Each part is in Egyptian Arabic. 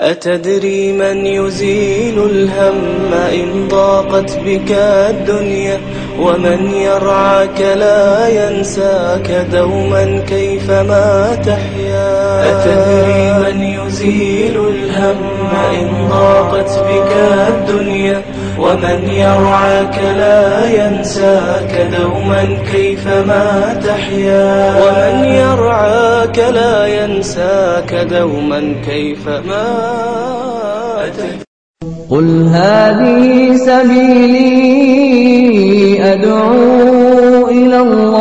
أتدري من يزيل الهم إن ضاقت بك الدنيا ومن يرعاك لا ينساك دوما كيفما تحيا أتدري من يزيل الهم إن ضاقت بك الدنيا ومن يرعاك لا ينساك دوما كيفما تحيا ومن يرعاك لا ينساك دوما كيفما تحيا قل هذه سبيلي أدعو إلى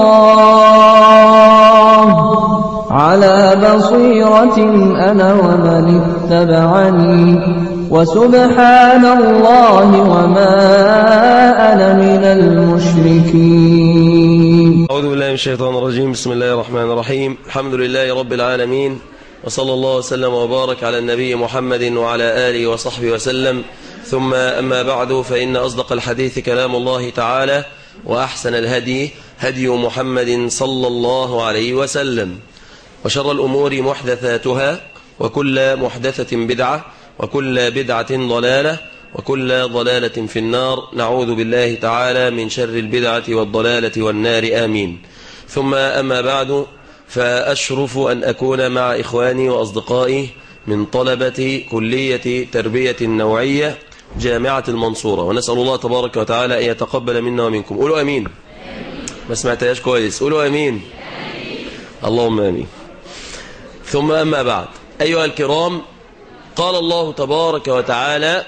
الله على بصيرة أنا ومن اتبعني وسبحان الله وما أنا من المشركين أعوذ بالله من الشيطان الرجيم بسم الله الرحمن الرحيم الحمد لله رب العالمين وصلى الله وسلم وبارك على النبي محمد وعلى آله وصحبه وسلم ثم أما بعد فإن أصدق الحديث كلام الله تعالى وأحسن الهدي هدي محمد صلى الله عليه وسلم وشر الأمور محدثاتها وكل محدثة بدعة وكل بدعة ضلالة وكل ضلالة في النار نعوذ بالله تعالى من شر البدعة والضلالة والنار آمين ثم أما بعد فأشرف أن أكون مع إخواني وأصدقائي من طلبة كلية تربية النوعية جامعة المنصورة ونسأل الله تبارك وتعالى أن يتقبل منا ومنكم قولوا أمين ما سمعتهاش كويس قولوا أمين اللهم أمين ثم أما بعد أيها الكرام قال الله تبارك وتعالى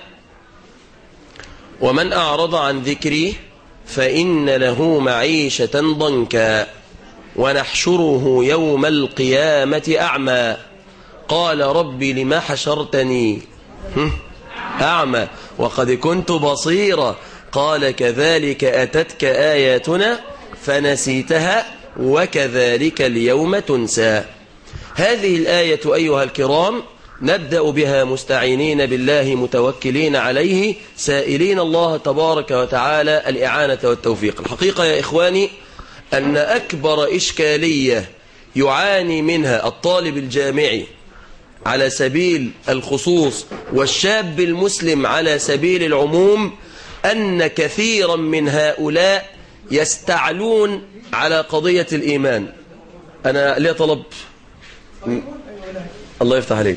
ومن أعرض عن ذكري فإن له معيشة ضنكا ونحشره يوم القيامة أعمى قال رب لما حشرتني أعمى وقد كنت بصيرا قال كذلك أتتك آياتنا فنسيتها وكذلك اليوم تنسى هذه الآية أيها الكرام نبدأ بها مستعينين بالله متوكلين عليه سائلين الله تبارك وتعالى الإعانة والتوفيق الحقيقة يا إخواني أن أكبر إشكالية يعاني منها الطالب الجامعي على سبيل الخصوص والشاب المسلم على سبيل العموم أن كثيرا من هؤلاء يستعلون على قضية الإيمان أنا ليه طلب الله يفتح عليك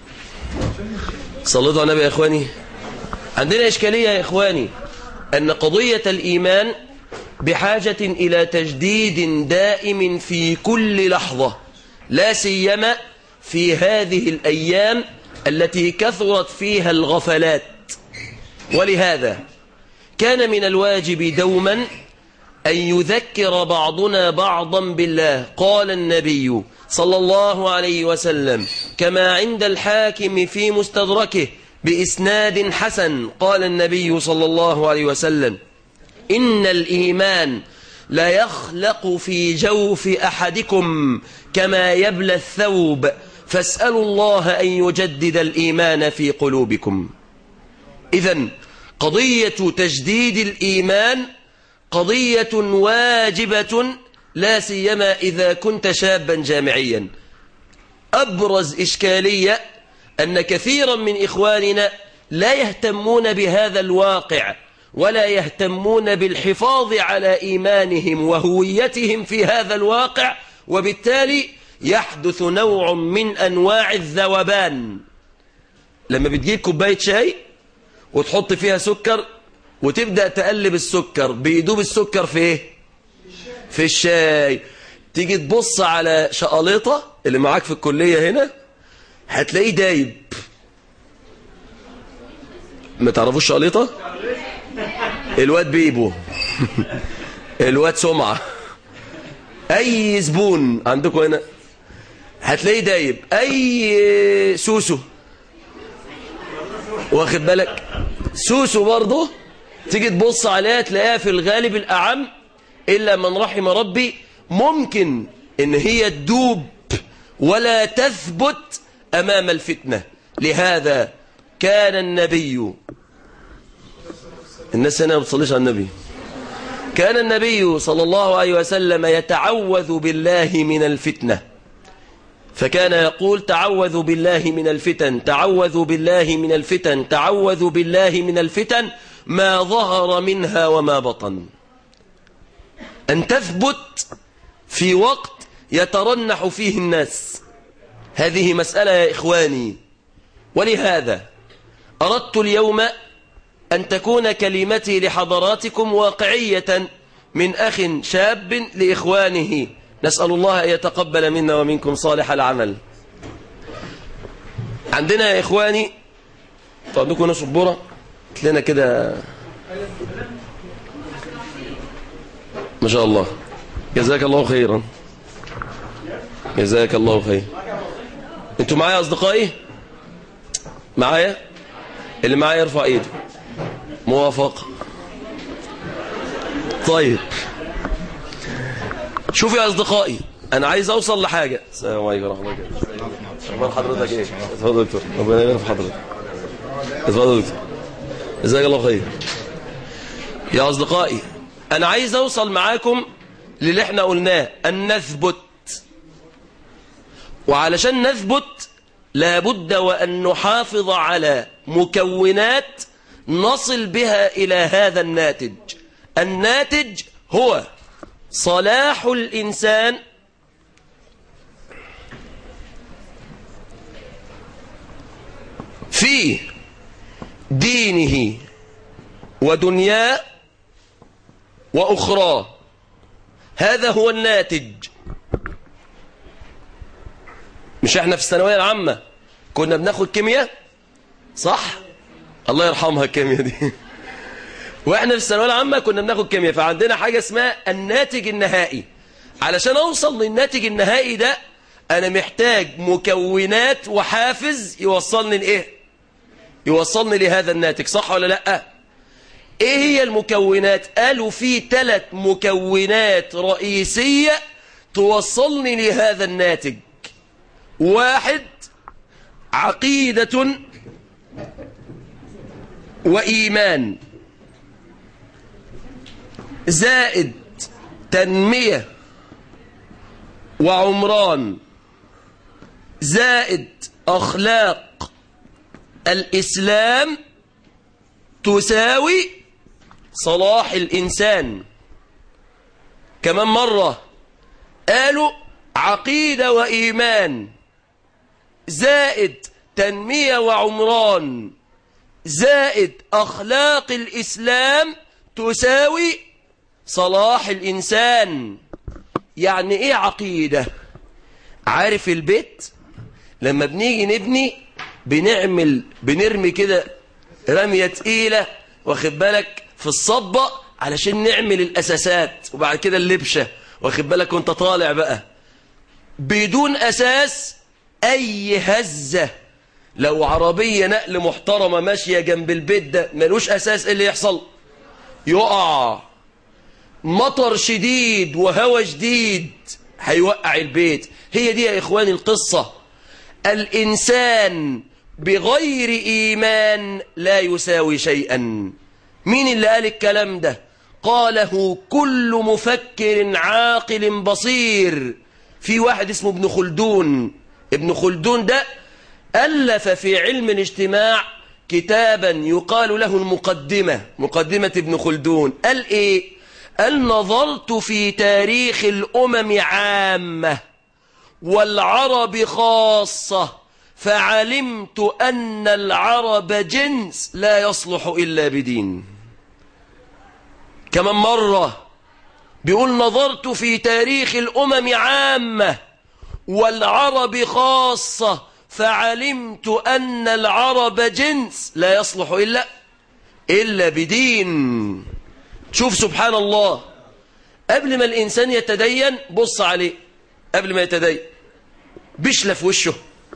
صلوا على النبي يا إخواني عندنا إشكالية يا إخواني أن قضية الإيمان بحاجة إلى تجديد دائم في كل لحظة لا سيما في هذه الأيام التي كثرت فيها الغفلات ولهذا كان من الواجب دوما أن يذكر بعضنا بعضا بالله قال النبي صلى الله عليه وسلم كما عند الحاكم في مستدركه بإسناد حسن قال النبي صلى الله عليه وسلم إن الإيمان لا يخلق في جوف أحدكم كما يبلى الثوب فاسألوا الله أن يجدد الإيمان في قلوبكم إذا قضية تجديد الإيمان قضية واجبة لا سيما إذا كنت شابا جامعيا أبرز إشكالية أن كثيرا من إخواننا لا يهتمون بهذا الواقع ولا يهتمون بالحفاظ على إيمانهم وهويتهم في هذا الواقع وبالتالي يحدث نوع من أنواع الذوبان لما بتجيب كوباية شاي وتحط فيها سكر وتبدأ تقلب السكر بيدوب السكر في ايه في الشاي تيجي تبص على شقليطة اللي معاك في الكلية هنا هتلاقيه دايب ما تعرفوش شقليطة الواد بيبو الواد سمعة اي زبون عندكم هنا هتلاقيه دايب اي سوسو واخد بالك سوسو برضه تيجي تبص عليها تلاقيها في الغالب الأعم إلا من رحم ربي ممكن إن هي تدوب ولا تثبت أمام الفتنة لهذا كان النبي الناس هنا ما بتصليش على النبي كان النبي صلى الله عليه وسلم يتعوذ بالله من الفتنة فكان يقول تعوذوا بالله من الفتن تعوذوا بالله من الفتن تعوذوا بالله من الفتن ما ظهر منها وما بطن أن تثبت في وقت يترنح فيه الناس هذه مسألة يا إخواني ولهذا أردت اليوم أن تكون كلمتي لحضراتكم واقعية من أخ شاب لإخوانه نسأل الله أن يتقبل منا ومنكم صالح العمل عندنا يا إخواني عندكم ناس سبورة لنا كده ما شاء الله جزاك الله خيرا جزاك الله خير انتوا معايا أصدقائي معايا اللي معايا يرفع ايده موافق طيب شوفوا يا أصدقائي أنا عايز أوصل لحاجة السلام عليكم ورحمة الله وبركاته أخبار حضرتك إيه؟ اتفضل دكتور ربنا يبارك في حضرتك اتفضل دكتور جزاك الله خير يا أصدقائي أنا عايز أوصل معاكم للي احنا قلناه أن نثبت وعلشان نثبت لابد وأن نحافظ على مكونات نصل بها إلى هذا الناتج الناتج هو صلاح الإنسان في دينه ودنياه وأخراه هذا هو الناتج مش احنا في الثانوية العامة كنا بناخد كيمياء صح الله يرحمها الكيمياء دي واحنا في الثانويه العامه كنا بناخد كيمياء فعندنا حاجه اسمها الناتج النهائي علشان اوصل للناتج النهائي ده انا محتاج مكونات وحافز يوصلني لايه يوصلني لهذا الناتج صح ولا لا ايه هي المكونات قالوا في ثلاث مكونات رئيسيه توصلني لهذا الناتج واحد عقيده وايمان زائد تنمية وعمران زائد أخلاق الإسلام تساوي صلاح الإنسان كمان مرة قالوا عقيدة وإيمان زائد تنمية وعمران زائد أخلاق الإسلام تساوي صلاح الإنسان يعني إيه عقيدة عارف البيت لما بنيجي نبني بنعمل بنرمي كده رمية تقيلة واخد بالك في الصبة علشان نعمل الأساسات وبعد كده اللبشة واخد بالك وانت طالع بقى بدون أساس أي هزة لو عربية نقل محترمة ماشية جنب البيت ده ملوش أساس إيه اللي يحصل يقع مطر شديد وهوى شديد هيوقع البيت هي دي يا إخواني القصة الإنسان بغير إيمان لا يساوي شيئا مين اللي قال الكلام ده قاله كل مفكر عاقل بصير في واحد اسمه ابن خلدون ابن خلدون ده ألف في علم الاجتماع كتابا يقال له المقدمة مقدمة ابن خلدون قال إيه قال نظرت في تاريخ الأمم عامة والعرب خاصة فعلمت أن العرب جنس لا يصلح إلا بدين كمان مرة بيقول نظرت في تاريخ الأمم عامة والعرب خاصة فعلمت أن العرب جنس لا يصلح إلا إلا بدين شوف سبحان الله قبل ما الإنسان يتدين بص عليه قبل ما يتدين بيشلة في وشه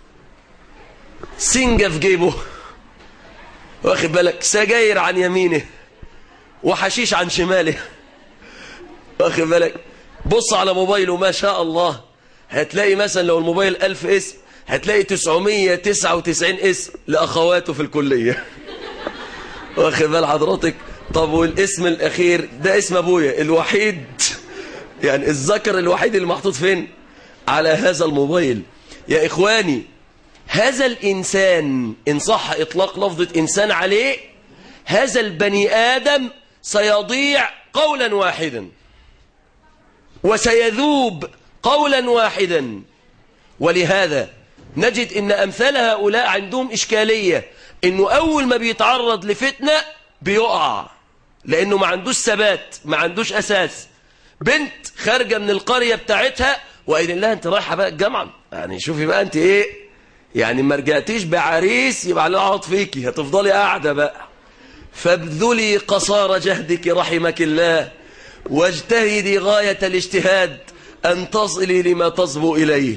سنجة في جيبه واخد بالك سجاير عن يمينه وحشيش عن شماله واخد بالك بص على موبايله ما شاء الله هتلاقي مثلا لو الموبايل ألف اسم هتلاقي 999 اسم لأخواته في الكلية واخد بال حضرتك طب والاسم الأخير ده اسم أبويا الوحيد يعني الذكر الوحيد اللي محطوط فين على هذا الموبايل يا إخواني هذا الإنسان إن صح إطلاق لفظة إنسان عليه هذا البني آدم سيضيع قولا واحدا وسيذوب قولا واحدا ولهذا نجد إن أمثال هؤلاء عندهم إشكالية إنه أول ما بيتعرض لفتنة بيقع لأنه ما عندوش ثبات ما عندوش أساس بنت خارجة من القرية بتاعتها وقايلين لها أنت رايحة بقى الجامعة يعني شوفي بقى أنت إيه يعني ما رجعتيش بعريس يبقى على اقعد فيكي هتفضلي قاعدة بقى فابذلي قصارى جهدك رحمك الله واجتهدي غاية الاجتهاد أن تصلي لما تصبو إليه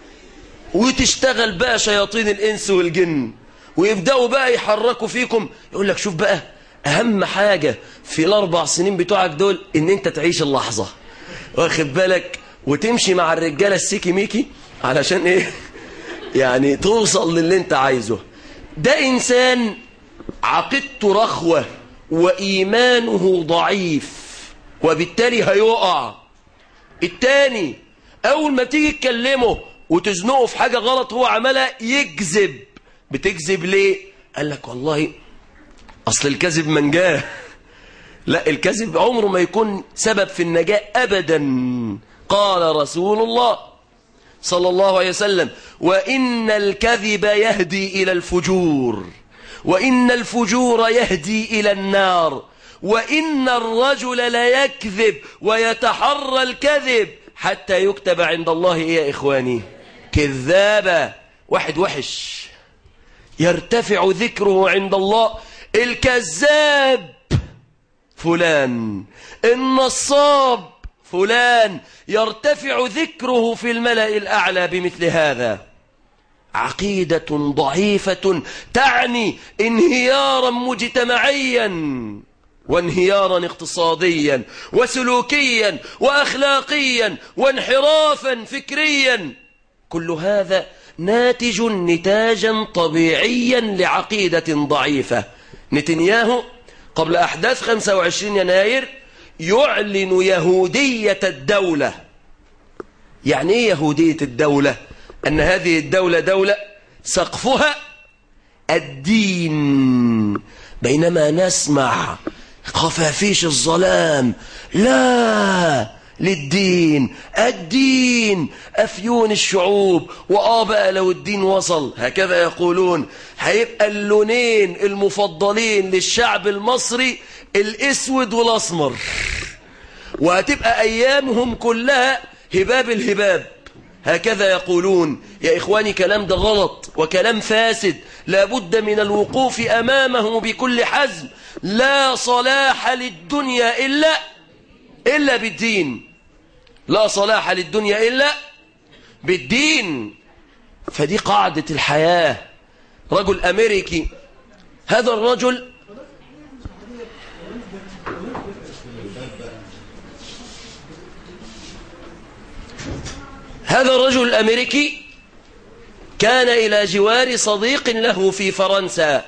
وتشتغل بقى شياطين الإنس والجن ويبدأوا بقى يحركوا فيكم يقول لك شوف بقى أهم حاجة في الأربع سنين بتوعك دول إن أنت تعيش اللحظة واخد بالك وتمشي مع الرجالة السيكي ميكي علشان إيه يعني توصل للي أنت عايزه ده إنسان عقيدته رخوة وإيمانه ضعيف وبالتالي هيقع التاني أول ما تيجي تكلمه وتزنقه في حاجة غلط هو عملها يكذب بتكذب ليه قال لك والله أصل الكذب منجاه لا الكذب عمره ما يكون سبب في النجاة أبدا قال رسول الله صلى الله عليه وسلم وإن الكذب يهدي إلى الفجور وإن الفجور يهدي إلى النار وإن الرجل لا يكذب ويتحرى الكذب حتى يكتب عند الله إيه يا إخواني كذابة واحد وحش يرتفع ذكره عند الله الكذاب فلان النصاب فلان يرتفع ذكره في الملأ الأعلى بمثل هذا عقيدة ضعيفة تعني انهيارا مجتمعيا وانهيارا اقتصاديا وسلوكيا وأخلاقيا وانحرافا فكريا كل هذا ناتج نتاجا طبيعيا لعقيدة ضعيفة نتنياهو قبل أحداث 25 يناير يعلن يهودية الدولة يعني ايه يهودية الدولة أن هذه الدولة دولة سقفها الدين بينما نسمع خفافيش الظلام لا للدين الدين أفيون الشعوب وآه بقى لو الدين وصل هكذا يقولون هيبقى اللونين المفضلين للشعب المصري الاسود والاسمر وهتبقى ايامهم كلها هباب الهباب هكذا يقولون يا إخواني كلام ده غلط وكلام فاسد لابد من الوقوف أمامه بكل حزم لا صلاح للدنيا إلا إلا بالدين لا صلاح للدنيا إلا بالدين فدي قاعدة الحياة رجل أمريكي هذا الرجل هذا الرجل الأمريكي كان إلى جوار صديق له في فرنسا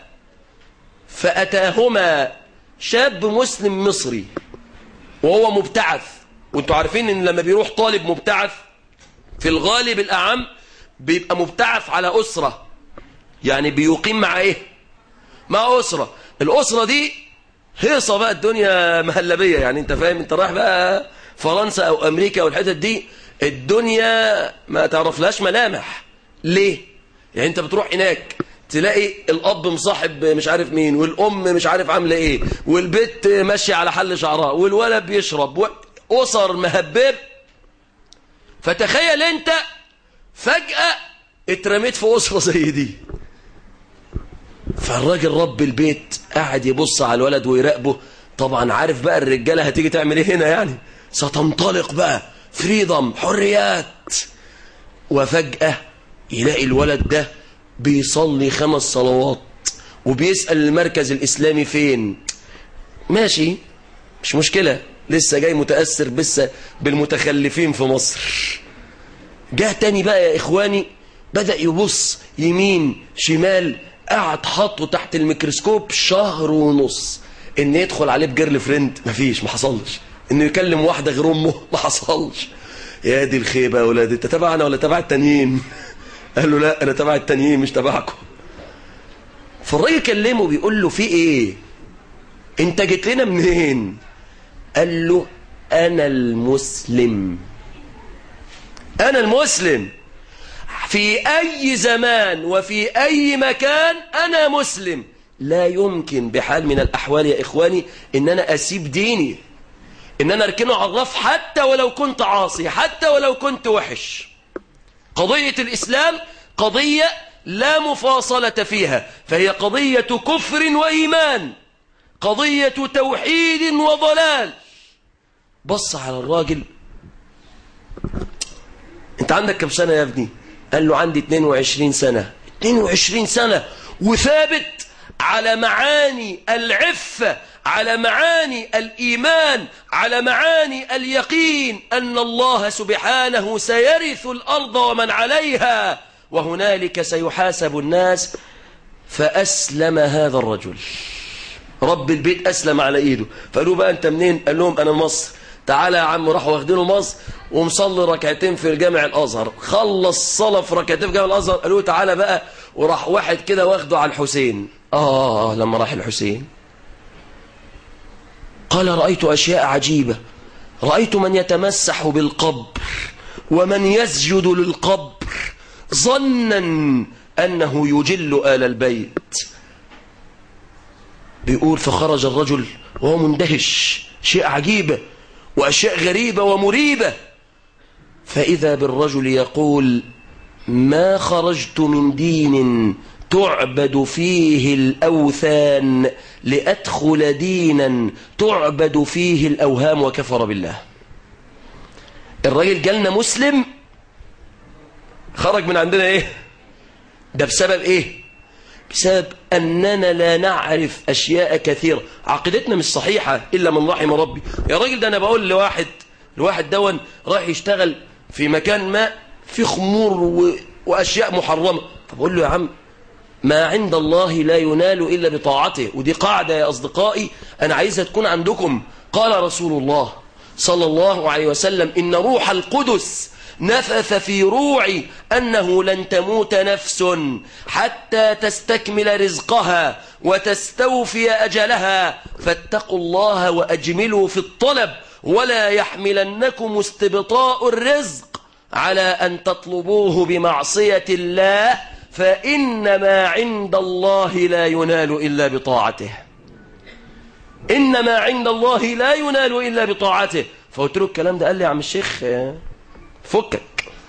فأتاهما شاب مسلم مصري وهو مبتعث وانتوا عارفين ان لما بيروح طالب مبتعث في الغالب الأعم بيبقى مبتعث على أسرة يعني بيقيم مع ايه مع أسرة الأسرة دي هيصة بقى الدنيا مهلبية يعني انت فاهم انت رايح بقى فرنسا او امريكا والحتت دي الدنيا ما تعرفلهاش ملامح ليه يعني انت بتروح هناك تلاقي الاب مصاحب مش عارف مين والام مش عارف عامله ايه والبت ماشيه على حل شعرها والولد بيشرب و... اسر مهبب فتخيل انت فجأة اترميت في اسرة زي دي فالراجل رب البيت قاعد يبص على الولد ويراقبه طبعا عارف بقى الرجالة هتيجي تعمل ايه هنا يعني ستنطلق بقى فريدم حريات وفجأة يلاقي الولد ده بيصلي خمس صلوات وبيسأل المركز الإسلامي فين ماشي مش مشكلة لسه جاي متأثر بس بالمتخلفين في مصر جه تاني بقى يا إخواني بدأ يبص يمين شمال قعد حطه تحت الميكروسكوب شهر ونص ان يدخل عليه بجيرل فريند مفيش ما حصلش انه يكلم واحدة غير امه ما حصلش يا دي الخيبة يا ولاد انت تبعنا ولا تبع التانيين قال له لا انا تبع التانيين مش تبعكم فالراجل كلمه بيقول له في ايه انت جيت لنا منين قال له انا المسلم انا المسلم في اي زمان وفي اي مكان انا مسلم لا يمكن بحال من الاحوال يا اخواني ان انا اسيب ديني ان انا اركنه على الرف حتى ولو كنت عاصي حتى ولو كنت وحش قضية الاسلام قضية لا مفاصلة فيها فهي قضية كفر وإيمان قضية توحيد وضلال بص على الراجل انت عندك كم سنة يا ابني قال له عندي 22 سنة 22 سنة وثابت على معاني العفة على معاني الإيمان على معاني اليقين أن الله سبحانه سيرث الأرض ومن عليها وهنالك سيحاسب الناس فأسلم هذا الرجل رب البيت أسلم على إيده فقالوا بقى أنت منين قال لهم أنا مصر تعالى يا عم راحوا واخدينه مصر ومصلي ركعتين في الجامع الأزهر خلص صلاة في ركعتين في جامع الأزهر قالوا تعالى بقى وراح واحد كده واخده على الحسين آه لما راح الحسين قال رأيت أشياء عجيبة رأيت من يتمسح بالقبر ومن يسجد للقبر ظنا أنه يجل آل البيت بيقول فخرج الرجل وهو مندهش شيء عجيبة وأشياء غريبة ومريبة فإذا بالرجل يقول ما خرجت من دين تعبد فيه الأوثان لأدخل دينا تعبد فيه الأوهام وكفر بالله الرجل جالنا مسلم خرج من عندنا ايه ده بسبب ايه بسبب أننا لا نعرف أشياء كثيرة عقيدتنا مش صحيحة إلا من رحم ربي يا راجل ده أنا بقول لواحد لواحد دون رايح يشتغل في مكان ما في خمور و... وأشياء محرمة فبقول له يا عم ما عند الله لا ينال إلا بطاعته ودي قاعدة يا أصدقائي أنا عايزها تكون عندكم قال رسول الله صلى الله عليه وسلم إن روح القدس نفث في روعي أنه لن تموت نفس حتى تستكمل رزقها وتستوفي أجلها فاتقوا الله وأجملوا في الطلب ولا يحملنكم استبطاء الرزق على أن تطلبوه بمعصية الله فإن ما عند الله لا ينال إلا بطاعته إن ما عند الله لا ينال إلا بطاعته فقلت له الكلام ده قال لي يا عم الشيخ فكك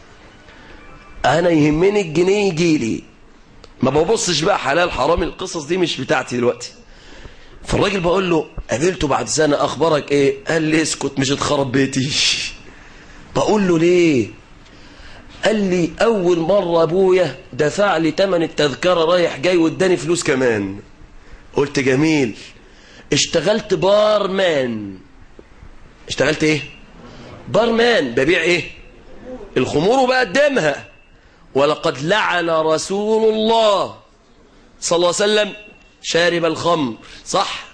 انا يهمني الجنيه يجي لي ما ببصش بقى حلال حرام القصص دي مش بتاعتي دلوقتي فالراجل بقول له قابلته بعد سنة اخبارك ايه قال لي اسكت مش اتخرب بيتي بقول له ليه قال لي اول مرة ابويا دفع لي تمن التذكرة رايح جاي واداني فلوس كمان قلت جميل اشتغلت بارمان اشتغلت ايه بارمان ببيع ايه الخمور وبقدمها ولقد لعن رسول الله صلى الله عليه وسلم شارب الخمر صح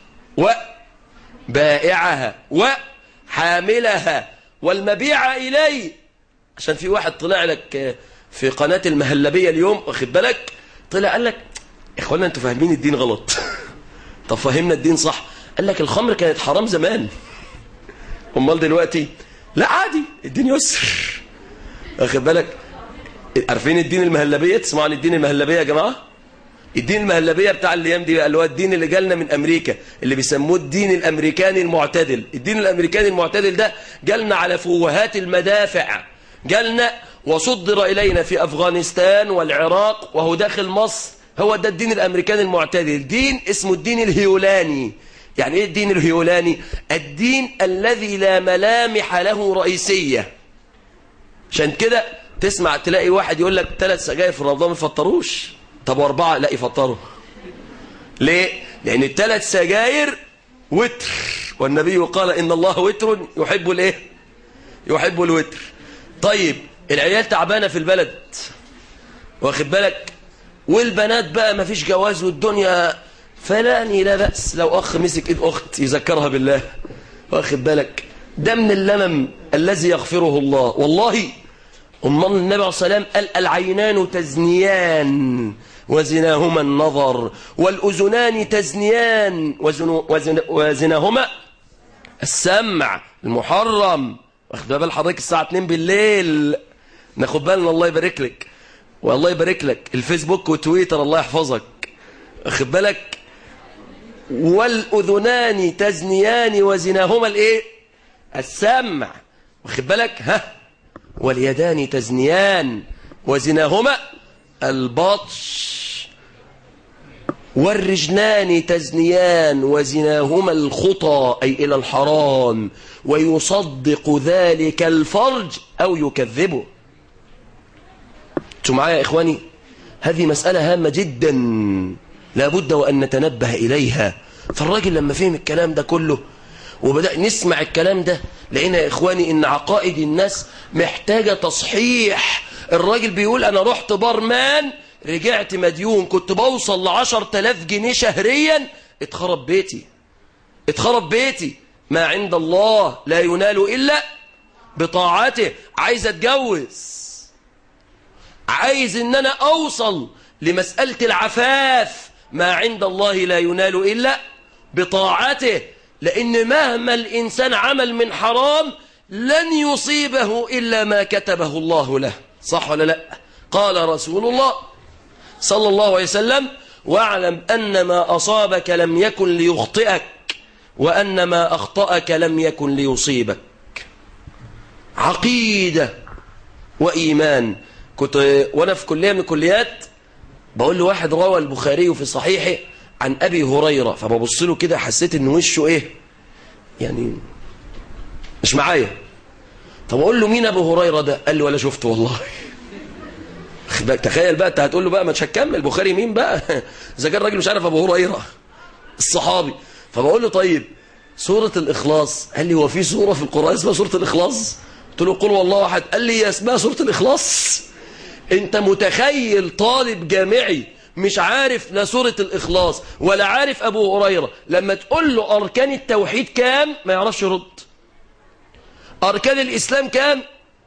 وبائعها وحاملها والمبيع إليه عشان في واحد طلع لك في قناة المهلبية اليوم واخد بالك طلع قال لك يا اخوانا انتوا فاهمين الدين غلط طب فهمنا الدين صح قال لك الخمر كانت حرام زمان امال دلوقتي لا عادي الدين يسر واخد بالك عارفين الدين المهلبية تسمعوا عن الدين المهلبية يا جماعة الدين المهلبية بتاع الايام دي بقى اللي هو الدين اللي جالنا من امريكا اللي بيسموه الدين الامريكاني المعتدل الدين الامريكاني المعتدل ده جالنا على فوهات المدافع جالنا وصدر الينا في افغانستان والعراق وهو داخل مصر هو ده الدين الامريكاني المعتدل دين اسمه الدين الهيولاني يعني ايه الدين الهيولاني الدين الذي لا ملامح له رئيسية عشان كده تسمع تلاقي واحد يقول لك ثلاث سجاير في رمضان ما يفطروش طب واربعه لا يفطروا ليه لان الثلاث سجاير وتر والنبي قال ان الله وتر يحب الايه يحب الوتر طيب العيال تعبانه في البلد واخد بالك والبنات بقى ما فيش جواز والدنيا فلاني لا بأس لو أخ مسك إيد أخت يذكرها بالله واخد بالك ده من اللمم الذي يغفره الله والله أمال النبي عليه الصلاة والسلام قال العينان تزنيان وزناهما النظر والأذنان تزنيان وزن وزن وزناهما السمع المحرم واخد بال حضرتك الساعة 2 بالليل ناخد بالنا الله يبارك لك والله يبارك لك الفيسبوك وتويتر الله يحفظك واخد بالك والأذنان تزنيان وزناهما الايه السمع واخد بالك ها واليدان تزنيان وزناهما البطش والرجلان تزنيان وزناهما الخطى أي إلى الحرام ويصدق ذلك الفرج أو يكذبه انتوا معايا يا إخواني هذه مسألة هامة جدا لابد وأن نتنبه إليها فالراجل لما فهم الكلام ده كله وبدأ نسمع الكلام ده لقينا يا إخواني إن عقائد الناس محتاجة تصحيح الراجل بيقول أنا رحت برمان رجعت مديون كنت بوصل لعشر تلاف جنيه شهريا اتخرب بيتي اتخرب بيتي ما عند الله لا ينال إلا بطاعته عايز اتجوز عايز ان انا اوصل لمسألة العفاف ما عند الله لا ينال إلا بطاعته لأن مهما الإنسان عمل من حرام لن يصيبه إلا ما كتبه الله له صح ولا لا قال رسول الله صلى الله عليه وسلم واعلم أن ما أصابك لم يكن ليخطئك وأن ما أخطأك لم يكن ليصيبك عقيدة وإيمان كنت وأنا في كلية من الكليات بقول له واحد روى البخاري في صحيحه عن أبي هريرة فببص له كده حسيت إن وشه إيه يعني مش معايا طب أقول له مين أبو هريرة ده قال لي ولا شفته والله تخيل بقى انت هتقول له بقى ما هتكمل بخاري مين بقى اذا كان راجل مش عارف ابو هريره الصحابي فبقول له طيب سوره الاخلاص قال لي هو في سوره في القران اسمها سوره الاخلاص قلت له قل والله احد قال لي هي اسمها سوره الاخلاص انت متخيل طالب جامعي مش عارف لا سوره الاخلاص ولا عارف ابو هريره لما تقول له اركان التوحيد كام ما يعرفش يرد اركان الاسلام كام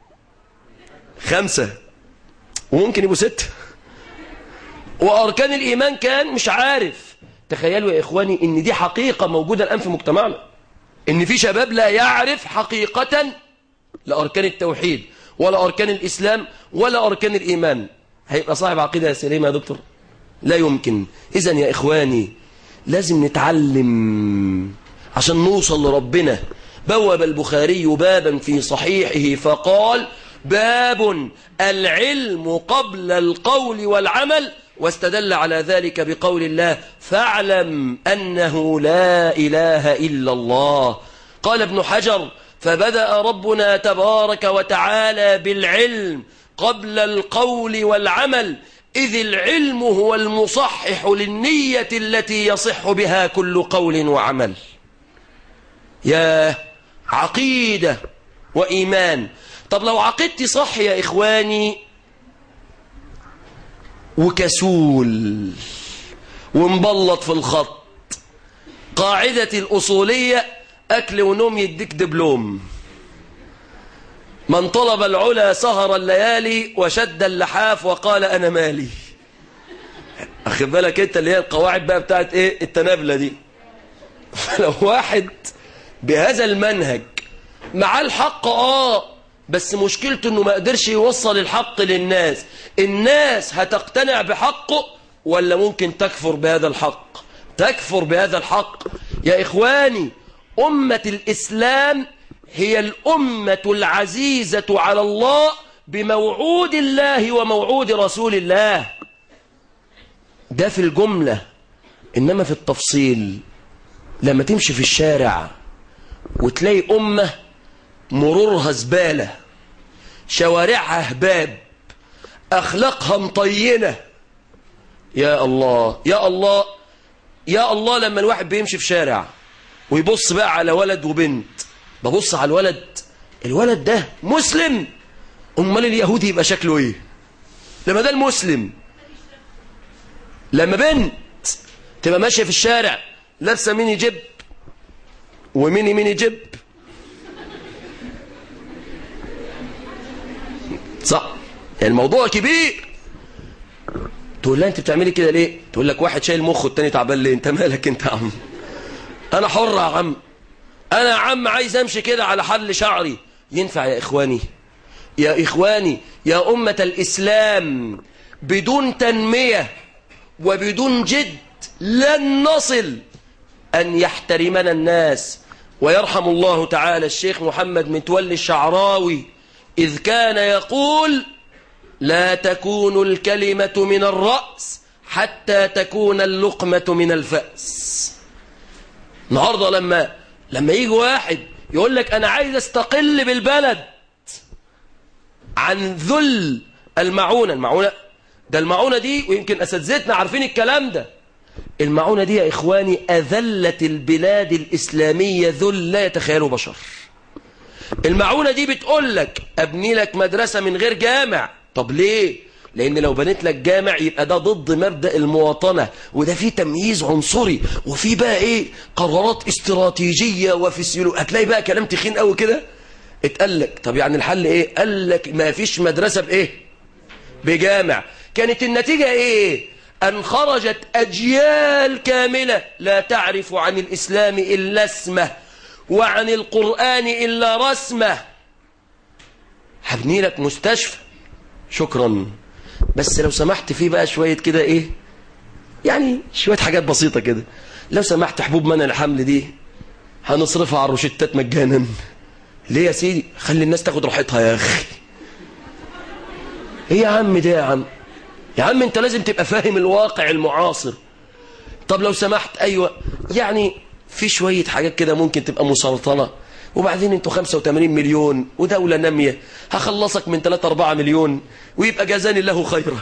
خمسه وممكن يبقوا ستة وأركان الإيمان كان مش عارف تخيلوا يا إخواني إن دي حقيقة موجودة الآن في مجتمعنا إن في شباب لا يعرف حقيقة لأركان التوحيد ولا أركان الإسلام ولا أركان الإيمان هيبقى صاحب عقيدة سليمة يا دكتور لا يمكن إذا يا إخواني لازم نتعلم عشان نوصل لربنا بوب البخاري بابا في صحيحه فقال باب العلم قبل القول والعمل واستدل على ذلك بقول الله فاعلم أنه لا إله إلا الله قال ابن حجر فبدأ ربنا تبارك وتعالى بالعلم قبل القول والعمل إذ العلم هو المصحح للنية التي يصح بها كل قول وعمل يا عقيدة وإيمان طب لو عقيدتي صح يا إخواني وكسول ومبلط في الخط قاعدة الأصولية أكل ونوم يديك دبلوم من طلب العلا سهر الليالي وشد اللحاف وقال أنا مالي أخذ بالك أنت اللي هي القواعد بقى بتاعت إيه التنابلة دي فلو واحد بهذا المنهج مع الحق آه بس مشكلته انه ما قدرش يوصل الحق للناس الناس هتقتنع بحقه ولا ممكن تكفر بهذا الحق تكفر بهذا الحق يا إخواني أمة الإسلام هي الأمة العزيزة على الله بموعود الله وموعود رسول الله ده في الجملة إنما في التفصيل لما تمشي في الشارع وتلاقي أمة مرورها زبالة شوارعها هباب أخلاقها مطينة يا الله يا الله يا الله لما الواحد بيمشي في شارع ويبص بقى على ولد وبنت ببص على الولد الولد ده مسلم امال اليهودي يبقى شكله ايه لما ده المسلم لما بنت تبقى ماشيه في الشارع لابسه ميني جيب وميني ميني جيب صح يعني الموضوع كبير تقول لها انت بتعملي كده ليه تقول لك واحد شايل مخه التاني تعبان ليه انت مالك انت يا عم انا حر يا عم انا يا عم عايز امشي كده على حل شعري ينفع يا اخواني يا اخواني يا امة الاسلام بدون تنمية وبدون جد لن نصل ان يحترمنا الناس ويرحم الله تعالى الشيخ محمد متولي الشعراوي إذ كان يقول لا تكون الكلمة من الرأس حتى تكون اللقمة من الفأس النهاردة لما لما يجي واحد يقول لك أنا عايز استقل بالبلد عن ذل المعونة المعونة ده المعونة دي ويمكن أساتذتنا عارفين الكلام ده المعونة دي يا إخواني أذلت البلاد الإسلامية ذل لا يتخيله بشر المعونة دي بتقول لك أبني لك مدرسة من غير جامع طب ليه؟ لأن لو بنيت لك جامع يبقى ده ضد مبدأ المواطنة وده فيه تمييز عنصري وفيه بقى إيه قرارات استراتيجية وفسيولو هتلاقي بقى كلام تخين قوي كده اتقال لك طب يعني الحل إيه؟ قال لك ما فيش مدرسة بإيه؟ بجامع كانت النتيجة إيه؟ أن خرجت أجيال كاملة لا تعرف عن الإسلام إلا اسمه وعن القرآن إلا رسمه هبني لك مستشفى شكرا بس لو سمحت فيه بقى شوية كده إيه يعني شوية حاجات بسيطة كده لو سمحت حبوب منع الحمل دي هنصرفها على الروشتات مجانا ليه يا سيدي خلي الناس تاخد راحتها يا أخي ايه يا عم ده يا عم يا عم انت لازم تبقى فاهم الواقع المعاصر طب لو سمحت ايوه يعني في شوية حاجات كده ممكن تبقى مسرطنة وبعدين انتوا 85 مليون ودولة نامية هخلصك من 3 4 مليون ويبقى جزاني الله خيرا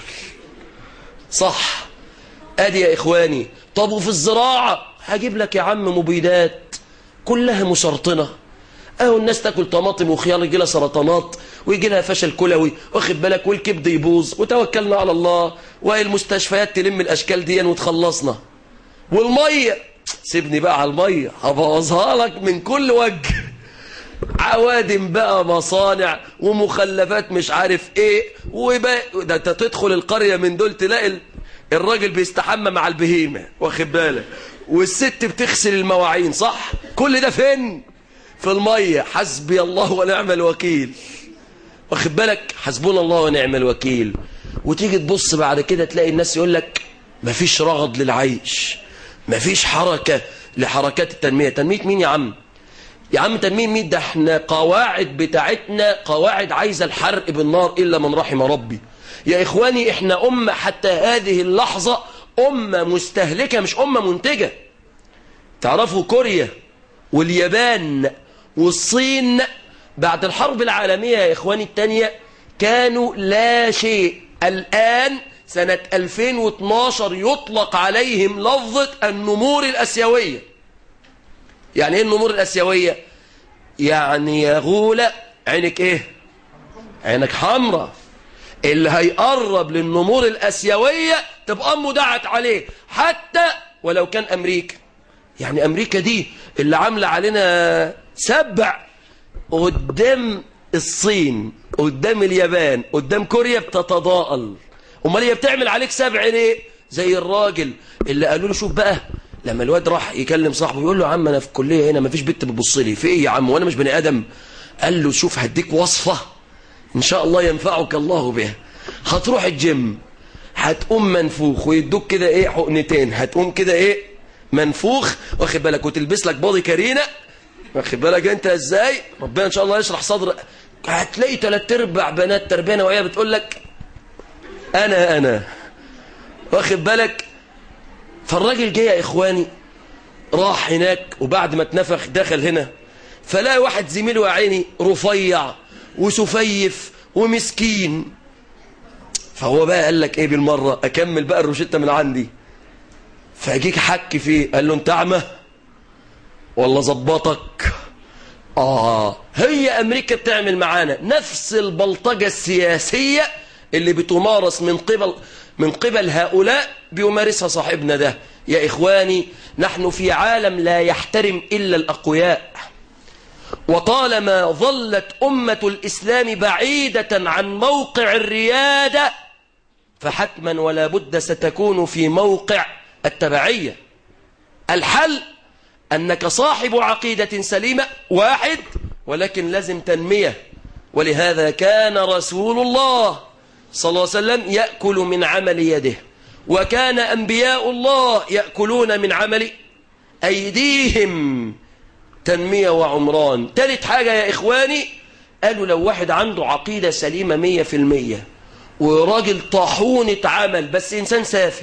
صح ادي يا اخواني طب وفي الزراعة هجيب لك يا عم مبيدات كلها مسرطنة اهو الناس تاكل طماطم وخيار يجي لها سرطانات ويجي لها فشل كلوي واخد بالك والكبد يبوظ وتوكلنا على الله والمستشفيات تلم الاشكال دي وتخلصنا والميه سيبني بقى على الميه هبوظها لك من كل وجه عوادم بقى مصانع ومخلفات مش عارف ايه وبقى ده انت تدخل القريه من دول تلاقي الراجل بيستحمى مع البهيمه واخد بالك والست بتغسل المواعين صح كل ده فين في الميه حسبي الله ونعم الوكيل واخد بالك حسبنا الله ونعم الوكيل وتيجي تبص بعد كده تلاقي الناس يقول لك مفيش رغد للعيش مفيش حركة لحركات التنمية تنمية مين يا عم يا عم تنمية مين ده احنا قواعد بتاعتنا قواعد عايزة الحرق بالنار إلا من رحم ربي يا إخواني احنا أمة حتى هذه اللحظة أمة مستهلكة مش أمة منتجة تعرفوا كوريا واليابان والصين بعد الحرب العالمية يا إخواني التانية كانوا لا شيء الآن سنة 2012 يطلق عليهم لفظة النمور الأسيوية يعني ايه النمور الأسيوية يعني يا غولة عينك ايه عينك حمراء اللي هيقرب للنمور الأسيوية تبقى أمه دعت عليه حتى ولو كان أمريكا يعني أمريكا دي اللي عاملة علينا سبع قدام الصين قدام اليابان قدام كوريا بتتضاءل امال هي بتعمل عليك سبع ليه زي الراجل اللي قالوا له شوف بقى لما الواد راح يكلم صاحبه يقول له يا عم انا في الكليه هنا مفيش بنت بتبص لي في ايه يا عم وانا مش بني ادم قال له شوف هديك وصفه ان شاء الله ينفعك الله بها هتروح الجيم هتقوم منفوخ ويدوك كده ايه حقنتين هتقوم كده ايه منفوخ واخد بالك وتلبس لك بادي كارينا واخد بالك انت ازاي ربنا ان شاء الله يشرح صدر هتلاقي ثلاث ارباع بنات تربيه وهي بتقول لك انا انا واخد بالك فالراجل جه يا اخواني راح هناك وبعد ما اتنفخ دخل هنا فلاقي واحد زميله يا عيني رفيع وسفيف ومسكين فهو بقى قال لك ايه بالمره اكمل بقى الروشته من عندي فاجيك حك فيه قال له انت اعمى ولا ظبطك اه هي امريكا بتعمل معانا نفس البلطجه السياسيه اللي بتمارس من قبل من قبل هؤلاء بيمارسها صاحبنا ده يا إخواني نحن في عالم لا يحترم إلا الأقوياء وطالما ظلت أمة الإسلام بعيدة عن موقع الريادة فحتما ولا بد ستكون في موقع التبعية الحل أنك صاحب عقيدة سليمة واحد ولكن لازم تنمية ولهذا كان رسول الله صلى الله عليه وسلم يأكل من عمل يده وكان أنبياء الله يأكلون من عمل أيديهم تنمية وعمران تالت حاجة يا إخواني قالوا لو واحد عنده عقيدة سليمة مية في المية وراجل طاحونة عمل بس إنسان سافل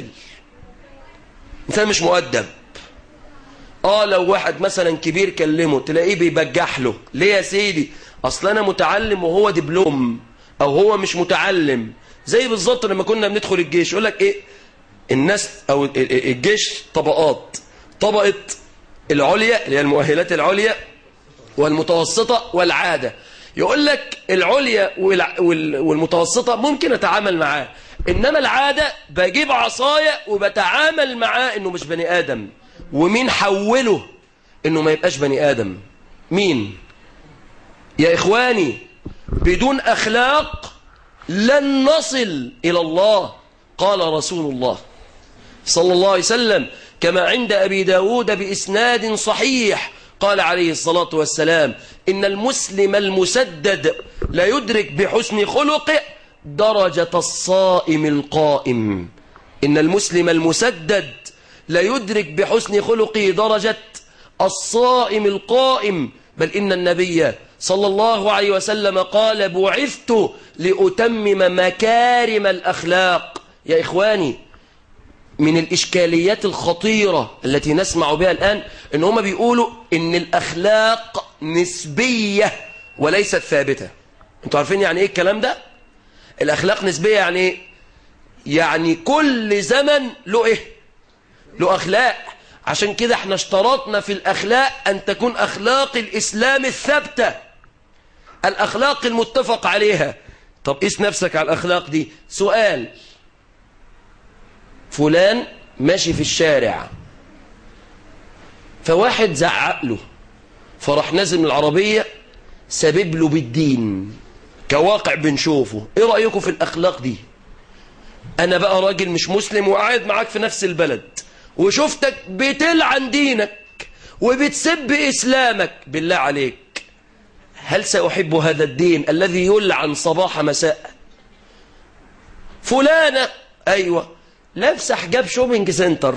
إنسان مش مؤدب آه لو واحد مثلا كبير كلمه تلاقيه بيبجح له ليه يا سيدي أصل أنا متعلم وهو دبلوم أو هو مش متعلم زي بالظبط لما كنا بندخل الجيش يقول لك إيه الناس أو الجيش طبقات طبقة العليا اللي هي المؤهلات العليا والمتوسطة والعادة يقول لك العليا والمتوسطة ممكن أتعامل معاه إنما العادة بجيب عصاية وبتعامل معاه إنه مش بني آدم ومين حوله إنه ما يبقاش بني آدم مين يا إخواني بدون أخلاق لن نصل إلى الله قال رسول الله صلى الله عليه وسلم كما عند أبي داود بإسناد صحيح قال عليه الصلاة والسلام إن المسلم المسدد لا يدرك بحسن خلقه درجة الصائم القائم إن المسلم المسدد لا يدرك بحسن خلقه درجة الصائم القائم بل إن النبي صلى الله عليه وسلم قال بعثت لأتمم مكارم الأخلاق يا إخواني من الإشكاليات الخطيرة التي نسمع بها الآن إن هم بيقولوا إن الأخلاق نسبية وليست ثابتة انتوا عارفين يعني إيه الكلام ده الأخلاق نسبية يعني إيه يعني كل زمن له إيه له أخلاق عشان كده احنا اشترطنا في الأخلاق أن تكون أخلاق الإسلام الثابتة الأخلاق المتفق عليها طب قيس نفسك على الأخلاق دي سؤال فلان ماشي في الشارع فواحد زعق له فراح نازل من العربية سبب له بالدين كواقع بنشوفه ايه رأيكم في الأخلاق دي انا بقى راجل مش مسلم وقاعد معاك في نفس البلد وشفتك بتلعن دينك وبتسب إسلامك بالله عليك هل سأحب هذا الدين الذي يلعن صباح مساء فلانة أيوة لابسه حجاب شوبينج سنتر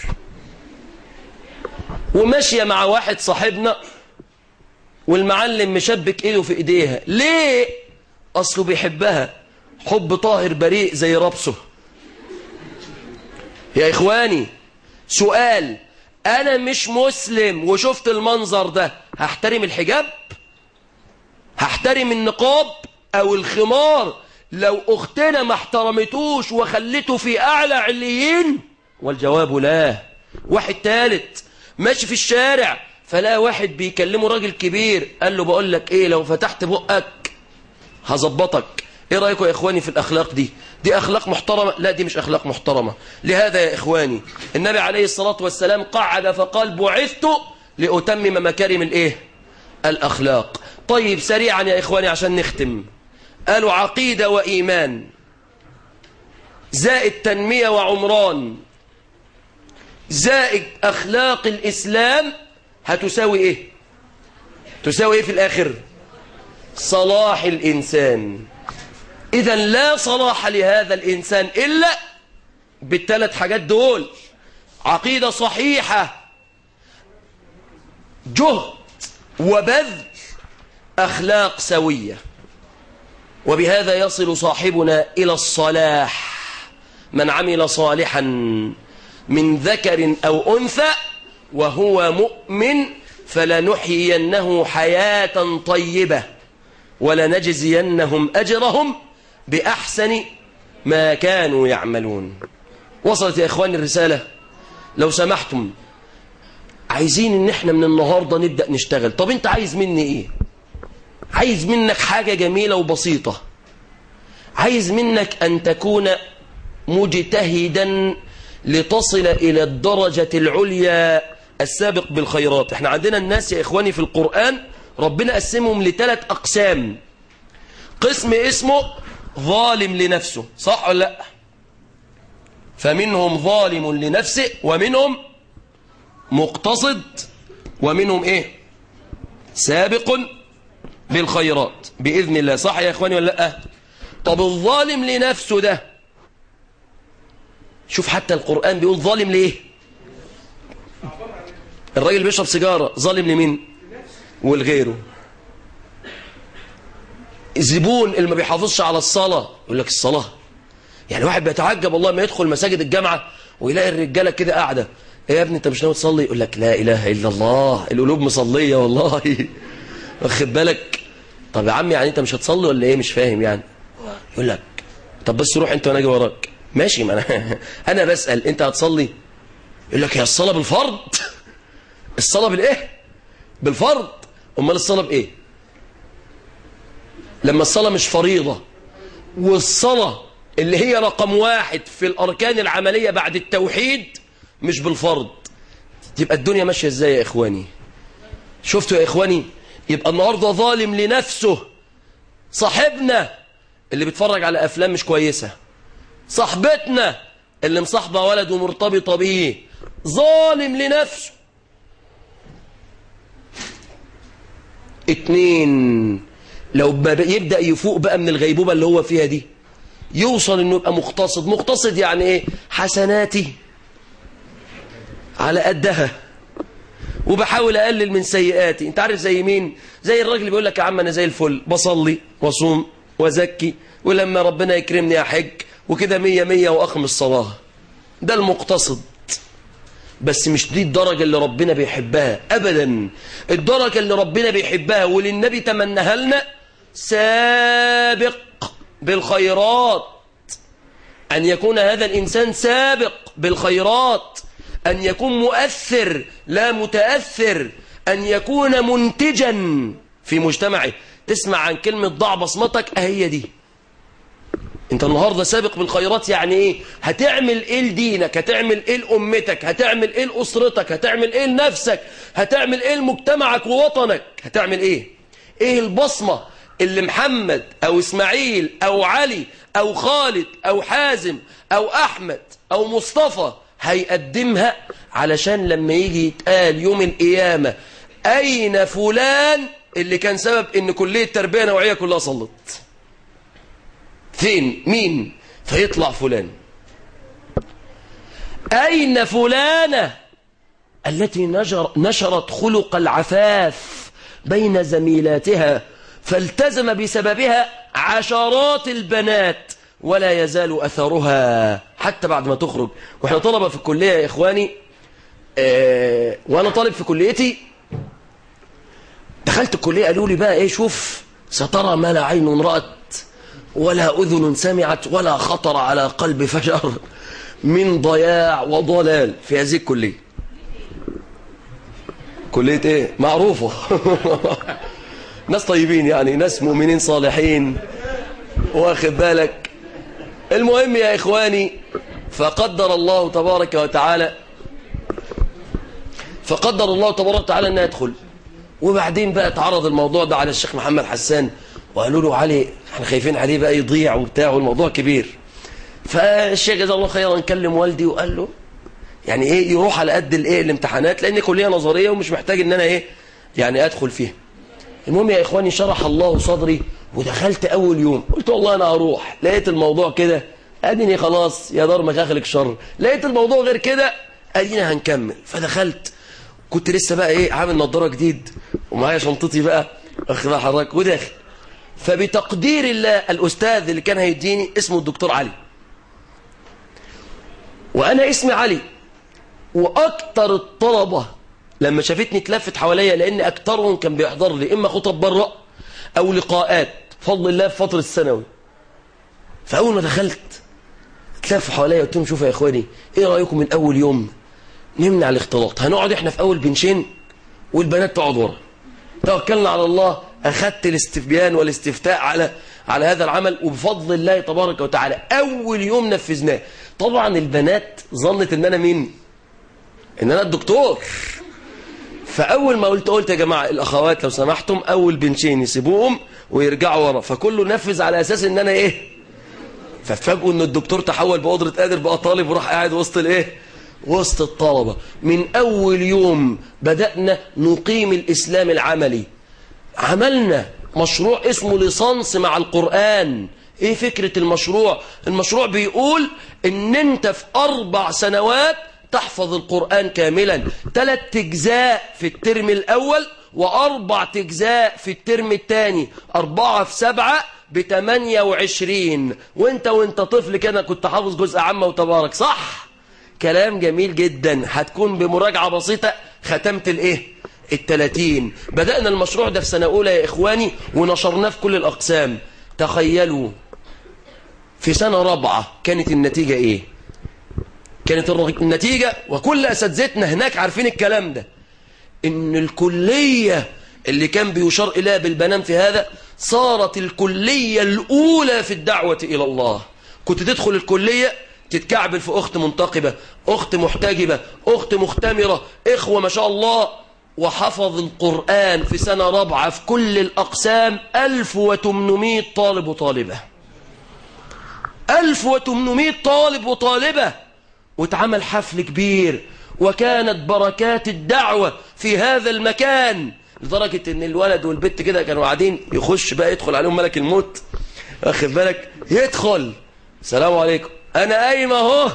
وماشية مع واحد صاحبنا والمعلم مشبك ايده في ايديها ليه اصله بيحبها حب طاهر بريء زي ربصه يا اخواني سؤال انا مش مسلم وشفت المنظر ده هحترم الحجاب هحترم النقاب او الخمار لو اختنا ما احترمتوش وخلته في اعلى عليين والجواب لا واحد ثالث ماشي في الشارع فلا واحد بيكلمه راجل كبير قال له بقول لك ايه لو فتحت بقك هظبطك ايه رايكم يا اخواني في الاخلاق دي دي اخلاق محترمه لا دي مش اخلاق محترمه لهذا يا اخواني النبي عليه الصلاه والسلام قعد فقال بعثت لاتمم مكارم الايه الاخلاق طيب سريعا يا اخواني عشان نختم قالوا عقيده وايمان زائد تنميه وعمران زائد اخلاق الاسلام هتساوي ايه تساوي ايه في الاخر صلاح الانسان اذا لا صلاح لهذا الانسان الا بالثلاث حاجات دول عقيده صحيحه جهد وبذل اخلاق سويه وبهذا يصل صاحبنا الى الصلاح من عمل صالحا من ذكر او انثى وهو مؤمن فلنحيينه حياه طيبه ولنجزينهم اجرهم باحسن ما كانوا يعملون وصلت يا اخواني الرساله لو سمحتم عايزين ان احنا من النهارده نبدا نشتغل طب انت عايز مني ايه عايز منك حاجه جميله وبسيطه عايز منك ان تكون مجتهدا لتصل الى الدرجه العليا السابق بالخيرات احنا عندنا الناس يا اخواني في القران ربنا قسمهم لثلاث أقسام قسم اسمه ظالم لنفسه صح ولا لا فمنهم ظالم لنفسه ومنهم مقتصد ومنهم ايه سابق بالخيرات بإذن الله صح يا إخواني ولا لا طب الظالم لنفسه ده شوف حتى القرآن بيقول ظالم ليه الراجل بيشرب سيجارة ظالم لمين والغيره الزبون اللي ما بيحافظش على الصلاة يقول لك الصلاة يعني واحد بيتعجب والله ما يدخل مساجد الجامعة ويلاقي الرجالة كده قاعدة ايه يا ابني انت مش ناوي تصلي يقول لك لا اله الا الله القلوب مصلية والله واخد بالك طب يا عم يعني انت مش هتصلي ولا ايه مش فاهم يعني يقول لك طب بس روح انت وانا اجي وراك ماشي ما انا انا بسأل انت هتصلي يقول لك هي الصلاة بالفرض الصلاة بالايه بالفرض امال الصلاة بايه لما الصلاة مش فريضة والصلاة اللي هي رقم واحد في الأركان العملية بعد التوحيد مش بالفرض تبقى الدنيا ماشية ازاي يا إخواني شفتوا يا إخواني يبقى النهاردة ظالم لنفسه صاحبنا اللي بيتفرج على أفلام مش كويسة صاحبتنا اللي مصاحبة ولد ومرتبطة بيه ظالم لنفسه اتنين لو يبدأ يفوق بقى من الغيبوبة اللي هو فيها دي يوصل انه يبقى مقتصد مقتصد يعني ايه حسناتي على قدها وبحاول اقلل من سيئاتي انت عارف زي مين زي الراجل اللي بيقول لك يا عم انا زي الفل بصلي واصوم وازكي ولما ربنا يكرمني احج وكده مية مية واخم الصلاة ده المقتصد بس مش دي الدرجة اللي ربنا بيحبها أبدا الدرجة اللي ربنا بيحبها وللنبي تمنها لنا سابق بالخيرات أن يكون هذا الإنسان سابق بالخيرات أن يكون مؤثر لا متأثر أن يكون منتجا في مجتمعه تسمع عن كلمة ضع بصمتك أهي دي انت النهاردة سابق بالخيرات يعني ايه هتعمل ايه لدينك هتعمل ايه لأمتك هتعمل ايه لأسرتك هتعمل ايه لنفسك هتعمل ايه لمجتمعك ووطنك هتعمل ايه ايه البصمة اللي محمد او اسماعيل او علي او خالد او حازم او احمد او مصطفى هيقدمها علشان لما يجي يتقال يوم القيامة اين فلان اللي كان سبب ان كلية تربية نوعية كلها صلت فين مين فيطلع فلان أين فلانة التي نجر نشرت خلق العفاف بين زميلاتها فالتزم بسببها عشرات البنات ولا يزال أثرها حتى بعد ما تخرج وإحنا طلبة في الكلية يا إخواني اه وأنا طالب في كليتي دخلت الكلية قالوا لي بقى إيه شوف سترى ما لا عين رأت ولا أذن سمعت ولا خطر على قلب فجر من ضياع وضلال في هذه الكلية كلية ايه معروفة ناس طيبين يعني ناس مؤمنين صالحين واخد بالك المهم يا إخواني فقدر الله تبارك وتعالى فقدر الله تبارك وتعالى أن يدخل وبعدين بقى تعرض الموضوع ده على الشيخ محمد حسان وقالوا له علي احنا خايفين عليه بقى يضيع وبتاع والموضوع كبير فالشيخ جزاه الله خيرا كلم والدي وقال له يعني ايه يروح على قد الايه الامتحانات لان كليه نظريه ومش محتاج ان انا ايه يعني ادخل فيها المهم يا اخواني شرح الله صدري ودخلت اول يوم قلت والله انا هروح لقيت الموضوع كده اديني خلاص يا دار مخاخلك شر لقيت الموضوع غير كده ادينا هنكمل فدخلت كنت لسه بقى ايه عامل نظاره جديد ومعايا شنطتي بقى واخد حضرتك وداخل فبتقدير الله الأستاذ اللي كان هيديني اسمه الدكتور علي وأنا اسمي علي وأكتر الطلبة لما شافتني اتلفت حواليا لأن أكترهم كان بيحضر لي إما خطب برا أو لقاءات فضل الله في فترة الثانوي فأول ما دخلت اتلف حواليا قلت لهم شوفوا يا إخواني إيه رأيكم من أول يوم نمنع الاختلاط هنقعد إحنا في أول بنشين والبنات تقعد ورا توكلنا على الله أخذت الاستبيان والاستفتاء على على هذا العمل وبفضل الله تبارك وتعالى أول يوم نفذناه طبعا البنات ظنت ان أنا مين ان أنا الدكتور فأول ما قلت قلت يا جماعة الأخوات لو سمحتم أول بنشين يسيبوهم ويرجعوا ورا فكله نفذ على أساس إن أنا إيه ففجأوا إن الدكتور تحول بقدرة قادر بقى طالب وراح قاعد وسط الإيه وسط الطلبة من أول يوم بدأنا نقيم الإسلام العملي عملنا مشروع اسمه ليسانس مع القرآن ايه فكرة المشروع المشروع بيقول ان انت في اربع سنوات تحفظ القرآن كاملا ثلاث اجزاء في الترم الاول واربع اجزاء في الترم الثاني اربعة في سبعة بتمانية وعشرين وانت وانت طفل كده كنت حافظ جزء عامة وتبارك صح كلام جميل جدا هتكون بمراجعة بسيطة ختمت الايه التلاتين بدأنا المشروع ده في سنة أولى يا إخواني ونشرناه في كل الأقسام تخيلوا في سنة رابعة كانت النتيجة إيه كانت النتيجة وكل أساتذتنا هناك عارفين الكلام ده إن الكلية اللي كان بيشار إليها بالبنان في هذا صارت الكلية الأولى في الدعوة إلى الله كنت تدخل الكلية تتكعبل في أخت منتقبة أخت محتجبة أخت مختمرة إخوة ما شاء الله وحفظ القرآن في سنة رابعة في كل الأقسام 1800 طالب وطالبة 1800 طالب وطالبة واتعمل حفل كبير وكانت بركات الدعوة في هذا المكان لدرجة ان الولد والبت كده كانوا قاعدين يخش بقى يدخل عليهم ملك الموت واخد بالك يدخل السلام عليكم انا قايم اهو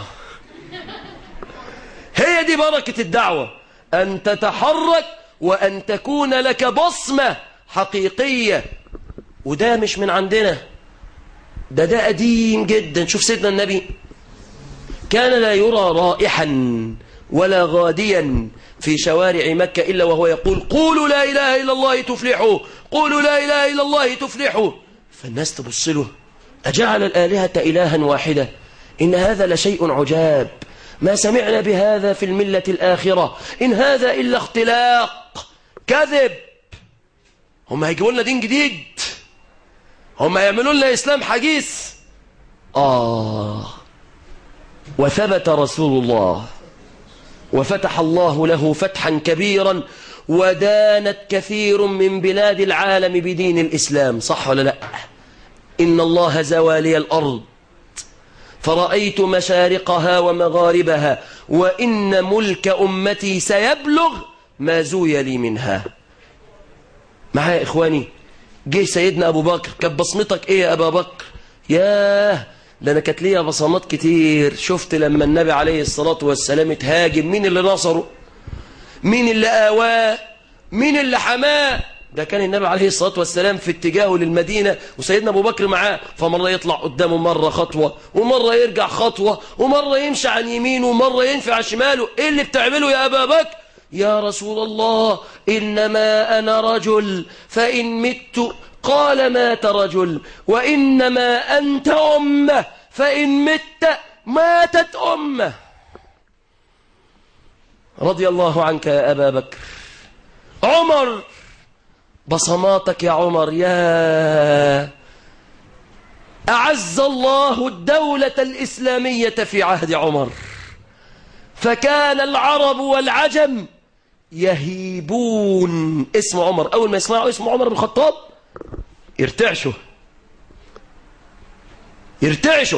هي دي بركة الدعوة أن تتحرك وأن تكون لك بصمة حقيقية وده مش من عندنا ده ده قديم جدا شوف سيدنا النبي كان لا يرى رائحا ولا غاديا في شوارع مكة إلا وهو يقول قولوا لا إله إلا الله تفلحوا قولوا لا إله إلا الله تفلحوا فالناس تبص له أجعل الآلهة إلها واحدة إن هذا لشيء عجاب ما سمعنا بهذا في الملة الآخرة إن هذا إلا اختلاق كذب هم هيجيبوا لنا دين جديد هم هيعملوا لنا إسلام حديث آه وثبت رسول الله وفتح الله له فتحا كبيرا ودانت كثير من بلاد العالم بدين الإسلام صح ولا لا إن الله زوالي الأرض فرأيت مشارقها ومغاربها وإن ملك أمتي سيبلغ ما زوي لي منها معايا إخواني جه سيدنا أبو بكر كانت بصمتك إيه يا أبا بكر ياه ده أنا كانت ليا بصمات كتير شفت لما النبي عليه الصلاة والسلام اتهاجم مين اللي نصره مين اللي آواه مين اللي حماه ده كان النبي عليه الصلاة والسلام في اتجاهه للمدينة وسيدنا أبو بكر معاه فمرة يطلع قدامه مرة خطوة ومرة يرجع خطوة ومرة يمشي عن يمينه ومرة ينفع عن شماله إيه اللي بتعمله يا أبا بكر يا رسول الله إنما أنا رجل فإن مت قال مات رجل وإنما أنت أمة فإن مت ماتت أمة رضي الله عنك يا أبا بكر عمر بصماتك يا عمر يا أعز الله الدولة الإسلامية في عهد عمر فكان العرب والعجم يهيبون اسم عمر أول ما يسمعوا اسم عمر بن الخطاب يرتعشوا يرتعشوا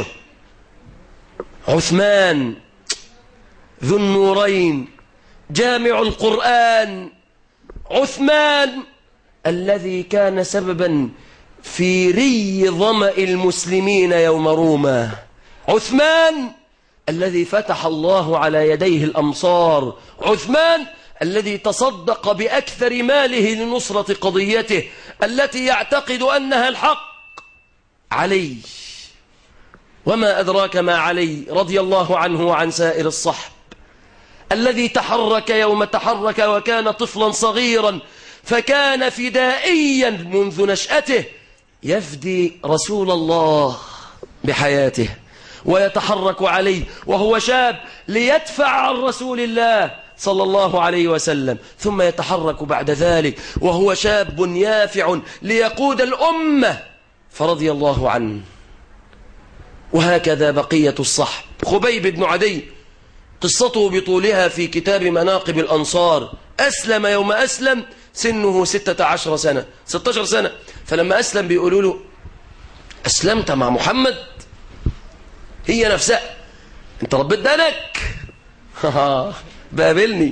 عثمان ذو النورين جامع القرآن عثمان الذي كان سببا في ري ظمأ المسلمين يوم روما عثمان الذي فتح الله على يديه الأمصار عثمان الذي تصدق بأكثر ماله لنصرة قضيته التي يعتقد أنها الحق علي وما أدراك ما علي رضي الله عنه وعن سائر الصحب الذي تحرك يوم تحرك وكان طفلا صغيرا فكان فدائيا منذ نشأته يفدي رسول الله بحياته ويتحرك عليه وهو شاب ليدفع عن رسول الله صلى الله عليه وسلم ثم يتحرك بعد ذلك وهو شاب يافع ليقود الأمة فرضي الله عنه وهكذا بقية الصحب خبيب بن عدي قصته بطولها في كتاب مناقب الأنصار أسلم يوم أسلم سنه ستة عشر سنة ستة سنة فلما أسلم بيقولوا له أسلمت مع محمد هي نفسها انت ربيت دانك بقابلني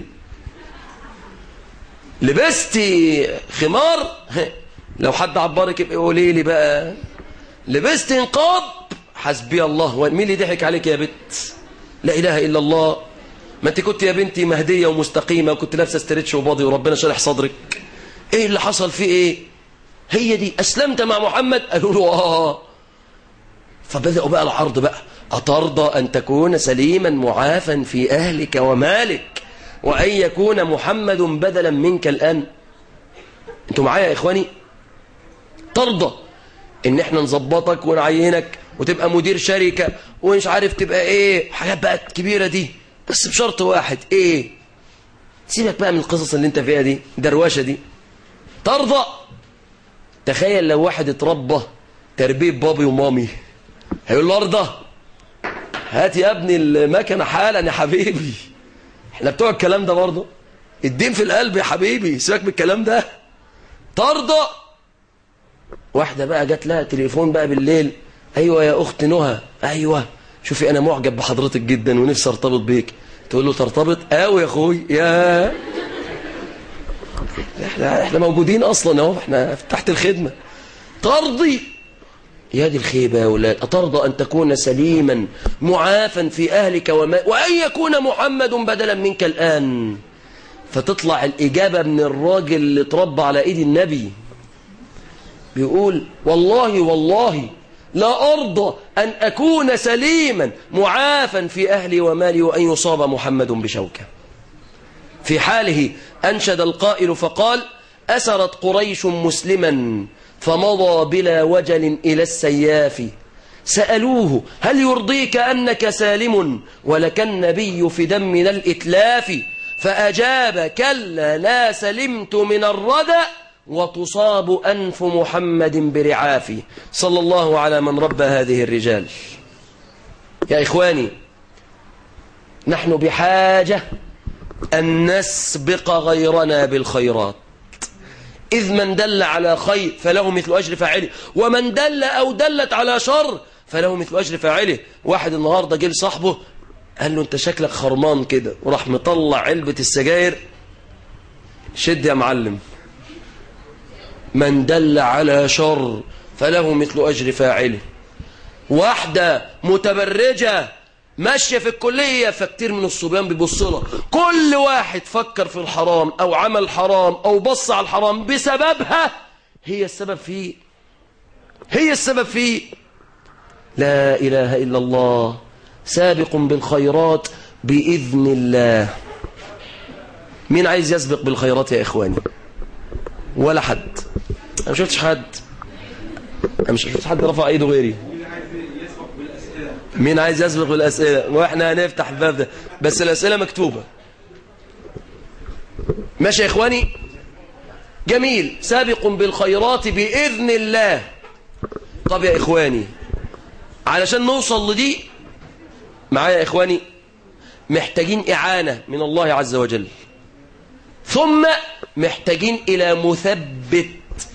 لبستي خمار لو حد عبرك يبقى قولي لي بقى لبستي نقاب حسبي الله مين اللي ضحك عليك يا بت لا اله الا الله ما انت كنت يا بنتي مهديه ومستقيمه وكنت لابسه استرتش وباضي وربنا شرح صدرك ايه اللي حصل فيه ايه هي دي اسلمت مع محمد قالوا له اه فبداوا بقى العرض بقى اترضى ان تكون سليما معافا في اهلك ومالك وان يكون محمد بدلا منك الان انتوا معايا يا اخواني ترضى ان احنا نظبطك ونعينك وتبقى مدير شركة ومش عارف تبقى ايه حاجات بقى كبيرة دي بس بشرط واحد ايه سيبك بقى من القصص اللي انت فيها دي دروشة دي ترضى تخيل لو واحد اتربى تربية بابي ومامي هيقول له ارضى هات يا ابني المكنة حالا يا حبيبي احنا بتوع الكلام ده برضه الدين في القلب يا حبيبي سيبك من الكلام ده ترضى واحدة بقى جات لها تليفون بقى بالليل ايوه يا اخت نهى ايوه شوفي انا معجب بحضرتك جدا ونفسي ارتبط بيك تقول له ترتبط قوي يا اخوي يا احنا احنا موجودين اصلا اهو احنا تحت الخدمه ترضي يا دي الخيبه يا اولاد اترضى ان تكون سليما معافا في اهلك وما وان يكون محمد بدلا منك الان فتطلع الاجابه من الراجل اللي اتربى على ايد النبي بيقول والله والله لا أرضى أن أكون سليما معافا في أهلي ومالي وأن يصاب محمد بشوكة في حاله أنشد القائل فقال أسرت قريش مسلما فمضى بلا وجل إلى السياف سألوه هل يرضيك أنك سالم ولك النبي في دمنا الإتلاف فأجاب كلا لا سلمت من الردى وتصاب أنف محمد برعافه صلى الله على من ربى هذه الرجال يا إخواني نحن بحاجة أن نسبق غيرنا بالخيرات إذ من دل على خير فله مثل أجر فاعله ومن دل أو دلت على شر فله مثل أجر فاعله واحد النهاردة جه لصاحبه قال له أنت شكلك خرمان كده وراح مطلع علبة السجاير شد يا معلم من دل على شر فله مثل أجر فاعله واحدة متبرجة ماشية في الكلية فكتير من الصبيان بيبصوا كل واحد فكر في الحرام أو عمل حرام أو بص على الحرام بسببها هي السبب فيه هي السبب فيه لا إله إلا الله سابق بالخيرات بإذن الله مين عايز يسبق بالخيرات يا إخواني ولا حد انا ما شفتش حد انا مش شفت حد رفع ايده غيري مين عايز يسبق بالاسئله واحنا هنفتح الباب ده بس الاسئله مكتوبه ماشي يا اخواني جميل سابق بالخيرات باذن الله طب يا اخواني علشان نوصل لدي معايا يا اخواني محتاجين اعانه من الله عز وجل ثم محتاجين إلى مثبت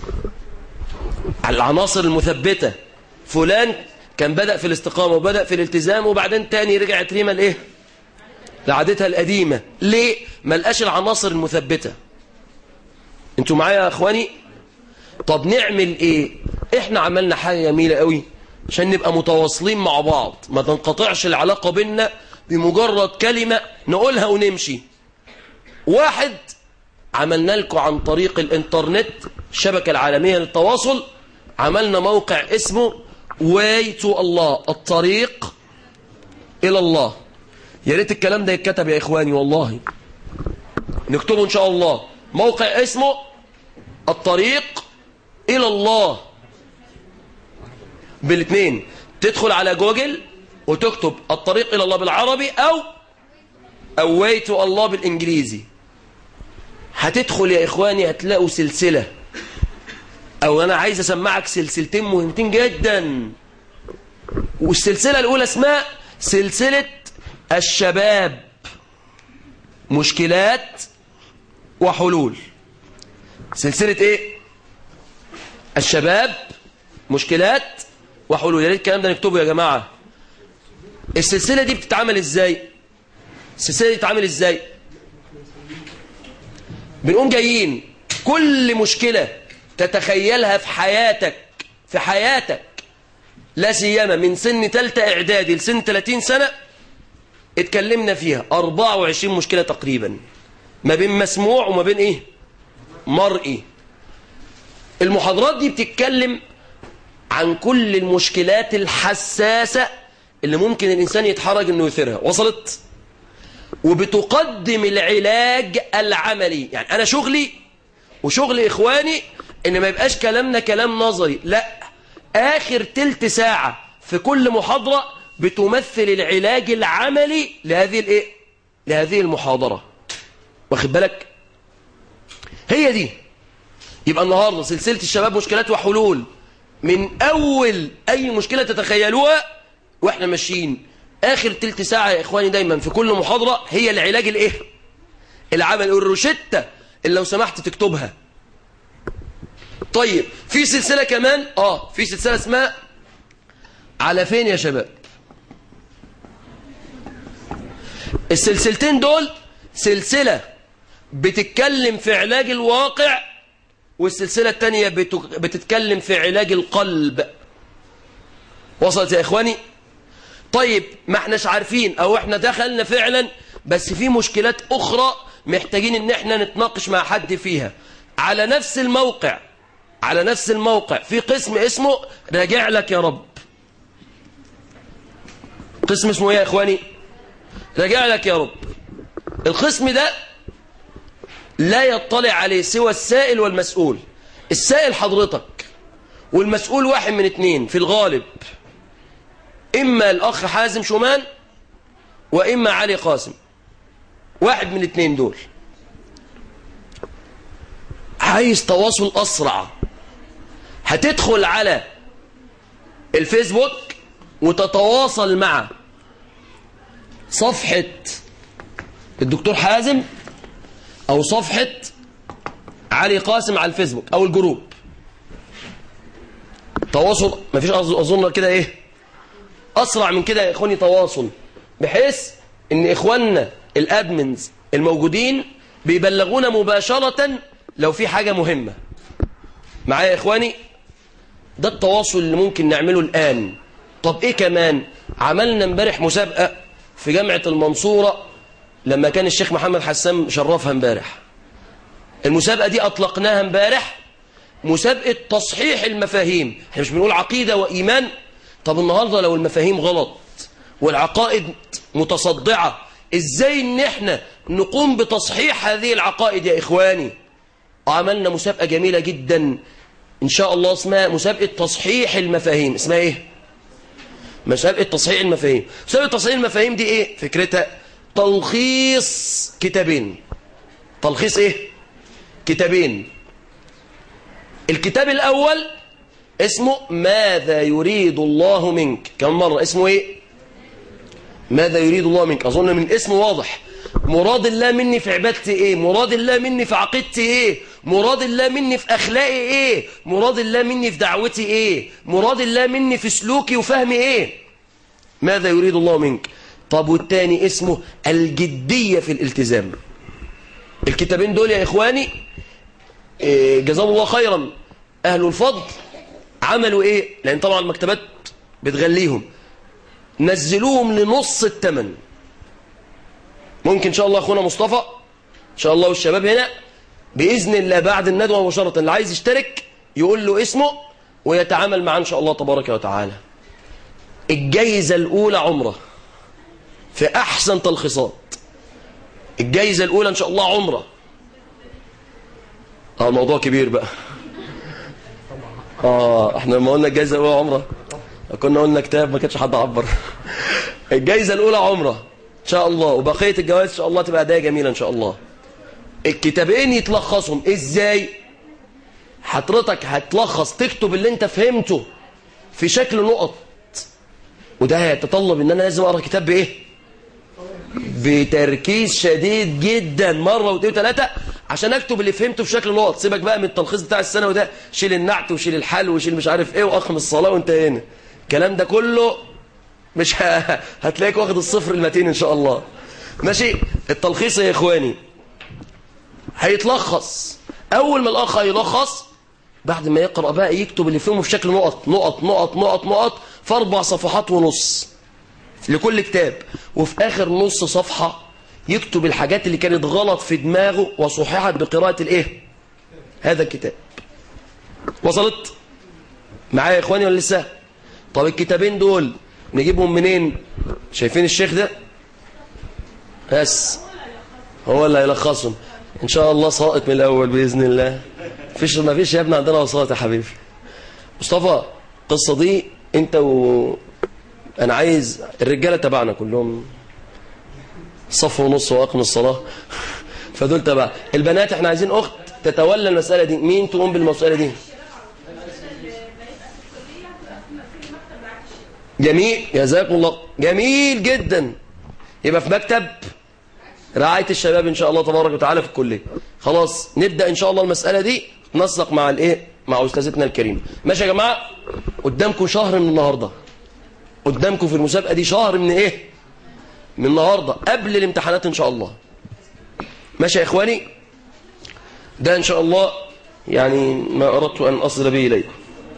العناصر المثبتة فلان كان بدأ في الاستقامة وبدأ في الالتزام وبعدين تاني رجعت ريما لإيه لعادتها القديمة ليه ما لقاش العناصر المثبتة انتوا معايا يا اخواني طب نعمل ايه احنا عملنا حاجة جميلة قوي عشان نبقى متواصلين مع بعض ما تنقطعش العلاقة بينا بمجرد كلمة نقولها ونمشي واحد عملنا لكم عن طريق الانترنت الشبكة العالمية للتواصل عملنا موقع اسمه way to الله الطريق إلى الله يا ريت الكلام ده يتكتب يا إخواني والله نكتبه إن شاء الله موقع اسمه الطريق إلى الله بالاثنين تدخل على جوجل وتكتب الطريق إلى الله بالعربي أو أو way to الله بالإنجليزي هتدخل يا إخواني هتلاقوا سلسلة أو أنا عايز أسمعك سلسلتين مهمتين جدا والسلسلة الأولى اسمها سلسلة الشباب مشكلات وحلول سلسلة ايه الشباب مشكلات وحلول يا ريت الكلام ده نكتبه يا جماعة السلسلة دي بتتعمل ازاي السلسلة دي بتتعمل ازاي بنقوم جايين كل مشكلة تتخيلها في حياتك في حياتك لا سيما من سن تالتة اعدادي لسن 30 سنة اتكلمنا فيها 24 مشكلة تقريبا ما بين مسموع وما بين ايه مرئي المحاضرات دي بتتكلم عن كل المشكلات الحساسة اللي ممكن الإنسان يتحرج أنه يثيرها وصلت؟ وبتقدم العلاج العملي يعني أنا شغلي وشغل إخواني إن ما يبقاش كلامنا كلام نظري لا آخر تلت ساعة في كل محاضرة بتمثل العلاج العملي لهذه الإيه؟ لهذه المحاضرة واخد بالك؟ هي دي يبقى النهاردة سلسلة الشباب مشكلات وحلول من أول أي مشكلة تتخيلوها وإحنا ماشيين آخر تلت ساعة يا إخواني دايما في كل محاضرة هي العلاج الإيه العمل الروشتة اللي لو سمحت تكتبها طيب في سلسلة كمان آه في سلسلة اسمها على فين يا شباب السلسلتين دول سلسلة بتتكلم في علاج الواقع والسلسلة التانية بتتكلم في علاج القلب وصلت يا إخواني طيب ما احناش عارفين أو احنا دخلنا فعلا بس في مشكلات أخرى محتاجين ان احنا نتناقش مع حد فيها على نفس الموقع على نفس الموقع في قسم اسمه راجع لك يا رب قسم اسمه ايه يا إخواني راجع لك يا رب القسم ده لا يطلع عليه سوى السائل والمسؤول السائل حضرتك والمسؤول واحد من اتنين في الغالب إما الأخ حازم شومان وإما علي قاسم واحد من اتنين دول عايز تواصل أسرع هتدخل على الفيسبوك وتتواصل مع صفحة الدكتور حازم او صفحة علي قاسم على الفيسبوك او الجروب تواصل مفيش اظن كده ايه اسرع من كده يا اخواني تواصل بحيث ان اخواننا الادمنز الموجودين بيبلغونا مباشرة لو في حاجة مهمة معايا يا اخواني ده التواصل اللي ممكن نعمله الان طب ايه كمان عملنا امبارح مسابقة في جامعة المنصورة لما كان الشيخ محمد حسام شرفها امبارح المسابقة دي أطلقناها امبارح مسابقة تصحيح المفاهيم احنا مش بنقول عقيدة وإيمان طب النهاردة لو المفاهيم غلط والعقائد متصدعة ازاي ان احنا نقوم بتصحيح هذه العقائد يا إخواني عملنا مسابقة جميلة جدا إن شاء الله اسمها مسابقة تصحيح المفاهيم اسمها ايه مسابقة تصحيح المفاهيم مسابقة تصحيح المفاهيم دي ايه فكرتها تلخيص كتابين تلخيص ايه كتابين الكتاب الاول اسمه ماذا يريد الله منك كم مرة اسمه ايه ماذا يريد الله منك اظن من اسمه واضح مراد الله مني في عبادتي ايه مراد الله مني في عقيدتي ايه مراد الله مني في اخلاقي ايه مراد الله مني في دعوتي ايه مراد الله مني في سلوكي وفهمي ايه ماذا يريد الله منك طب والتاني اسمه الجدية في الالتزام الكتابين دول يا إخواني جزاهم الله خيرا أهل الفضل عملوا إيه لأن طبعا المكتبات بتغليهم نزلوهم لنص الثمن ممكن إن شاء الله أخونا مصطفى إن شاء الله والشباب هنا بإذن الله بعد الندوة مباشرة اللي عايز يشترك يقول له اسمه ويتعامل معاه إن شاء الله تبارك وتعالى الجايزة الأولى عمره في أحسن تلخيصات الجايزة الأولى إن شاء الله عمرة اه الموضوع كبير بقى اه احنا لما قلنا الجايزة الأولى عمرة كنا قلنا كتاب ما كانش حد عبر الجايزة الأولى عمرة إن شاء الله وبقية الجوائز إن شاء الله تبقى هدايا جميلة إن شاء الله الكتابين يتلخصهم إزاي حضرتك هتلخص تكتب اللي انت فهمته في شكل نقط وده هيتطلب ان انا لازم اقرا كتاب بايه بتركيز شديد جدا مرة واثنين وثلاثة عشان اكتب اللي فهمته في شكل نقط سيبك بقى من التلخيص بتاع الثانوي ده شيل النعت وشيل الحل وشيل مش عارف ايه واخم الصلاه وانتهينا الكلام ده كله مش ه... هتلاقيك واخد الصفر المتين ان شاء الله ماشي التلخيص يا اخواني هيتلخص اول ما الاخ هيلخص بعد ما يقرا بقى يكتب اللي فهمه في شكل نقط نقط نقط نقط نقط في اربع صفحات ونص لكل كتاب وفي اخر نص صفحه يكتب الحاجات اللي كانت غلط في دماغه وصححت بقراءه الايه هذا الكتاب وصلت معايا يا اخواني ولا لسه طب الكتابين دول نجيبهم منين شايفين الشيخ ده بس هو اللي هيلخصهم ان شاء الله ساقط من الاول باذن الله فيش ما فيش يا ابني عندنا وساطه يا حبيبي مصطفى القصه دي انت و انا عايز الرجاله تبعنا كلهم صف ونص واقم الصلاه فدول تبع البنات احنا عايزين اخت تتولى المساله دي مين تقوم بالمساله دي جميل جزاكم الله جميل جدا يبقى في مكتب رعاية الشباب إن شاء الله تبارك وتعالى في الكلية خلاص نبدأ إن شاء الله المسألة دي نسق مع الإيه مع أستاذتنا الكريمة ماشي يا جماعة قدامكم شهر من النهاردة قدامكم في المسابقة دي شهر من إيه من النهاردة قبل الامتحانات إن شاء الله ماشي يا إخواني ده إن شاء الله يعني ما أردت أن أصل به إليكم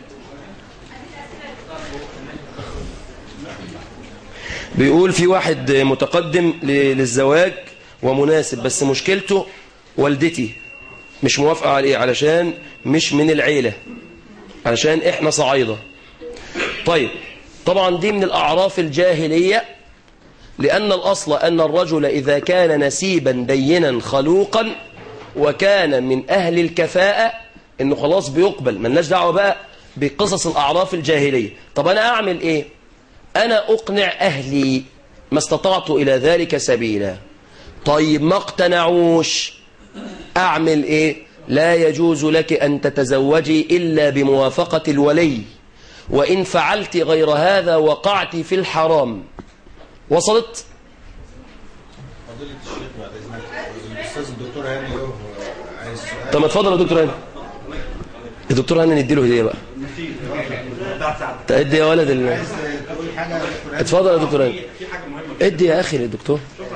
بيقول في واحد متقدم للزواج ومناسب بس مشكلته والدتي مش موافقة عليه علشان مش من العيلة علشان احنا صعيدة طيب طبعا دي من الأعراف الجاهلية لأن الأصل أن الرجل إذا كان نسيبا دينا خلوقا وكان من أهل الكفاءة إنه خلاص بيقبل ملناش دعوة بقى بقصص الأعراف الجاهلية طب أنا أعمل إيه أنا أقنع أهلي ما استطعت إلى ذلك سبيلا طيب ما اقتنعوش أعمل إيه لا يجوز لك أن تتزوجي إلا بموافقة الولي وإن فعلت غير هذا وقعت في الحرام وصلت فضيلة الشيخ بعد اذنك الاستاذ الدكتور هاني له عايز سؤال طب ما اتفضل يا دكتور هاني الدكتور هاني نديله هديه بقى ادي يا ولد ال... عايز تقول حاجه يا دكتور هاني؟ اتفضل يا دكتور هاني ادي يا اخي للدكتور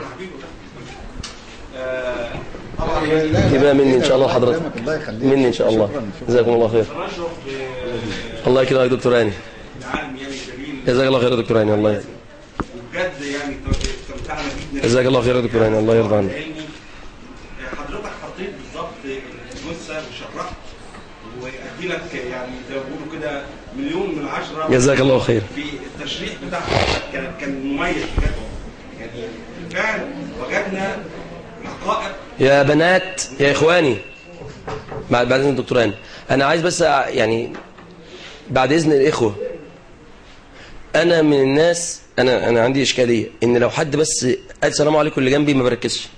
يبقى مني ان شاء الله حضرتك الله يخليك مني ان شاء الله شكراً، شكراً. جزاكم الله خير نشرف الله يكرمك يا دكتور هاني بالعالم يعني الجميل جزاك الله خير يا دكتور هاني الله يكرمك وبجد يعني استمتعنا جدا جزاك الله خير يا دكتور هاني الله يرضى عنك علمي. حضرتك حطيت بالظبط الجثه وشرحت وادي لك يعني زي ما بيقولوا كده مليون من عشره جزاك الله خير في التشريح بتاع حضرتك كان كان مميز بجد يعني بالفعل وجدنا حقائق يا بنات يا اخواني بعد بعد اذن الدكتور هاني انا عايز بس أ- يعني بعد اذن الاخوه انا من الناس انا انا عندي اشكاليه ان لو حد بس قال السلام عليكم اللي جنبي ما بركزش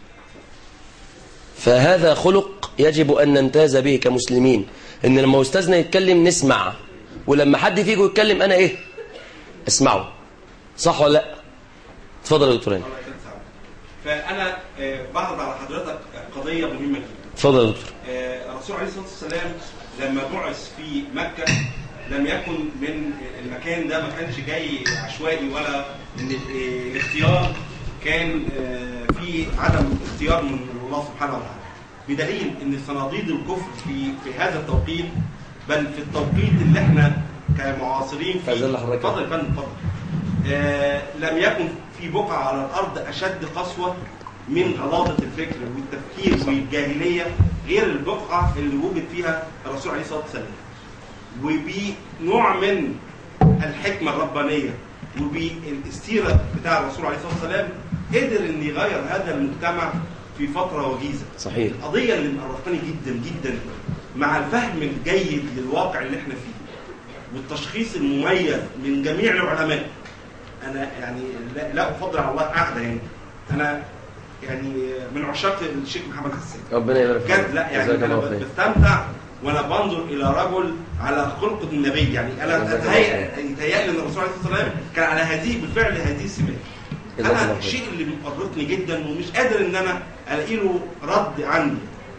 فهذا خلق يجب ان نمتاز به كمسلمين ان لما استاذنا يتكلم نسمع ولما حد فيكم يتكلم انا ايه اسمعه صح ولا لا اتفضل يا دكتور هاني الله يسعدك. فانا آه، بعرض على حضرتك قضيه مهمه جدا اتفضل يا دكتور آه، الرسول عليه الصلاه والسلام لما بعث في مكه لم يكن من المكان ده ما كانش جاي عشوائي ولا ان ال- الاختيار كان آه، في عدم اختيار من الله سبحانه وتعالى بدليل ان صناديد الكفر في في هذا التوقيت بل في التوقيت اللي احنا كمعاصرين فيه فزل حضرتك. اتفضل يا فندم اتفضل آه، لم يكن في بقعة على الأرض أشد قسوة من غلاظة الفكر والتفكير والجاهلية غير البقعة اللي وجد فيها الرسول عليه الصلاة والسلام وبنوع من الحكمة الربانية وبالسيرة بتاع الرسول عليه الصلاة والسلام قدر ان يغير هذا المجتمع في فترة وجيزة صحيح القضية اللي مقرفاني جدا جدا مع الفهم الجيد للواقع اللي احنا فيه والتشخيص المميز من جميع العلماء انا يعني لا, لا افضل على الله قاعده يعني انا يعني من عشاق الشيخ محمد حسان ربنا يبارك فيك بجد لا يعني جزاك انا الله خير بستمتع وانا بنظر الى رجل على خلقه النبي يعني انا جزاك الله اتهيأ يتهيألي ان الرسول عليه الصلاه والسلام كان على هذه بالفعل هذه السمات جزاك الله انا خير. الشيء اللي مقرفني جدا ومش قادر ان انا الاقي له رد عندي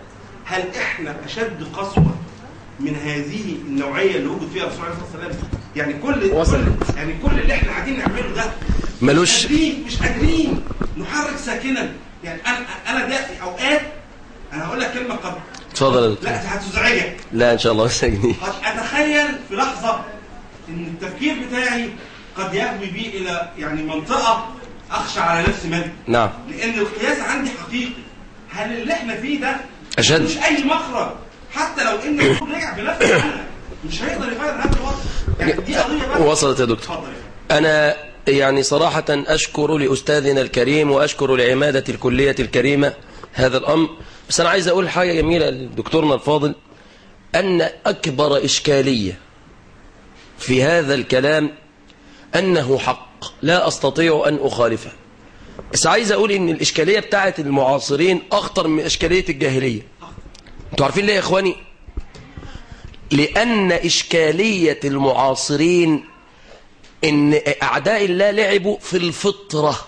هل احنا اشد قسوه من هذه النوعيه اللي وجد فيها الرسول عليه الصلاه والسلام يعني كل وصل. كل يعني كل اللي احنا قاعدين نعمله ده ملوش- مش قادرين مش قادرين نحرك ساكنا يعني انا انا ده في اوقات انا هقول لك كلمه قد اتفضل يا دكتور لا هتزعجك لا ان شاء الله سجني قد اتخيل في لحظه ان التفكير بتاعي قد يهوي بي الى يعني منطقه اخشى على نفسي منها نعم لان القياس عندي حقيقي هل اللي احنا فيه ده أشد. مش اي مخرج حتى لو ان الرسول رجع بنفس السنه مش هيقدر يغير هذا الوضع يعني دي قضيه بقى وصلت يا دكتور اتفضل يا أنا يعني صراحة أشكر لأستاذنا الكريم وأشكر لعمادة الكلية الكريمة هذا الأمر بس أنا عايز أقول حاجة جميلة لدكتورنا الفاضل أن أكبر إشكالية في هذا الكلام أنه حق لا أستطيع أن أخالفه بس عايز أقول إن الإشكالية بتاعت المعاصرين أخطر من إشكالية الجاهلية أنتوا عارفين ليه يا إخواني لأن إشكالية المعاصرين ان اعداء الله لعبوا في الفطرة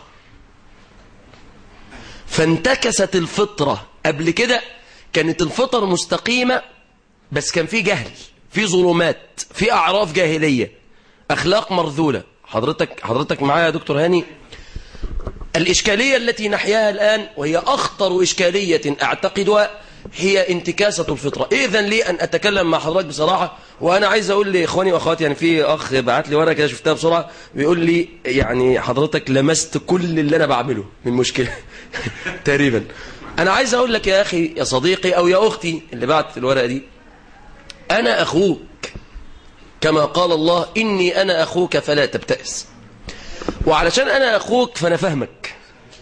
فانتكست الفطرة قبل كده كانت الفطر مستقيمة بس كان في جهل في ظلمات في اعراف جاهلية اخلاق مرذولة حضرتك حضرتك معايا يا دكتور هاني الإشكالية التي نحياها الآن وهي أخطر إشكالية أعتقدها هي انتكاسة الفطرة إذن لي أن أتكلم مع حضرتك بصراحة وأنا عايز أقول لإخواني وأخواتي يعني في أخ بعت لي ورقة كده شفتها بسرعة بيقول لي يعني حضرتك لمست كل اللي أنا بعمله من مشكلة تقريبا أنا عايز أقول لك يا أخي يا صديقي أو يا أختي اللي بعت الورقة دي أنا أخوك كما قال الله إني أنا أخوك فلا تبتئس وعلشان انا اخوك فانا فاهمك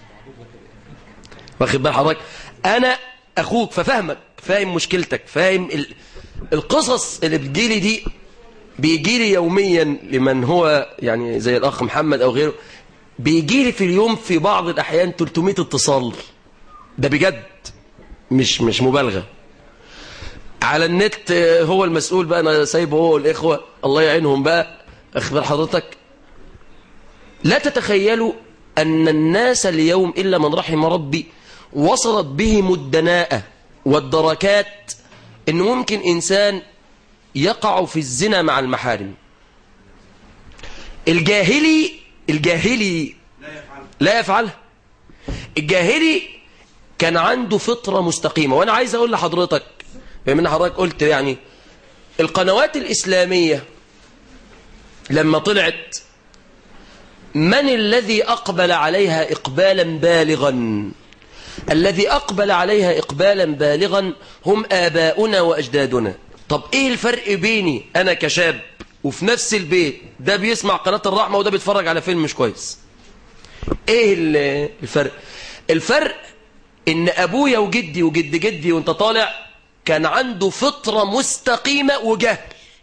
واخد بال حضرتك انا اخوك ففاهمك فاهم مشكلتك فاهم ال... القصص اللي بتجيلي دي بيجيلي يوميا لمن هو يعني زي الاخ محمد او غيره بيجيلي في اليوم في بعض الاحيان 300 اتصال ده بجد مش مش مبالغه على النت آه، هو المسؤول بقى انا سايبه هو والاخوه الله يعينهم بقى اخد بال حضرتك لا تتخيلوا أن الناس اليوم إلا من رحم ربي وصلت بهم الدناءة والدركات أنه ممكن إنسان يقع في الزنا مع المحارم الجاهلي الجاهلي لا يفعلها الجاهلي كان عنده فطرة مستقيمة وأنا عايز أقول لحضرتك بما أن حضرتك قلت يعني القنوات الإسلامية لما طلعت من الذي أقبل عليها إقبالا بالغا الذي أقبل عليها إقبالا بالغا هم آباؤنا وأجدادنا طب إيه الفرق بيني أنا كشاب وفي نفس البيت ده بيسمع قناة الرحمة وده بيتفرج على فيلم مش كويس إيه ال- الفرق الفرق إن أبويا وجدي وجد جدي وانت طالع كان عنده فطرة مستقيمة وجهل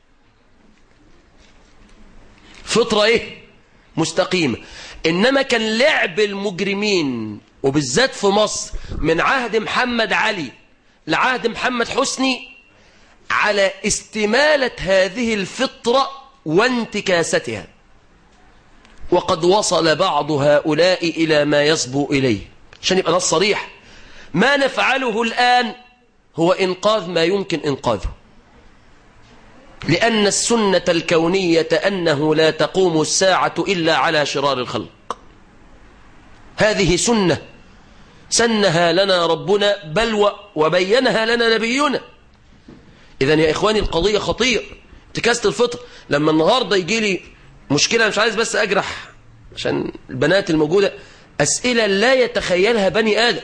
فطرة إيه مستقيمة إنما كان لعب المجرمين وبالذات في مصر من عهد محمد علي لعهد محمد حسني على استمالة هذه الفطرة وانتكاستها وقد وصل بعض هؤلاء إلى ما يصبو إليه عشان يبقى نص صريح ما نفعله الآن هو إنقاذ ما يمكن إنقاذه لأن السنة الكونية أنه لا تقوم الساعة إلا على شرار الخلق هذه سنة سنها لنا ربنا بل و- وبينها لنا نبينا إذا يا إخواني القضية خطير انتكاسة الفطر لما النهاردة يجي لي مشكلة مش عايز بس أجرح عشان البنات الموجودة أسئلة لا يتخيلها بني آدم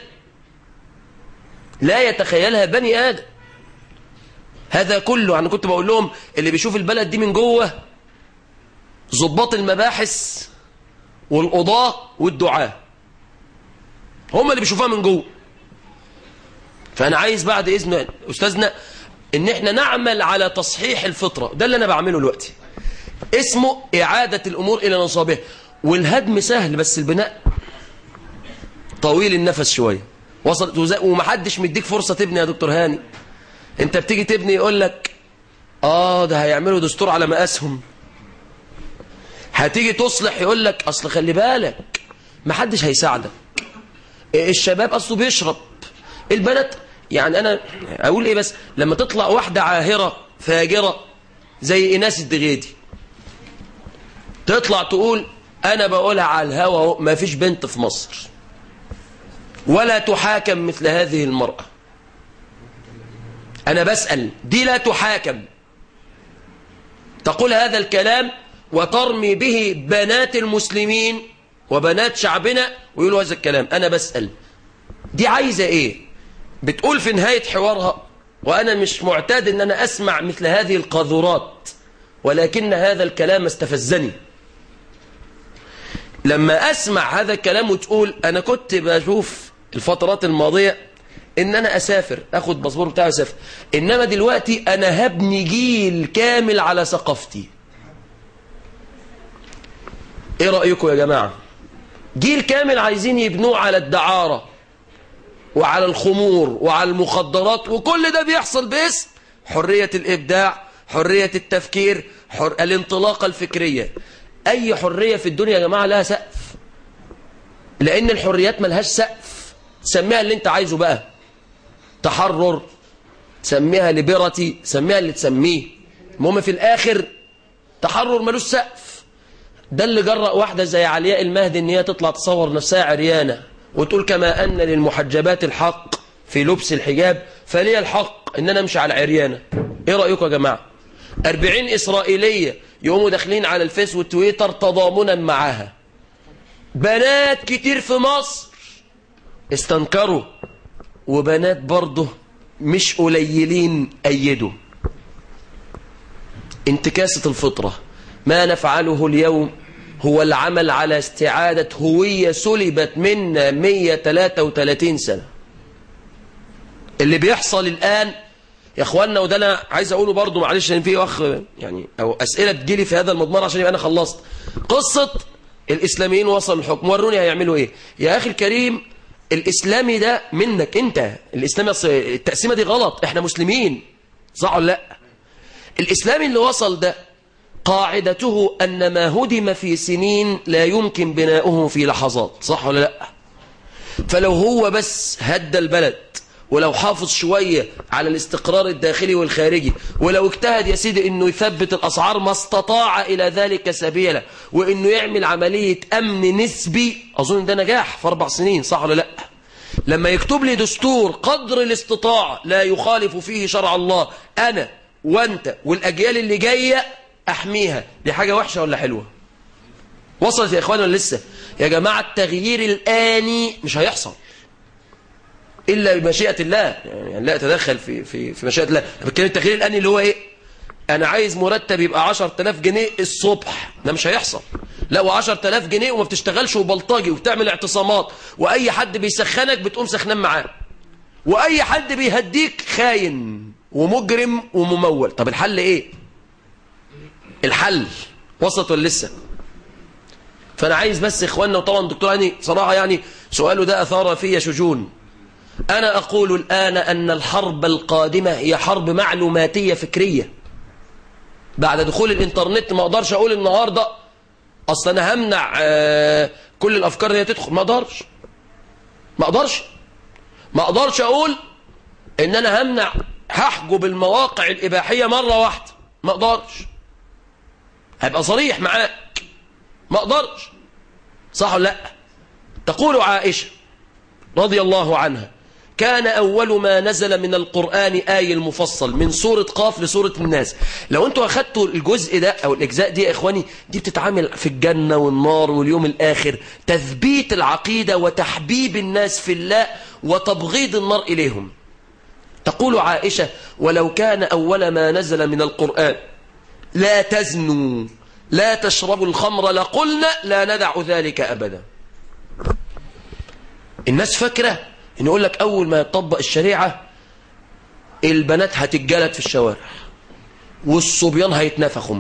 لا يتخيلها بني آدم هذا كله أنا كنت بقول لهم اللي بيشوف البلد دي من جوه ضباط المباحث والقضاة والدعاة هم اللي بيشوفوها من جوه فأنا عايز بعد إذن أستاذنا إن إحنا نعمل على تصحيح الفطرة ده اللي أنا بعمله دلوقتي اسمه إعادة الأمور إلى نصابها والهدم سهل بس البناء طويل النفس شوية وصلت وز- ومحدش مديك فرصة تبني يا دكتور هاني انت بتيجي تبني يقول لك اه ده هيعملوا دستور على مقاسهم هتيجي تصلح يقول لك اصل خلي بالك محدش هيساعدك الشباب اصله بيشرب البنات يعني أنا أقول إيه بس لما تطلع واحدة عاهرة فاجرة زي إيناس الدغيدي تطلع تقول أنا بقولها على الهوا ما فيش بنت في مصر ولا تحاكم مثل هذه المرأة أنا بسأل دي لا تحاكم تقول هذا الكلام وترمي به بنات المسلمين وبنات شعبنا ويقولوا هذا الكلام أنا بسأل دي عايزة إيه بتقول في نهاية حوارها وأنا مش معتاد أن أنا أسمع مثل هذه القاذورات ولكن هذا الكلام استفزني لما أسمع هذا الكلام وتقول أنا كنت بشوف الفترات الماضية إن أنا أسافر أخد باسبور بتاعي وأسافر إنما دلوقتي أنا هبني جيل كامل على ثقافتي إيه رأيكم يا جماعة جيل كامل عايزين يبنوه على الدعارة وعلى الخمور وعلى المخدرات وكل ده بيحصل باسم حرية الإبداع حرية التفكير حر... الانطلاقة الفكرية أي حرية في الدنيا يا جماعة لها سقف لأن الحريات ملهاش سقف سميها اللي انت عايزه بقى تحرر سميها ليبرتي سميها اللي تسميه المهم في الآخر تحرر ملوش سقف ده اللي جرأ واحدة زي علياء المهدي ان هي تطلع تصور نفسها عريانة وتقول كما أن للمحجبات الحق في لبس الحجاب فلي الحق ان انا امشي على عريانة ايه رأيكم يا جماعة أربعين إسرائيلية يقوموا داخلين على الفيس والتويتر تضامنا معاها بنات كتير في مصر استنكروا وبنات برضه مش قليلين أيدوا انتكاسة الفطرة ما نفعله اليوم هو العمل على استعادة هوية سلبت منا 133 سنة اللي بيحصل الآن يا اخوانا وده انا عايز اقوله برضو معلش ان في اخ يعني او اسئله بتجيلي في هذا المضمار عشان يبقى انا خلصت قصه الاسلاميين وصلوا الحكم وروني هيعملوا ايه يا اخي الكريم الاسلامي ده منك انت الاسلامي التقسيمه دي غلط احنا مسلمين صح ولا لا الاسلامي اللي وصل ده قاعدته ان ما هدم في سنين لا يمكن بناؤه في لحظات صح ولا لا فلو هو بس هدى البلد ولو حافظ شوية على الاستقرار الداخلي والخارجي ولو اجتهد يا سيدي انه يثبت الاسعار ما استطاع الى ذلك سبيلا وانه يعمل عملية امن نسبي اظن ده نجاح في اربع سنين صح ولا لا لما يكتب لي دستور قدر الاستطاعة لا يخالف فيه شرع الله انا وانت والاجيال اللي جاية احميها دي حاجة وحشة ولا حلوة وصلت يا اخوانا ولا لسه يا جماعة التغيير الاني مش هيحصل إلا بمشيئة الله يعني لا يتدخل في في في مشيئة الله بتكلم التغيير الآني اللي هو إيه أنا عايز مرتب يبقى 10000 جنيه الصبح ده مش هيحصل لا و10000 جنيه وما بتشتغلش وبلطجي وبتعمل اعتصامات وأي حد بيسخنك بتقوم سخنان معاه وأي حد بيهديك خاين ومجرم وممول طب الحل إيه الحل وسط ولا لسه فأنا عايز بس إخواننا وطبعا الدكتور يعني صراحة يعني سؤاله ده أثار فيا شجون أنا أقول الآن أن الحرب القادمة هي حرب معلوماتية فكرية بعد دخول الإنترنت ما أقدرش أقول النهاردة أصل أنا همنع آه كل الأفكار دي تدخل ما أقدرش ما أقدرش ما أقدرش أقول إن أنا همنع هحجب المواقع الإباحية مرة واحدة ما أقدرش هبقى صريح معاك ما أقدرش صح ولا لا تقول عائشة رضي الله عنها كان أول ما نزل من القرآن آي المفصل من سورة قاف لسورة الناس لو أنتوا أخدتوا الجزء ده أو الأجزاء دي يا إخواني دي بتتعامل في الجنة والنار واليوم الآخر تثبيت العقيدة وتحبيب الناس في الله وتبغيض النار إليهم تقول عائشة ولو كان أول ما نزل من القرآن لا تزنوا لا تشربوا الخمر لقلنا لا ندع ذلك أبدا الناس فاكرة ان يقول لك اول ما يطبق الشريعة البنات هتتجلد في الشوارع والصبيان هيتنفخوا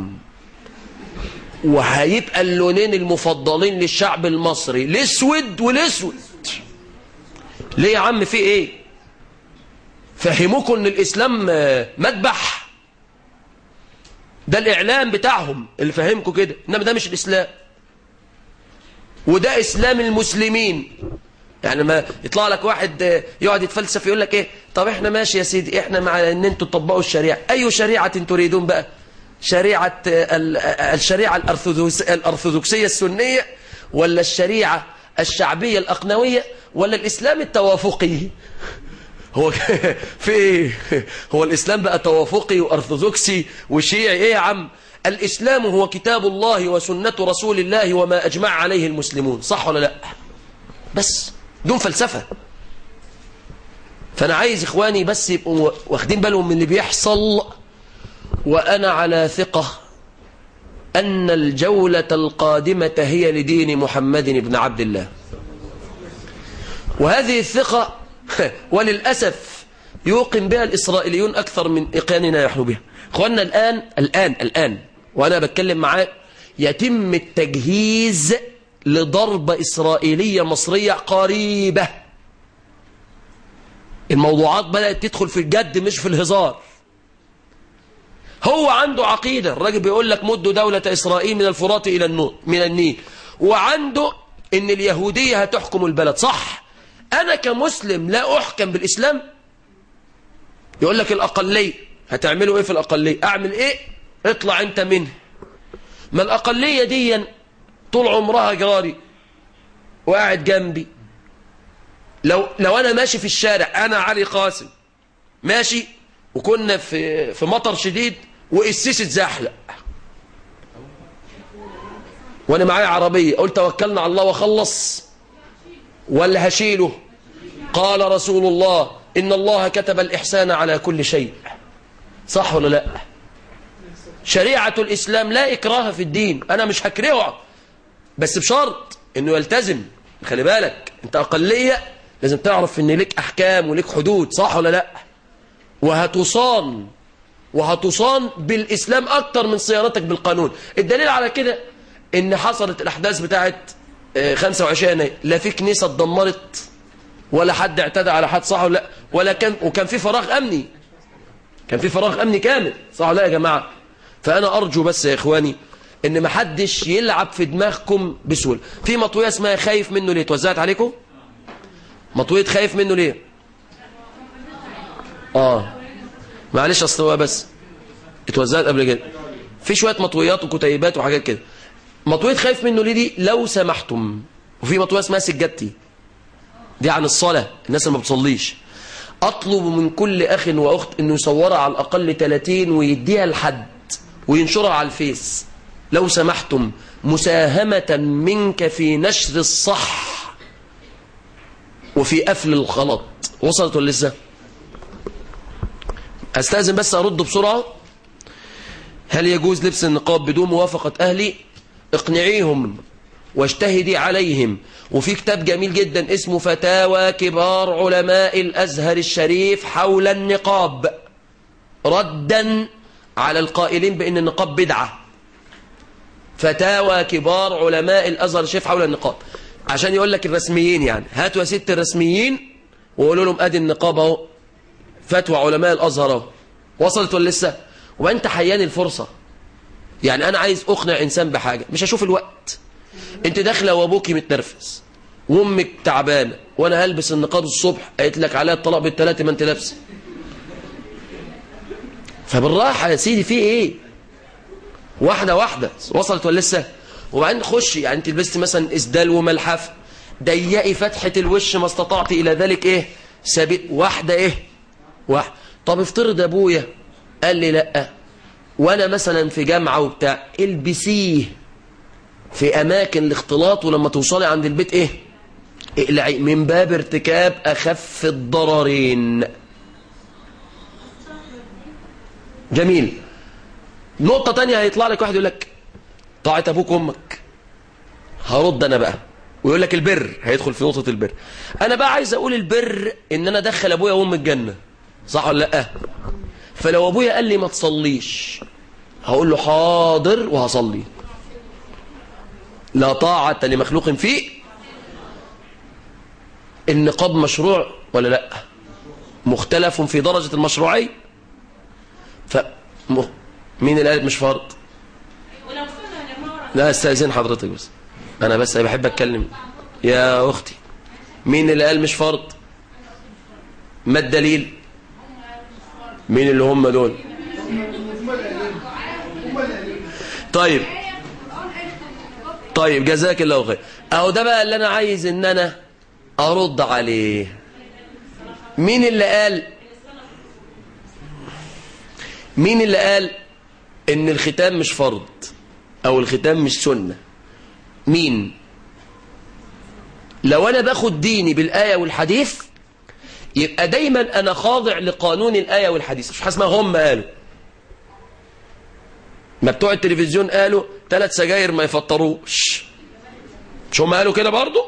وهيبقى اللونين المفضلين للشعب المصري الاسود والاسود ليه يا عم في ايه فهموكم ان الاسلام مذبح ده الاعلام بتاعهم اللي فهمكم كده انما ده مش الاسلام وده اسلام المسلمين يعني ما يطلع لك واحد آه، يقعد يتفلسف يقول لك ايه طب احنا ماشي يا سيدي احنا مع ان انتوا تطبقوا الشريعه اي شريعه تريدون بقى شريعه آه، ال- آه، الشريعه الأرثوذكس- الارثوذكسيه السنيه ولا الشريعه الشعبيه الاقنويه ولا الاسلام التوافقي هو في ايه هو الاسلام بقى توافقي وارثوذكسي وشيعي ايه يا عم الاسلام هو كتاب الله وسنه رسول الله وما اجمع عليه المسلمون صح ولا لا بس دون فلسفه فانا عايز اخواني بس يبقوا واخدين بالهم من اللي بيحصل وانا على ثقه ان الجوله القادمه هي لدين محمد بن عبد الله وهذه الثقة وللأسف يوقن بها الإسرائيليون أكثر من إيقاننا نحن بها أخوانا الآن الآن الآن وأنا بتكلم معاك يتم التجهيز لضربة إسرائيلية مصرية قريبة الموضوعات بدأت تدخل في الجد مش في الهزار هو عنده عقيدة الراجل بيقول لك مدوا دولة إسرائيل من الفرات إلى النو من النيل وعنده إن اليهودية هتحكم البلد صح أنا كمسلم لا أحكم بالإسلام يقول لك الأقلية هتعملوا إيه في الأقلية أعمل إيه اطلع أنت منه ما الأقلية دي طول عمرها جاري وقاعد جنبي لو لو أنا ماشي في الشارع أنا علي قاسم ماشي وكنا في في مطر شديد والسيس اتزحلق وانا معايا عربيه قلت توكلنا على الله وخلص ولا هشيله قال رسول الله ان الله كتب الاحسان على كل شيء صح ولا لا شريعه الاسلام لا اكراه في الدين انا مش هكرهه بس بشرط انه يلتزم خلي بالك انت اقليه لازم تعرف ان ليك احكام وليك حدود صح ولا لا وهتصان وهتصان بالإسلام أكتر من صيانتك بالقانون الدليل على كده إن حصلت الأحداث بتاعت آه، 25 يناير لا في كنيسة اتدمرت ولا حد اعتدى على حد صح ولا لا ولا كان وكان في فراغ أمني كان في فراغ أمني كامل صح ولا لا يا جماعة فأنا أرجو بس يا إخواني إن ما حدش يلعب في دماغكم بسهولة في مطوية اسمها خايف منه ليه توزعت عليكم مطوية خايف منه ليه اه معلش اصل هو بس اتوزعت قبل كده في شويه مطويات وكتيبات وحاجات كده مطويه خايف منه ليه دي لو سمحتم وفي مطويه اسمها سجادتي دي عن الصلاه الناس اللي ما بتصليش اطلب من كل اخ واخت انه يصورها على الاقل 30 ويديها لحد وينشرها على الفيس لو سمحتم مساهمه منك في نشر الصح وفي قفل الغلط وصلت ولا لسه استاذن بس ارد بسرعه هل يجوز لبس النقاب بدون موافقه اهلي اقنعيهم واجتهدي عليهم وفي كتاب جميل جدا اسمه فتاوى كبار علماء الازهر الشريف حول النقاب ردا على القائلين بان النقاب بدعه فتاوى كبار علماء الازهر الشريف حول النقاب عشان يقول لك الرسميين يعني هاتوا يا ست الرسميين وقولوا لهم ادي النقاب اهو فتوى علماء الازهر اهو وصلت ولا لسه وانت حياني الفرصه يعني انا عايز اقنع انسان بحاجه مش هشوف الوقت انت داخله وابوكي متنرفز وامك تعبانه وانا هلبس النقاب الصبح قالت لك عليها الطلاق بالثلاثه ما انت لابسه فبالراحه يا سيدي في ايه واحده واحده وصلت ولا لسه وبعدين خشي يعني انت لبست مثلا اسدال وملحفه ضيقي فتحه الوش ما استطعت الى ذلك ايه سبيل واحده ايه واحد طب افترض ابويا قال لي لا وانا مثلا في جامعه وبتاع البسيه في اماكن الاختلاط ولما توصلي عند البيت ايه اقلعي من باب ارتكاب اخف الضررين جميل نقطة تانية هيطلع لك واحد يقول لك طاعة ابوك وامك هرد انا بقى ويقول لك البر هيدخل في نقطة البر انا بقى عايز اقول البر ان انا ادخل ابويا وامي الجنة صح ولا لا فلو ابويا قال لي ما تصليش هقول له حاضر وهصلي لا طاعة لمخلوق فيه النقاب مشروع ولا لا مختلف في درجة المشروعية ف م... مين اللي قال مش فرض لا استاذن حضرتك بس انا بس بحب اتكلم يا اختي مين اللي قال مش فرض ما الدليل مين اللي هم دول طيب طيب جزاك الله خير اهو ده بقى اللي انا عايز ان انا ارد عليه مين اللي قال مين اللي قال ان الختام مش فرض او الختام مش سنة مين لو انا باخد ديني بالآية والحديث يبقى دايما انا خاضع لقانون الآية والحديث مش حاسمها هم قالوا ما بتوع التلفزيون قالوا ثلاث سجاير ما يفطروش مش هم قالوا كده برضو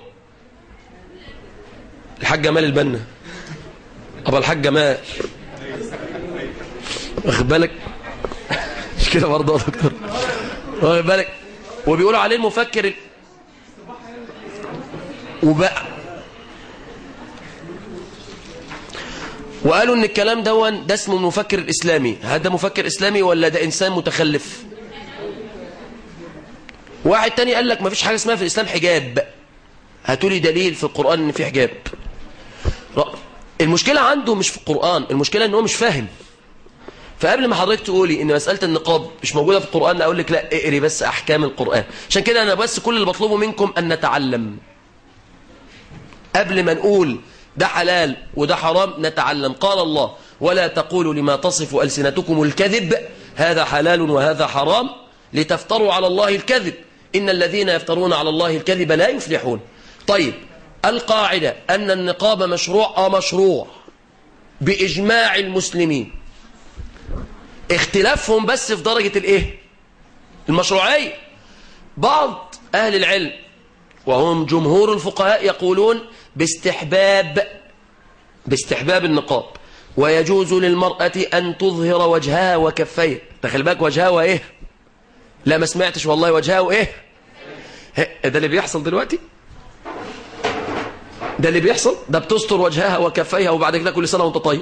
الحاج جمال البنا ابا الحاج جمال واخد بالك مش كده برضه يا دكتور واخد بالك وبيقولوا عليه المفكر ال... وبقى وقالوا ان الكلام دون ده اسمه المفكر الاسلامي هذا مفكر اسلامي ولا ده انسان متخلف واحد تاني قال لك ما فيش حاجه اسمها في الاسلام حجاب هاتولي دليل في القران ان في حجاب المشكله عنده مش في القران المشكله ان هو مش فاهم فقبل ما حضرتك تقولي ان مساله النقاب مش موجوده في القران اقول لك لا اقري بس احكام القران عشان كده انا بس كل اللي بطلبه منكم ان نتعلم قبل ما نقول ده حلال وده حرام نتعلم قال الله ولا تقولوا لما تصف ألسنتكم الكذب هذا حلال وهذا حرام لتفتروا على الله الكذب إن الذين يفترون على الله الكذب لا يفلحون طيب القاعدة أن النقاب مشروع أو مشروع بإجماع المسلمين اختلافهم بس في درجة الايه المشروعية بعض أهل العلم وهم جمهور الفقهاء يقولون باستحباب باستحباب النقاب ويجوز للمرأة أن تظهر وجهها وكفيها تخيل بالك وجهها وإيه لا ما سمعتش والله وجهها وإيه ده اللي بيحصل دلوقتي ده اللي بيحصل ده بتستر وجهها وكفيها وبعد كده كل سنة وانت طيب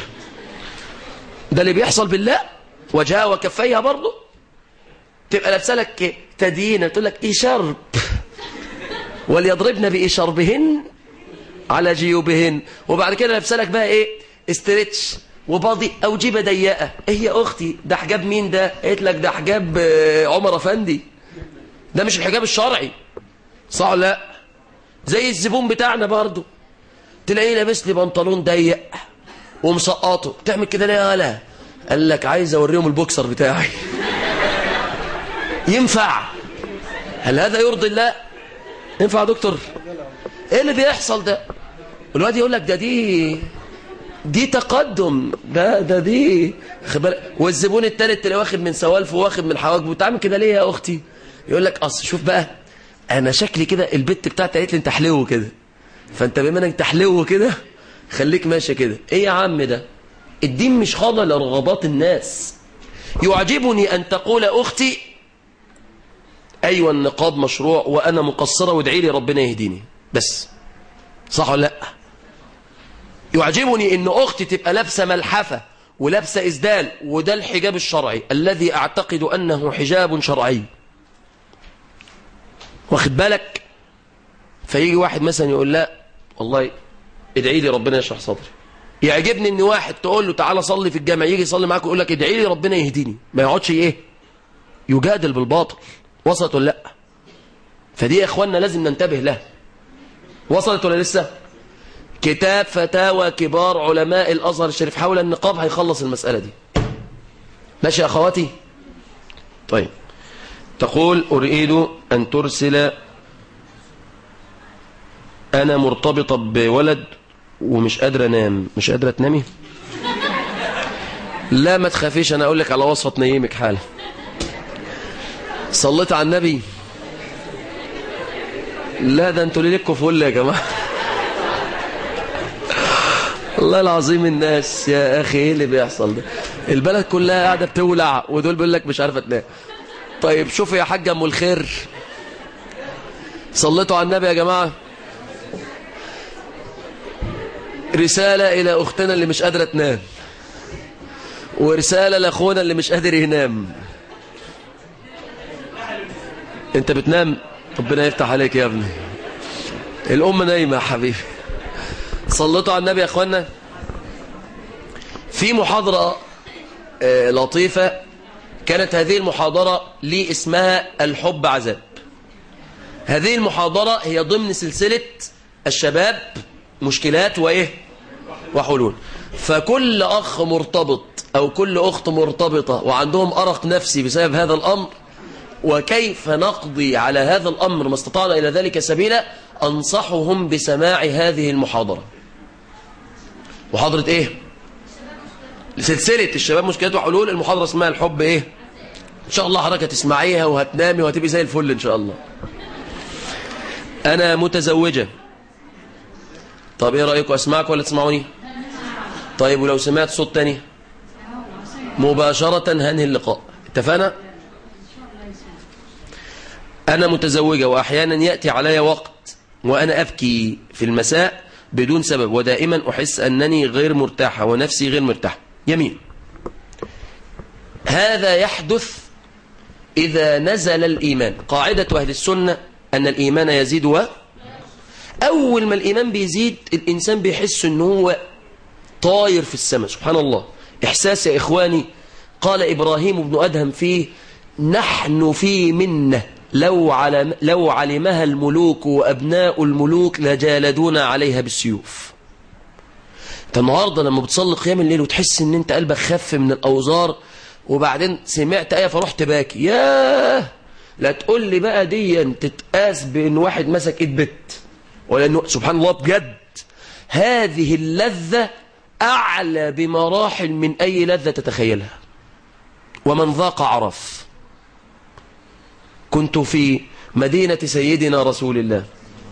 ده اللي بيحصل بالله وجهها وكفيها برضه تبقى لابسه لك تدينه تقول لك إشرب وليضربن بإشربهن على جيوبهن وبعد كده لابسه لك بقى ايه استرتش وباضي او جيبه ضيقه ايه يا اختي ده حجاب مين ده قالت لك ده حجاب عمر افندي ده مش الحجاب الشرعي صح ولا لا زي الزبون بتاعنا برضه تلاقيه لابس لي بنطلون ضيق ومسقطه تعمل كده ليه يالا قال لك عايز اوريهم البوكسر بتاعي ينفع هل هذا يرضي الله ينفع يا دكتور ايه اللي بيحصل ده الواد يقول لك ده دي دي تقدم ده ده دي خبر والزبون التالت تلاقيه واخد من سوالفه واخد من حواجبه بتعمل كده ليه يا اختي يقول لك اصل شوف بقى انا شكلي كده البت بتاعتي قالت لي انت حلو كده فانت بما انك تحلو كده خليك ماشي كده ايه يا عم ده الدين مش خاضع لرغبات الناس يعجبني ان تقول اختي ايوه النقاب مشروع وانا مقصره وادعي لي ربنا يهديني بس صح ولا لا يعجبني ان اختي تبقى لابسه ملحفه ولابسه اسدال وده الحجاب الشرعي الذي اعتقد انه حجاب شرعي واخد بالك فيجي واحد مثلا يقول لا والله ادعي لي ربنا يشرح صدري يعجبني ان واحد تقول له تعالى صلي في الجامع يجي يصلي معاك ويقول لك ادعي لي ربنا يهديني ما يقعدش ايه يجادل بالباطل وصلت ولا لا فدي يا اخواننا لازم ننتبه لها وصلت ولا لسه كتاب فتاوى كبار علماء الازهر الشريف حول النقاب هيخلص المساله دي ماشي يا اخواتي طيب تقول اريد ان ترسل انا مرتبطه بولد ومش قادره انام مش قادره تنامي لا ما تخافيش انا اقول لك على وصفه تنيمك حالا صليت على النبي لا ده انتوا ليه لكم فل يا جماعه والله العظيم الناس يا اخي ايه اللي بيحصل ده البلد كلها قاعده بتولع ودول بيقول لك مش عارفه تنام طيب شوفوا يا حاجه ام الخير صليتوا على النبي يا جماعه رساله الى اختنا اللي مش قادره تنام ورساله لاخونا اللي مش قادر ينام انت بتنام ربنا يفتح عليك يا ابني الام نايمه يا حبيبي صلتوا على النبي يا اخوانا في محاضرة آه، لطيفة كانت هذه المحاضرة لي اسمها الحب عذاب هذه المحاضرة هي ضمن سلسلة الشباب مشكلات وإيه وحلول فكل أخ مرتبط أو كل أخت مرتبطة وعندهم أرق نفسي بسبب هذا الأمر وكيف نقضي على هذا الأمر ما استطعنا إلى ذلك سبيلا أنصحهم بسماع هذه المحاضرة محاضرة إيه سلسلة الشباب مشكلات وحلول المحاضرة اسمها الحب إيه إن شاء الله حضرتك هتسمعيها وهتنامي وهتبقي زي الفل إن شاء الله أنا متزوجة طب إيه رأيكم أسمعك ولا تسمعوني طيب ولو سمعت صوت تاني مباشرة هنهي اللقاء اتفقنا أنا متزوجة وأحيانا يأتي علي وقت وأنا أبكي في المساء بدون سبب ودائما أحس أنني غير مرتاحة ونفسي غير مرتاحة يمين هذا يحدث إذا نزل الإيمان قاعدة أهل السنة أن الإيمان يزيد و أول ما الإيمان بيزيد الإنسان بيحس أنه هو طاير في السماء سبحان الله إحساس يا إخواني قال إبراهيم بن أدهم فيه نحن في منه لو, علم لو علمها الملوك وأبناء الملوك لجالدونا عليها بالسيوف انت النهارده لما بتصلي قيام الليل وتحس ان انت قلبك خف من الاوزار وبعدين سمعت ايه فرحت باكي ياه لا تقول لي بقى دي تتقاس بان واحد مسك ايد بت ولا انه سبحان الله بجد هذه اللذة اعلى بمراحل من اي لذة تتخيلها ومن ذاق عرف كنت في مدينة سيدنا رسول الله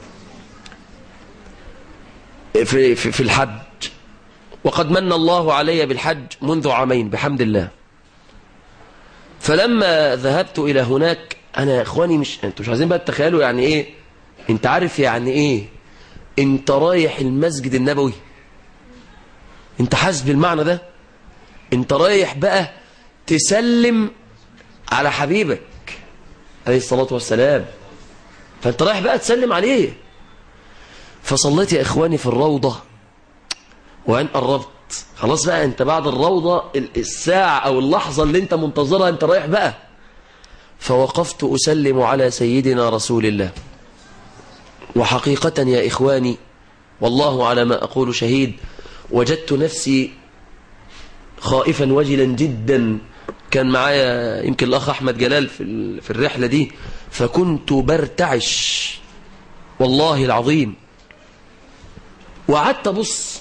في, في, في الحج وقد من الله علي بالحج منذ عامين بحمد الله فلما ذهبت إلى هناك أنا يا إخواني مش أنتوا مش عايزين بقى تتخيلوا يعني إيه أنت عارف يعني إيه أنت رايح المسجد النبوي أنت حاسس بالمعنى ده أنت رايح بقى تسلم على حبيبك عليه الصلاة والسلام فأنت رايح بقى تسلم عليه فصليت يا إخواني في الروضة وأن قربت خلاص بقى أنت بعد الروضة الساعة أو اللحظة اللي أنت منتظرها أنت رايح بقى فوقفت أسلم على سيدنا رسول الله وحقيقة يا إخواني والله على ما أقول شهيد وجدت نفسي خائفا وجلا جدا كان معايا يمكن الأخ أحمد جلال في في الرحلة دي فكنت برتعش والله العظيم وقعدت أبص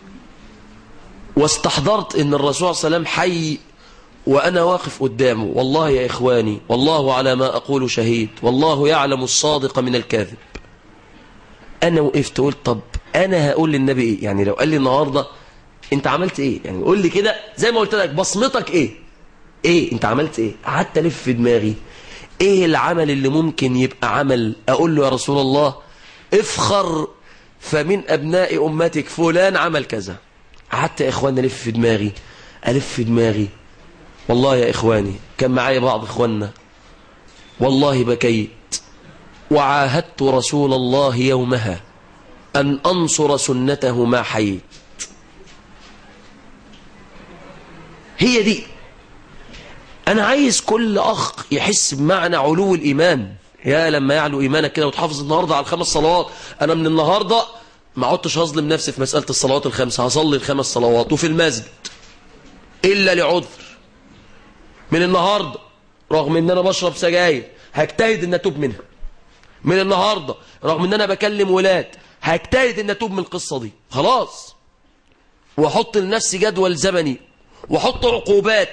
واستحضرت ان الرسول صلى الله عليه وسلم حي وأنا واقف قدامه والله يا إخواني والله على ما أقول شهيد والله يعلم الصادق من الكاذب أنا وقفت قلت طب أنا هقول للنبي إيه يعني لو قال لي النهاردة أنت عملت إيه يعني قول لي كده زي ما قلت لك بصمتك إيه إيه أنت عملت إيه قعدت ألف في دماغي إيه العمل اللي ممكن يبقى عمل أقول له يا رسول الله افخر فمن أبناء أمتك فلان عمل كذا قعدت يا إخواني ألف في دماغي ألف في دماغي والله يا إخواني كان معايا بعض إخواننا والله بكيت وعاهدت رسول الله يومها أن أنصر سنته ما حييت هي دي أنا عايز كل أخ يحس بمعنى علو الإيمان يا لما يعلو إيمانك كده وتحافظ النهاردة على الخمس صلوات أنا من النهاردة ما عدتش هظلم نفسي في مسألة الصلوات الخمسة هصلي الخمس صلوات وفي المسجد إلا لعذر من النهاردة رغم ان انا بشرب سجاير هجتهد ان اتوب منها من النهاردة رغم ان انا بكلم ولاد هجتهد ان اتوب من القصة دي خلاص واحط لنفسي جدول زمني واحط عقوبات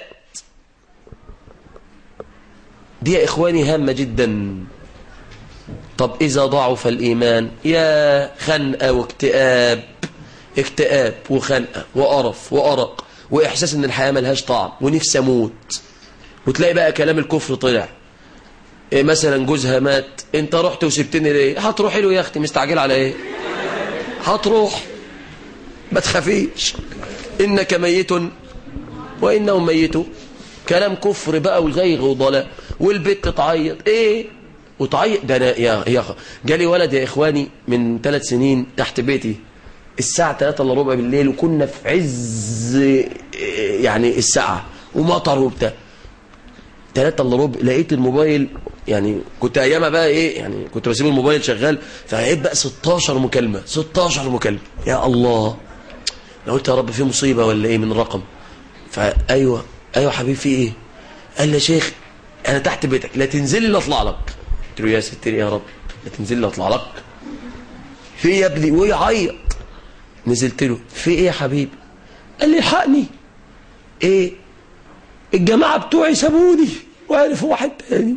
دي يا اخواني هامة جدا طب اذا ضعف الايمان يا خنقة واكتئاب اكتئاب وخنقة وقرف وأرق واحساس ان الحياة ملهاش طعم ونفسي اموت وتلاقي بقى كلام الكفر طلع إيه مثلا جوزها مات انت رحت وسبتني ليه هتروحي له يا اختي مستعجل على ايه هتروح ما تخافيش انك ميت وانهم ميتون كلام كفر بقى وزيغ وضلال والبت تعيط ايه وتعيط ده انا يا يا جالي ولد يا اخواني من ثلاث سنين تحت بيتي الساعة 3 الا ربع بالليل وكنا في عز يعني الساعة ومطر وبتاع 3 الا ربع لقيت الموبايل يعني كنت ايامها بقى ايه يعني كنت بسيب الموبايل شغال فلقيت بقى 16 مكالمة 16 مكالمة يا الله انا قلت يا رب في مصيبة ولا ايه من الرقم فايوه ايوه حبيبي في ايه قال لي يا شيخ انا تحت بيتك لا تنزل لي اطلع لك قلت له يا ستير يا رب لا تنزل لي اطلع لك في إيه يا ابني ويعيط نزلت له في ايه يا حبيبي قال لي الحقني ايه الجماعه بتوعي سابوني وعرفوا واحد تاني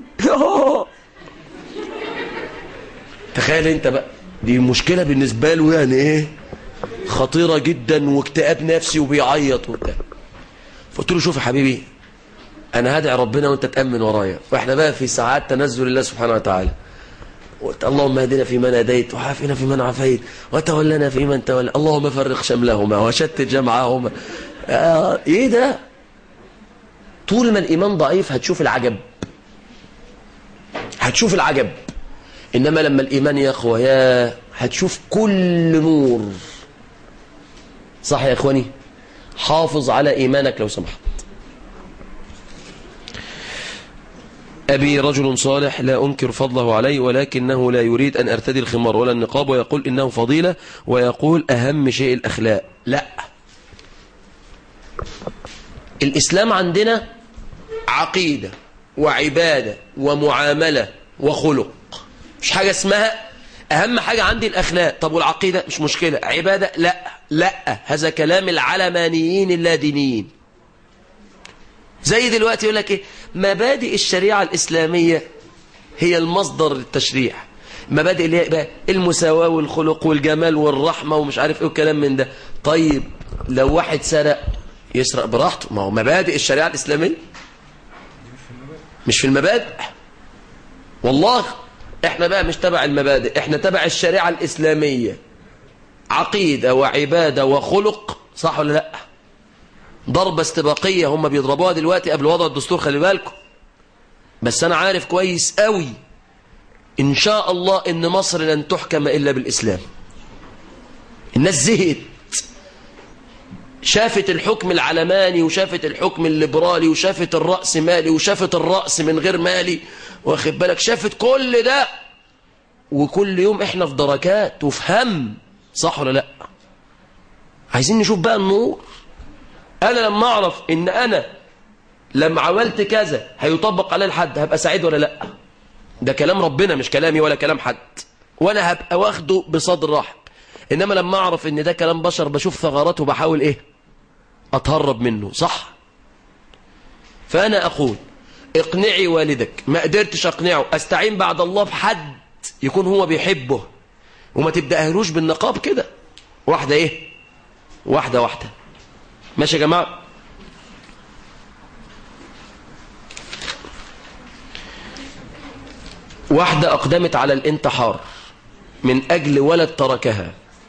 تخيل انت بقى دي مشكله بالنسبه له يعني ايه خطيره جدا واكتئاب نفسي وبيعيط وبتاع فقلت له شوف يا حبيبي انا هدعي ربنا وانت تامن ورايا واحنا بقى في ساعات تنزل الله سبحانه وتعالى قلت اللهم اهدنا فيمن هديت وعافنا فيمن عافيت وتولنا فيمن تولى اللهم فرق شملهما وشتت جمعهما آه ايه ده طول ما الايمان ضعيف هتشوف العجب هتشوف العجب انما لما الايمان يقوى يا هتشوف كل نور صح يا اخواني حافظ على ايمانك لو سمحت أبي رجل صالح لا أنكر فضله علي ولكنه لا يريد أن أرتدي الخمار ولا النقاب ويقول إنه فضيلة ويقول أهم شيء الأخلاق لا الإسلام عندنا عقيدة وعبادة ومعاملة وخلق مش حاجة اسمها أهم حاجة عندي الأخلاق طب والعقيدة مش مشكلة عبادة لا لا هذا كلام العلمانيين اللادينيين زي دلوقتي يقول لك ايه مبادئ الشريعة الإسلامية هي المصدر للتشريع مبادئ اللي هي بقى المساواة والخلق والجمال والرحمة ومش عارف ايه والكلام من ده طيب لو واحد سرق يسرق براحته ما هو مبادئ الشريعة الإسلامية مش في المبادئ والله احنا بقى مش تبع المبادئ احنا تبع الشريعة الإسلامية عقيدة وعبادة وخلق صح ولا لا ضربة استباقية هم بيضربوها دلوقتي قبل وضع الدستور خلي بالكم بس أنا عارف كويس قوي إن شاء الله إن مصر لن تحكم إلا بالإسلام الناس زهقت شافت الحكم العلماني وشافت الحكم الليبرالي وشافت الرأس مالي وشافت الرأس من غير مالي واخد بالك شافت كل ده وكل يوم احنا في دركات وفي هم صح ولا لا عايزين نشوف بقى النور انا لما اعرف ان انا لما عملت كذا هيطبق عليه الحد هبقى سعيد ولا لا ده كلام ربنا مش كلامي ولا كلام حد وانا هبقى واخده بصدر رحب انما لما اعرف ان ده كلام بشر بشوف ثغراته بحاول ايه اتهرب منه صح فانا اقول اقنعي والدك ما قدرتش اقنعه استعين بعد الله بحد يكون هو بيحبه وما تبدأهلوش بالنقاب كده واحدة ايه واحدة واحدة ماشي يا جماعة واحدة أقدمت على الانتحار من أجل ولد تركها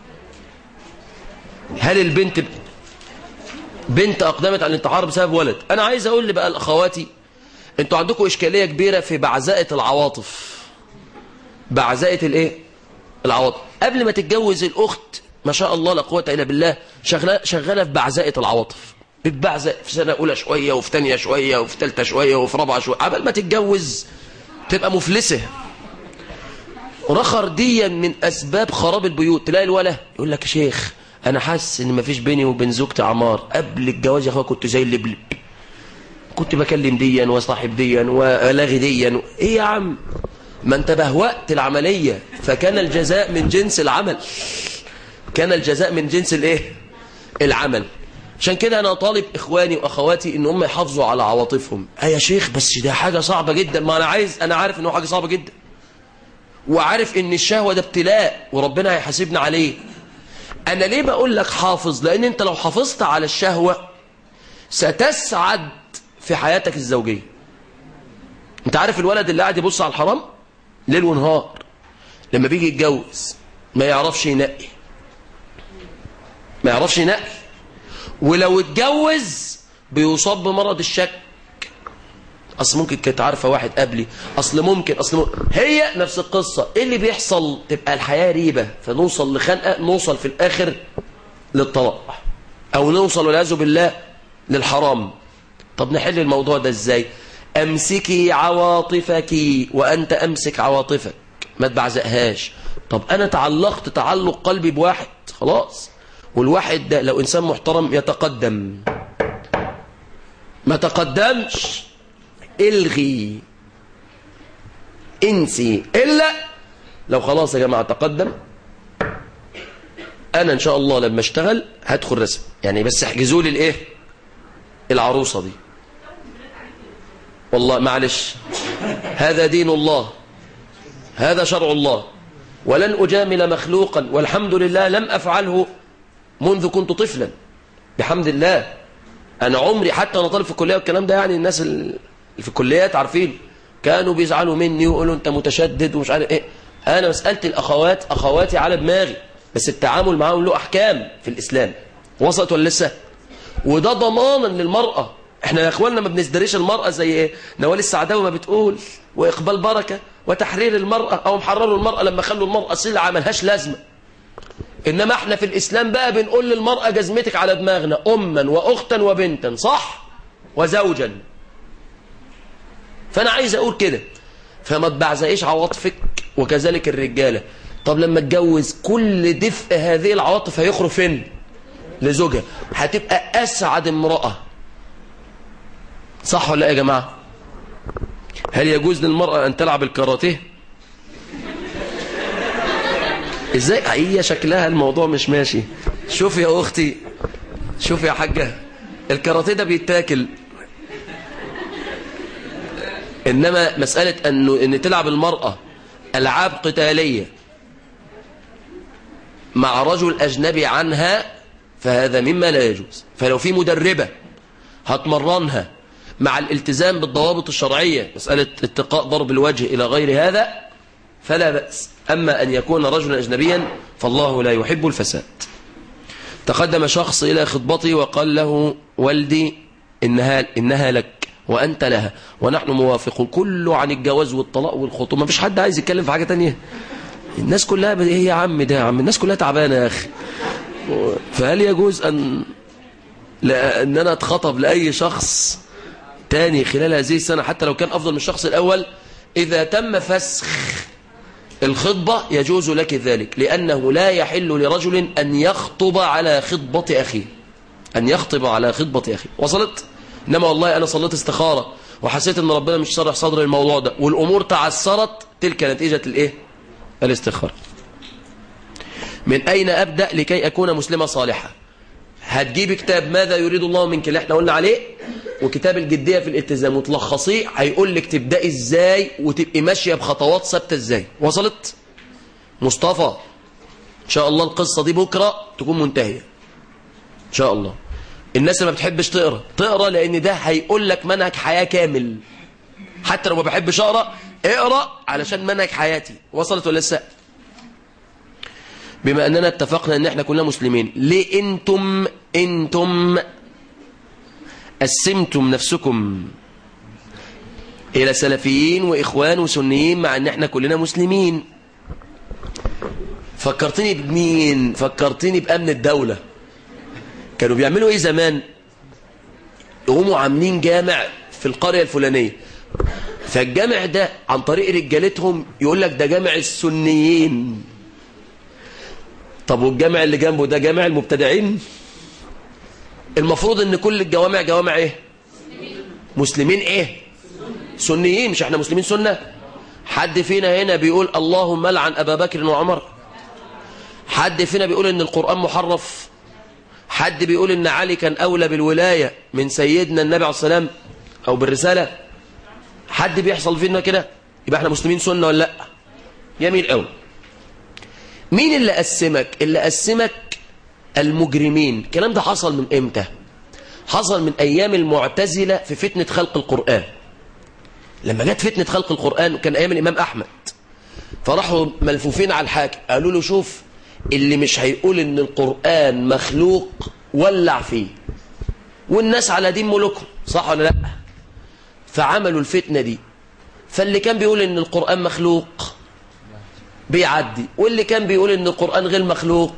هل البنت بنت أقدمت على الانتحار بسبب ولد أنا عايز أقول بقى الأخواتي أنتوا عندكم إشكالية كبيرة في بعزاءة العواطف بعزاءة الإيه العواطف قبل ما تتجوز الأخت ما شاء الله لا قوه الا بالله شغاله شغاله في بعزاءه العواطف بتبعزق في سنه اولى شويه وفي ثانيه شويه وفي ثالثه شويه وفي رابعه شويه قبل ما تتجوز تبقى مفلسه رخر ديا من اسباب خراب البيوت تلاقي الولا يقول لك يا شيخ انا حاسس ان مفيش بيني وبين زوجتي عمار قبل الجواز يا اخويا كنت زي اللبلب كنت بكلم ديا وصاحب ديا والاغي ديا ايه يا عم ما انت بهوأت العمليه فكان الجزاء من جنس العمل كان الجزاء من جنس الايه العمل عشان كده انا طالب اخواني واخواتي ان هم يحافظوا على عواطفهم اي يا شيخ بس ده حاجه صعبه جدا ما انا عايز انا عارف انه حاجه صعبه جدا وعارف ان الشهوه ده ابتلاء وربنا هيحاسبنا عليه انا ليه بقول لك حافظ لان انت لو حافظت على الشهوه ستسعد في حياتك الزوجيه انت عارف الولد اللي قاعد يبص على الحرام ليل ونهار لما بيجي يتجوز ما يعرفش ينقي ما يعرفش ينقي ولو اتجوز بيصاب بمرض الشك اصل ممكن كانت عارفه واحد قبلي اصل ممكن اصل ممكن. هي نفس القصه ايه اللي بيحصل تبقى الحياه ريبه فنوصل لخنقه نوصل في الاخر للطلاق او نوصل والعياذ بالله للحرام طب نحل الموضوع ده ازاي امسكي عواطفك وانت امسك عواطفك ما تبعزقهاش طب انا تعلقت تعلق قلبي بواحد خلاص والواحد ده لو انسان محترم يتقدم ما تقدمش الغي انسي الا لو خلاص يا جماعه تقدم انا ان شاء الله لما اشتغل هدخل رسم يعني بس احجزوا لي الايه العروسه دي والله معلش هذا دين الله هذا شرع الله ولن أجامل مخلوقا والحمد لله لم أفعله منذ كنت طفلا بحمد الله أنا عمري حتى أنا طالب في الكلية والكلام ده يعني الناس اللي في الكليات عارفين كانوا بيزعلوا مني ويقولوا أنت متشدد ومش عارف إيه أنا مسألة الأخوات أخواتي على دماغي بس التعامل معاهم له أحكام في الإسلام وصلت ولا لسه وده ضمانا للمرأة احنا يا اخواننا ما بنزدريش المرأة زي ايه نوال السعداوي ما بتقول واقبال بركة وتحرير المرأة او محرروا المرأة لما خلوا المرأة سلعة ملهاش لازمة انما احنا في الاسلام بقى بنقول للمرأة جزمتك على دماغنا اما واختا وبنتا صح وزوجا فانا عايز اقول كده فما تبعزقيش عواطفك وكذلك الرجالة طب لما اتجوز كل دفء هذه العواطف هيخرج فين لزوجها هتبقى اسعد امرأة صح ولا ايه يا جماعة هل يجوز للمرأة ان تلعب الكاراتيه ازاي هي شكلها الموضوع مش ماشي شوف يا اختي شوف يا حاجة الكاراتيه ده بيتاكل انما مسألة انه ان تلعب المرأة العاب قتالية مع رجل اجنبي عنها فهذا مما لا يجوز فلو في مدربة هتمرنها مع الالتزام بالضوابط الشرعية مسألة اتقاء ضرب الوجه إلى غير هذا فلا بأس أما أن يكون رجلا أجنبيا فالله لا يحب الفساد تقدم شخص إلى خطبتي وقال له والدي إنها, إنها لك وأنت لها ونحن موافقون كله عن الجواز والطلاق والخطوبة ما فيش حد عايز يتكلم في حاجة تانية الناس كلها ب... ايه يا عم ده يا عم الناس كلها تعبانة يا أخي فهل يجوز أن لا أن أنا أتخطب لأي شخص تاني خلال هذه السنة حتى لو كان أفضل من الشخص الأول إذا تم فسخ الخطبة يجوز لك ذلك لأنه لا يحل لرجل أن يخطب على خطبة أخيه أن يخطب على خطبة أخيه وصلت؟ إنما والله أنا صليت استخارة وحسيت أن ربنا مش شرح صدر الموضوع ده والأمور تعسرت تلك نتيجة الإيه؟ الاستخارة من أين أبدأ لكي أكون مسلمة صالحة هتجيب كتاب ماذا يريد الله منك اللي احنا قلنا عليه وكتاب الجدية في الالتزام وتلخصيه هيقول لك تبدأي ازاي وتبقي ماشية بخطوات ثابته ازاي وصلت مصطفى ان شاء الله القصة دي بكرة تكون منتهية ان شاء الله الناس اللي ما بتحبش تقرا تقرا لان ده هيقول لك منهج حياة كامل حتى لو ما بحبش اقرا اقرا علشان منهج حياتي وصلت ولا لسه بما أننا اتفقنا أن احنا كلنا مسلمين ليه أنتم أنتم قسمتم نفسكم إلى سلفيين وإخوان وسنيين مع أن احنا كلنا مسلمين فكرتني بمين فكرتني بأمن الدولة كانوا بيعملوا إيه زمان يقوموا عاملين جامع في القرية الفلانية فالجامع ده عن طريق رجالتهم يقول لك ده جامع السنيين طب والجامع اللي جنبه ده جامع المبتدعين المفروض ان كل الجوامع جوامع ايه مسلمين ايه سنيين مش احنا مسلمين سنة حد فينا هنا بيقول اللهم لعن ابا بكر وعمر حد فينا بيقول ان القرآن محرف حد بيقول ان علي كان اولى بالولاية من سيدنا النبي عليه السلام او بالرسالة حد بيحصل فينا كده يبقى احنا مسلمين سنة ولا لا جميل قوي مين اللي قسمك اللي قسمك المجرمين الكلام ده حصل من امتى حصل من ايام المعتزلة في فتنة خلق القرآن لما جت فتنة خلق القرآن كان ايام الامام احمد فراحوا ملفوفين على الحاكم قالوا له شوف اللي مش هيقول ان القرآن مخلوق ولع فيه والناس على دين ملوكهم صح ولا لا فعملوا الفتنة دي فاللي كان بيقول ان القرآن مخلوق بيعدي واللي كان بيقول ان القرآن غير مخلوق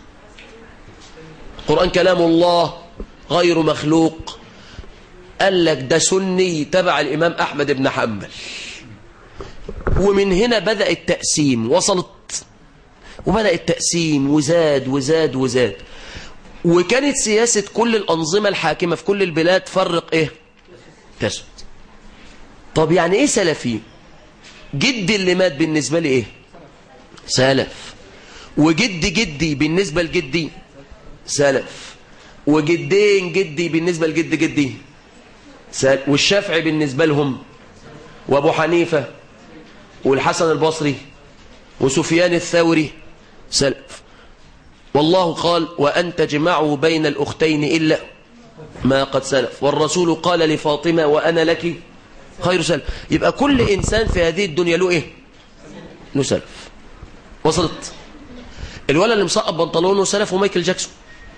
القرآن كلام الله غير مخلوق قال لك ده سني تبع الإمام أحمد بن حنبل ومن هنا بدأ التقسيم وصلت وبدأ التقسيم وزاد وزاد وزاد وكانت سياسة كل الأنظمة الحاكمة في كل البلاد فرق إيه تسد طب يعني إيه سلفي جدي اللي مات بالنسبة لي إيه سلف وجد جدي بالنسبة لجدي سلف وجدين جدي بالنسبة لجد جدي سلف والشافعي بالنسبة لهم وابو حنيفة والحسن البصري وسفيان الثوري سلف والله قال وأن تجمعوا بين الأختين إلا ما قد سلف والرسول قال لفاطمة وأنا لك خير سلف يبقى كل إنسان في هذه الدنيا له إيه له سلف وصلت الولد اللي مسقط بنطلونه سلف ومايكل جاكسون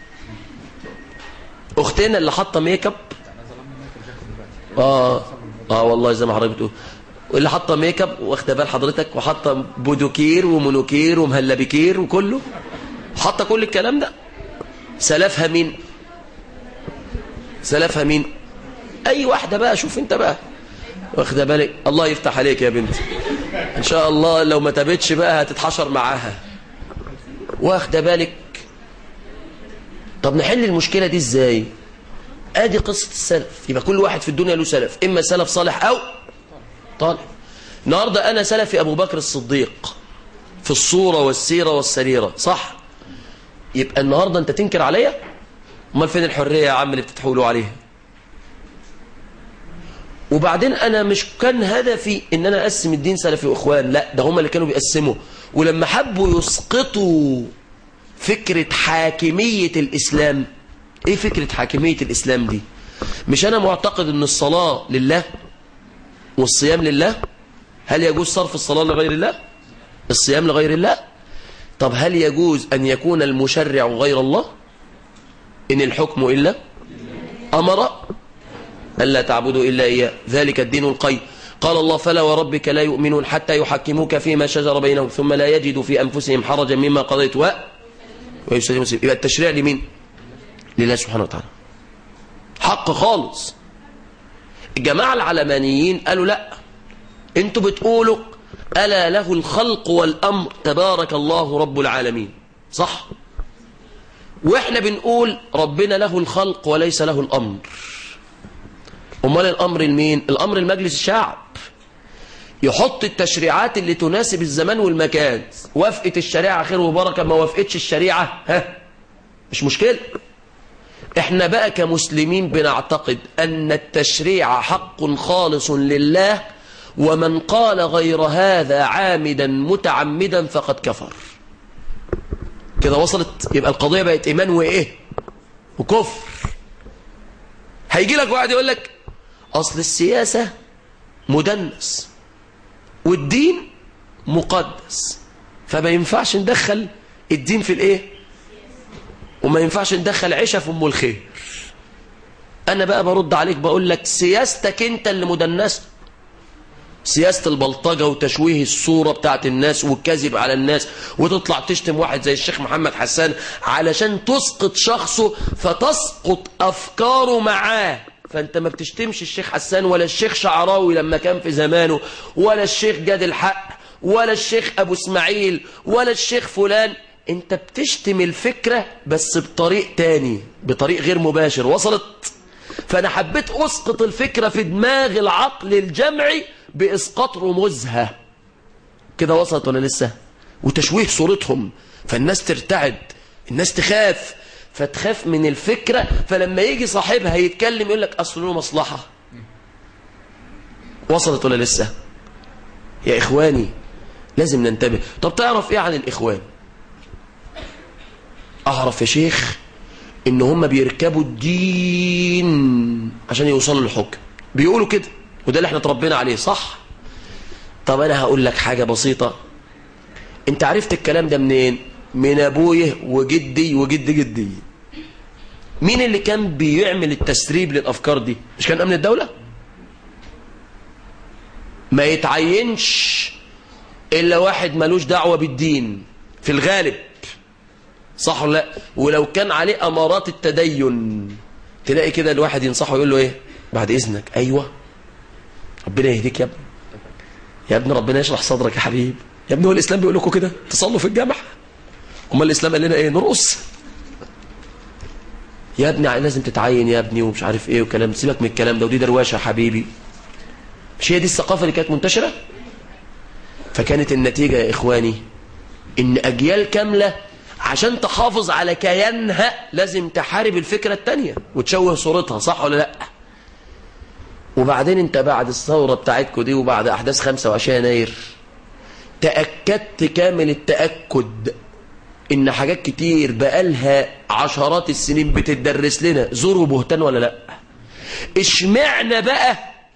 أختنا اللي حاطه ميك اب اه اه والله زي ما حضرتك بتقول واللي حاطه ميك اب واخده بال حضرتك وحاطه بودوكير ومونوكير ومهلبكير وكله حاطه كل الكلام ده سلفها مين سلفها مين اي واحده بقى شوف انت بقى واخده بالك الله يفتح عليك يا بنتي ان شاء الله لو ما تابتش بقى هتتحشر معاها واخده بالك طب نحل المشكله دي ازاي ادي قصه السلف يبقى كل واحد في الدنيا له سلف اما سلف صالح او طالب النهارده انا سلفي ابو بكر الصديق في الصوره والسيره والسريره صح يبقى النهارده انت تنكر عليا امال فين الحريه يا عم اللي بتتحولوا عليها وبعدين انا مش كان هدفي ان انا اقسم الدين سلفي واخوان لا ده هم اللي كانوا بيقسموا ولما حبوا يسقطوا فكره حاكميه الاسلام ايه فكره حاكميه الاسلام دي مش انا معتقد ان الصلاه لله والصيام لله هل يجوز صرف الصلاه لغير الله الصيام لغير الله طب هل يجوز أن يكون المشرع غير الله إن الحكم إلا أمر ألا تعبدوا إلا إياه ذلك الدين القيم قال الله فلا وربك لا يؤمنون حتى يحكموك فيما شجر بينهم ثم لا يجدوا في أنفسهم حرجا مما قضيت و ويسلموا سلم يبقى التشريع لمين لله سبحانه وتعالى حق خالص الجماعة العلمانيين قالوا لا انتوا بتقولوا ألا له الخلق والأمر تبارك الله رب العالمين صح وإحنا بنقول ربنا له الخلق وليس له الأمر أمال الأمر المين الأمر المجلس الشعب يحط التشريعات اللي تناسب الزمان والمكان وافقت الشريعة خير وبركة ما وافقتش الشريعة ها مش مشكلة احنا بقى كمسلمين بنعتقد أن التشريع حق خالص لله ومن قال غير هذا عامدا متعمدا فقد كفر كده وصلت يبقى القضية بقت إيمان وإيه وكفر هيجي لك واحد يقول لك أصل السياسة مدنس والدين مقدس فما ينفعش ندخل الدين في الإيه وما ينفعش ندخل عيشة في أم الخير أنا بقى برد عليك بقول لك سياستك أنت اللي مدنسة سياسة البلطجة وتشويه الصورة بتاعت الناس والكذب على الناس وتطلع تشتم واحد زي الشيخ محمد حسان علشان تسقط شخصه فتسقط أفكاره معاه فأنت ما بتشتمش الشيخ حسان ولا الشيخ شعراوي لما كان في زمانه ولا الشيخ جاد الحق ولا الشيخ أبو اسماعيل ولا الشيخ فلان انت بتشتم الفكرة بس بطريق تاني بطريق غير مباشر وصلت فأنا حبيت أسقط الفكرة في دماغ العقل الجمعي بإسقاط رموزها كده وصلت ولا لسه وتشويه صورتهم فالناس ترتعد الناس تخاف فتخاف من الفكرة فلما يجي صاحبها يتكلم يقول لك أصل له مصلحة وصلت ولا لسه يا إخواني لازم ننتبه طب تعرف إيه عن الإخوان أعرف يا شيخ إن هم بيركبوا الدين عشان يوصلوا للحكم بيقولوا كده وده اللي احنا اتربينا عليه صح طب انا هقول لك حاجة بسيطة انت عرفت الكلام ده منين من ابويه وجدي وجد جدي مين اللي كان بيعمل التسريب للافكار دي مش كان امن الدولة ما يتعينش إلا واحد ملوش دعوة بالدين في الغالب صح ولا لا ولو كان عليه أمارات التدين تلاقي كده الواحد ينصحه يقول له إيه بعد إذنك أيوة ربنا يهديك يا ابني يا ابني ربنا يشرح صدرك يا حبيب يا ابني هو الإسلام بيقول لكم كده تصلوا في الجامع امال الإسلام قال لنا إيه نرقص يا ابني لازم تتعين يا ابني ومش عارف ايه وكلام سيبك من الكلام ده ودي دروشه يا حبيبي مش هي دي الثقافه اللي كانت منتشره فكانت النتيجه يا اخواني ان اجيال كامله عشان تحافظ على كيانها لازم تحارب الفكره التانية وتشوه صورتها صح ولا لا وبعدين انت بعد الثوره بتاعتكم دي وبعد احداث 25 يناير تاكدت كامل التاكد ان حاجات كتير بقالها عشرات السنين بتدرس لنا زور وبهتان ولا لا اشمعنا بقى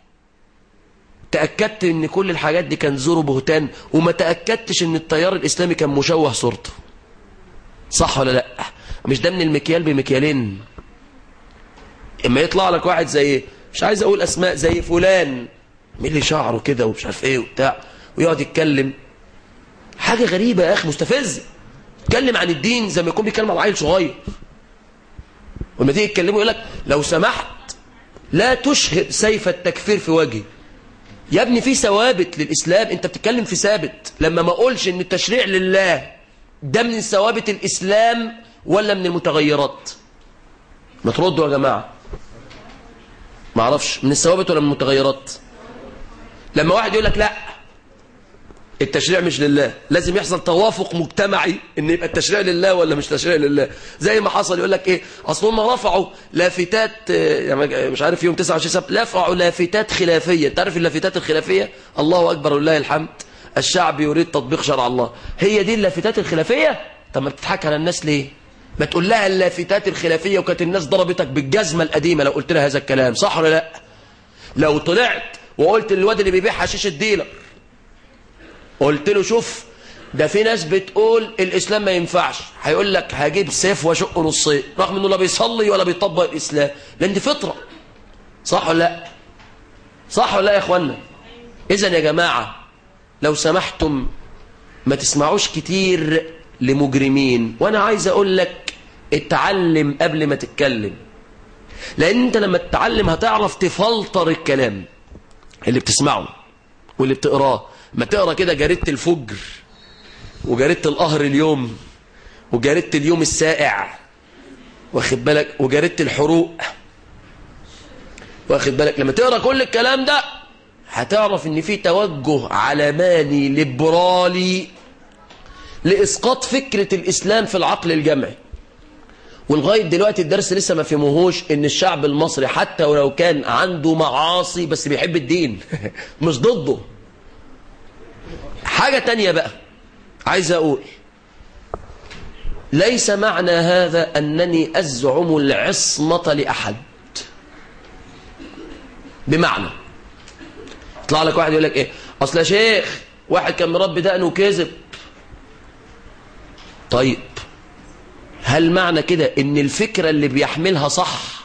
تأكدت ان كل الحاجات دي كان زور وبهتان وما تأكدتش ان التيار الاسلامي كان مشوه صورته صح ولا لا مش ده من المكيال بمكيالين اما يطلع لك واحد زي مش عايز اقول اسماء زي فلان مين اللي شعره كده ومش عارف ايه وبتاع ويقعد يتكلم حاجة غريبة يا اخي مستفزه يتكلم عن الدين زي ما يكون بيتكلم عن عيل صغير ولما تيجي تكلمه يقول لك لو سمحت لا تشهر سيف التكفير في وجهي يا ابني في ثوابت للإسلام انت بتتكلم في ثابت لما ما اقولش ان التشريع لله ده من ثوابت الإسلام ولا من المتغيرات ما تردوا يا جماعة ما اعرفش من الثوابت ولا من المتغيرات لما واحد يقول لك لا التشريع مش لله لازم يحصل توافق مجتمعي ان يبقى التشريع لله ولا مش تشريع لله زي ما حصل يقول لك ايه اصل هم رفعوا لافتات يعني مش عارف يوم 29 سبت رفعوا لافتات خلافيه تعرف اللافتات الخلافيه الله اكبر ولله الحمد الشعب يريد تطبيق شرع الله هي دي اللافتات الخلافيه طب ما بتضحك على الناس ليه ما تقول لها اللافتات الخلافيه وكانت الناس ضربتك بالجزمه القديمه لو قلت لها هذا الكلام صح ولا لا لو طلعت وقلت للواد اللي بيبيع حشيش الديلر قلت له شوف ده في ناس بتقول الإسلام ما ينفعش هيقول لك هجيب سيف واشقه نصين رغم انه لا بيصلي ولا بيطبق الإسلام لأن دي فطرة صح ولا لا صح ولا لا يا اخوانا اذا يا جماعة لو سمحتم ما تسمعوش كتير لمجرمين وانا عايز اقول لك اتعلم قبل ما تتكلم لان انت لما تتعلم هتعرف تفلتر الكلام اللي بتسمعه واللي بتقراه ما تقرا كده جريدة الفجر وجريدة القهر اليوم وجريدة اليوم السائع واخد بالك وجريدة الحروق واخد بالك لما تقرا كل الكلام ده هتعرف ان في توجه علماني ليبرالي لاسقاط فكرة الاسلام في العقل الجمعي ولغاية دلوقتي الدرس لسه ما فهموهوش ان الشعب المصري حتى ولو كان عنده معاصي بس بيحب الدين مش ضده حاجة تانية بقى عايز أقول ليس معنى هذا أنني أزعم العصمة لأحد بمعنى يطلع لك واحد يقول لك إيه أصل يا شيخ واحد كان مربي دقنه وكذب طيب هل معنى كده ان الفكرة اللي بيحملها صح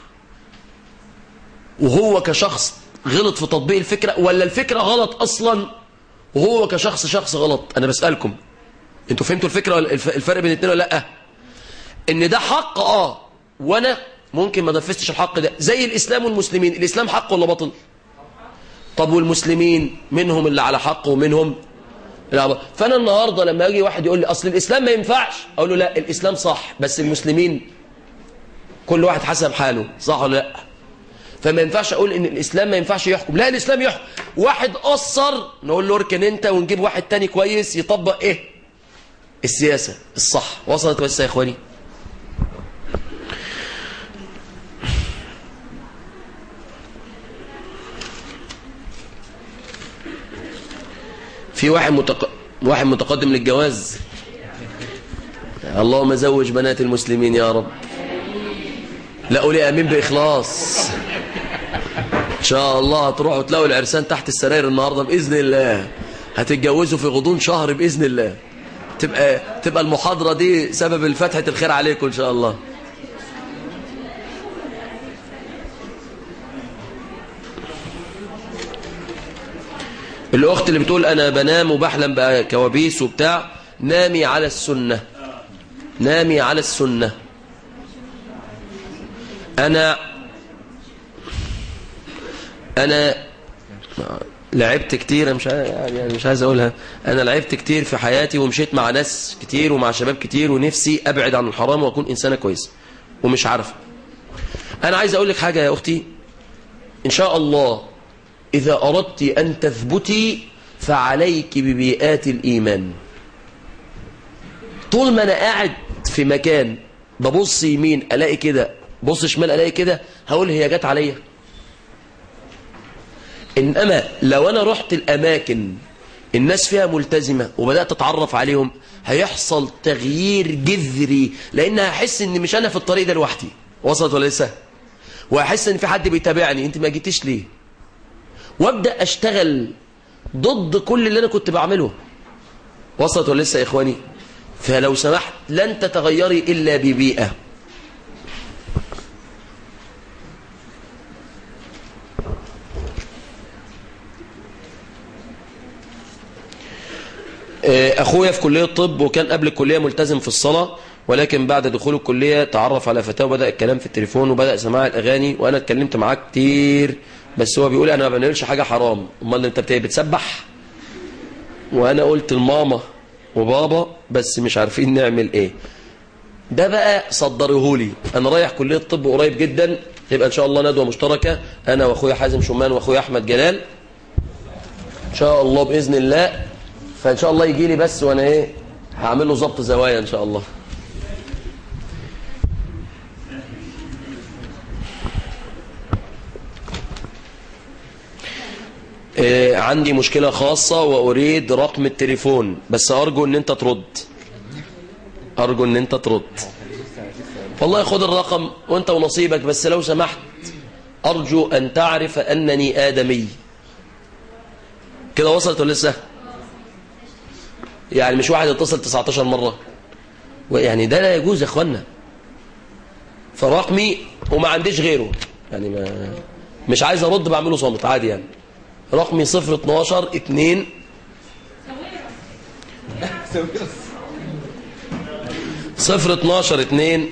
وهو كشخص غلط في تطبيق الفكرة ولا الفكرة غلط أصلا وهو كشخص شخص غلط أنا بسألكم انتوا فهمتوا الفكرة ولا الفرق بين الاثنين ولا لا ان ده حق اه وانا ممكن ما نفذتش الحق ده زي الاسلام والمسلمين الاسلام حق ولا باطل طب والمسلمين منهم اللي على حق ومنهم لا فانا النهارده لما يجي واحد يقول لي اصل الاسلام ما ينفعش اقول له لا الاسلام صح بس المسلمين كل واحد حسب حاله صح ولا لا فما ينفعش اقول ان الاسلام ما ينفعش يحكم لا الاسلام يحكم واحد قصر نقول له اركن انت ونجيب واحد تاني كويس يطبق ايه السياسة الصح وصلت بس يا اخواني في واحد متق... واحد متقدم للجواز اللهم زوج بنات المسلمين يا رب لا قولي امين باخلاص ان شاء الله هتروحوا تلاقوا العرسان تحت السراير النهارده باذن الله هتتجوزوا في غضون شهر باذن الله تبقى تبقى المحاضره دي سبب الفتحه الخير عليكم ان شاء الله الأخت اللي بتقول أنا بنام وبحلم بكوابيس وبتاع نامي على السنة نامي على السنة أنا أنا لعبت كتير مش عايز يعني مش عايز أقولها أنا لعبت كتير في حياتي ومشيت مع ناس كتير ومع شباب كتير ونفسي أبعد عن الحرام وأكون إنسانة كويسة ومش عارف أنا عايز أقول لك حاجة يا أختي إن شاء الله إذا أردت أن تثبتي فعليك ببيئات الإيمان طول ما أنا قاعد في مكان ببص يمين ألاقي كده بص شمال ألاقي كده هقول هي جت عليا إنما لو أنا رحت الأماكن الناس فيها ملتزمة وبدأت أتعرف عليهم هيحصل تغيير جذري لأن هحس إن مش أنا في الطريق ده لوحدي وصلت ولا لسه وهحس إن في حد بيتابعني أنت ما جيتيش ليه وابدا اشتغل ضد كل اللي انا كنت بعمله وصلت ولا لسه يا اخواني فلو سمحت لن تتغيري الا ببيئه اخويا في كليه الطب وكان قبل الكليه ملتزم في الصلاه ولكن بعد دخول الكليه تعرف على فتاه وبدا الكلام في التليفون وبدا سماع الاغاني وانا اتكلمت معاه كتير بس هو بيقول انا ما بعملش حاجه حرام امال انت بتسبح وانا قلت لماما وبابا بس مش عارفين نعمل ايه ده بقى صدرهولي انا رايح كليه الطب قريب جدا تبقى ان شاء الله ندوه مشتركه انا واخويا حازم شمان واخويا احمد جلال ان شاء الله باذن الله فان شاء الله يجي لي بس وانا ايه هعمل له ظبط زوايا ان شاء الله آه، عندي مشكلة خاصة وأريد رقم التليفون بس أرجو أن أنت ترد أرجو أن أنت ترد والله خد الرقم وأنت ونصيبك بس لو سمحت أرجو أن تعرف أنني آدمي كده وصلت ولا لسه يعني مش واحد يتصل 19 مرة يعني ده لا يجوز يا اخوانا فرقمي وما عنديش غيره يعني ما مش عايز ارد بعمله صامت عادي يعني رقمي 012 2 صفر 12 2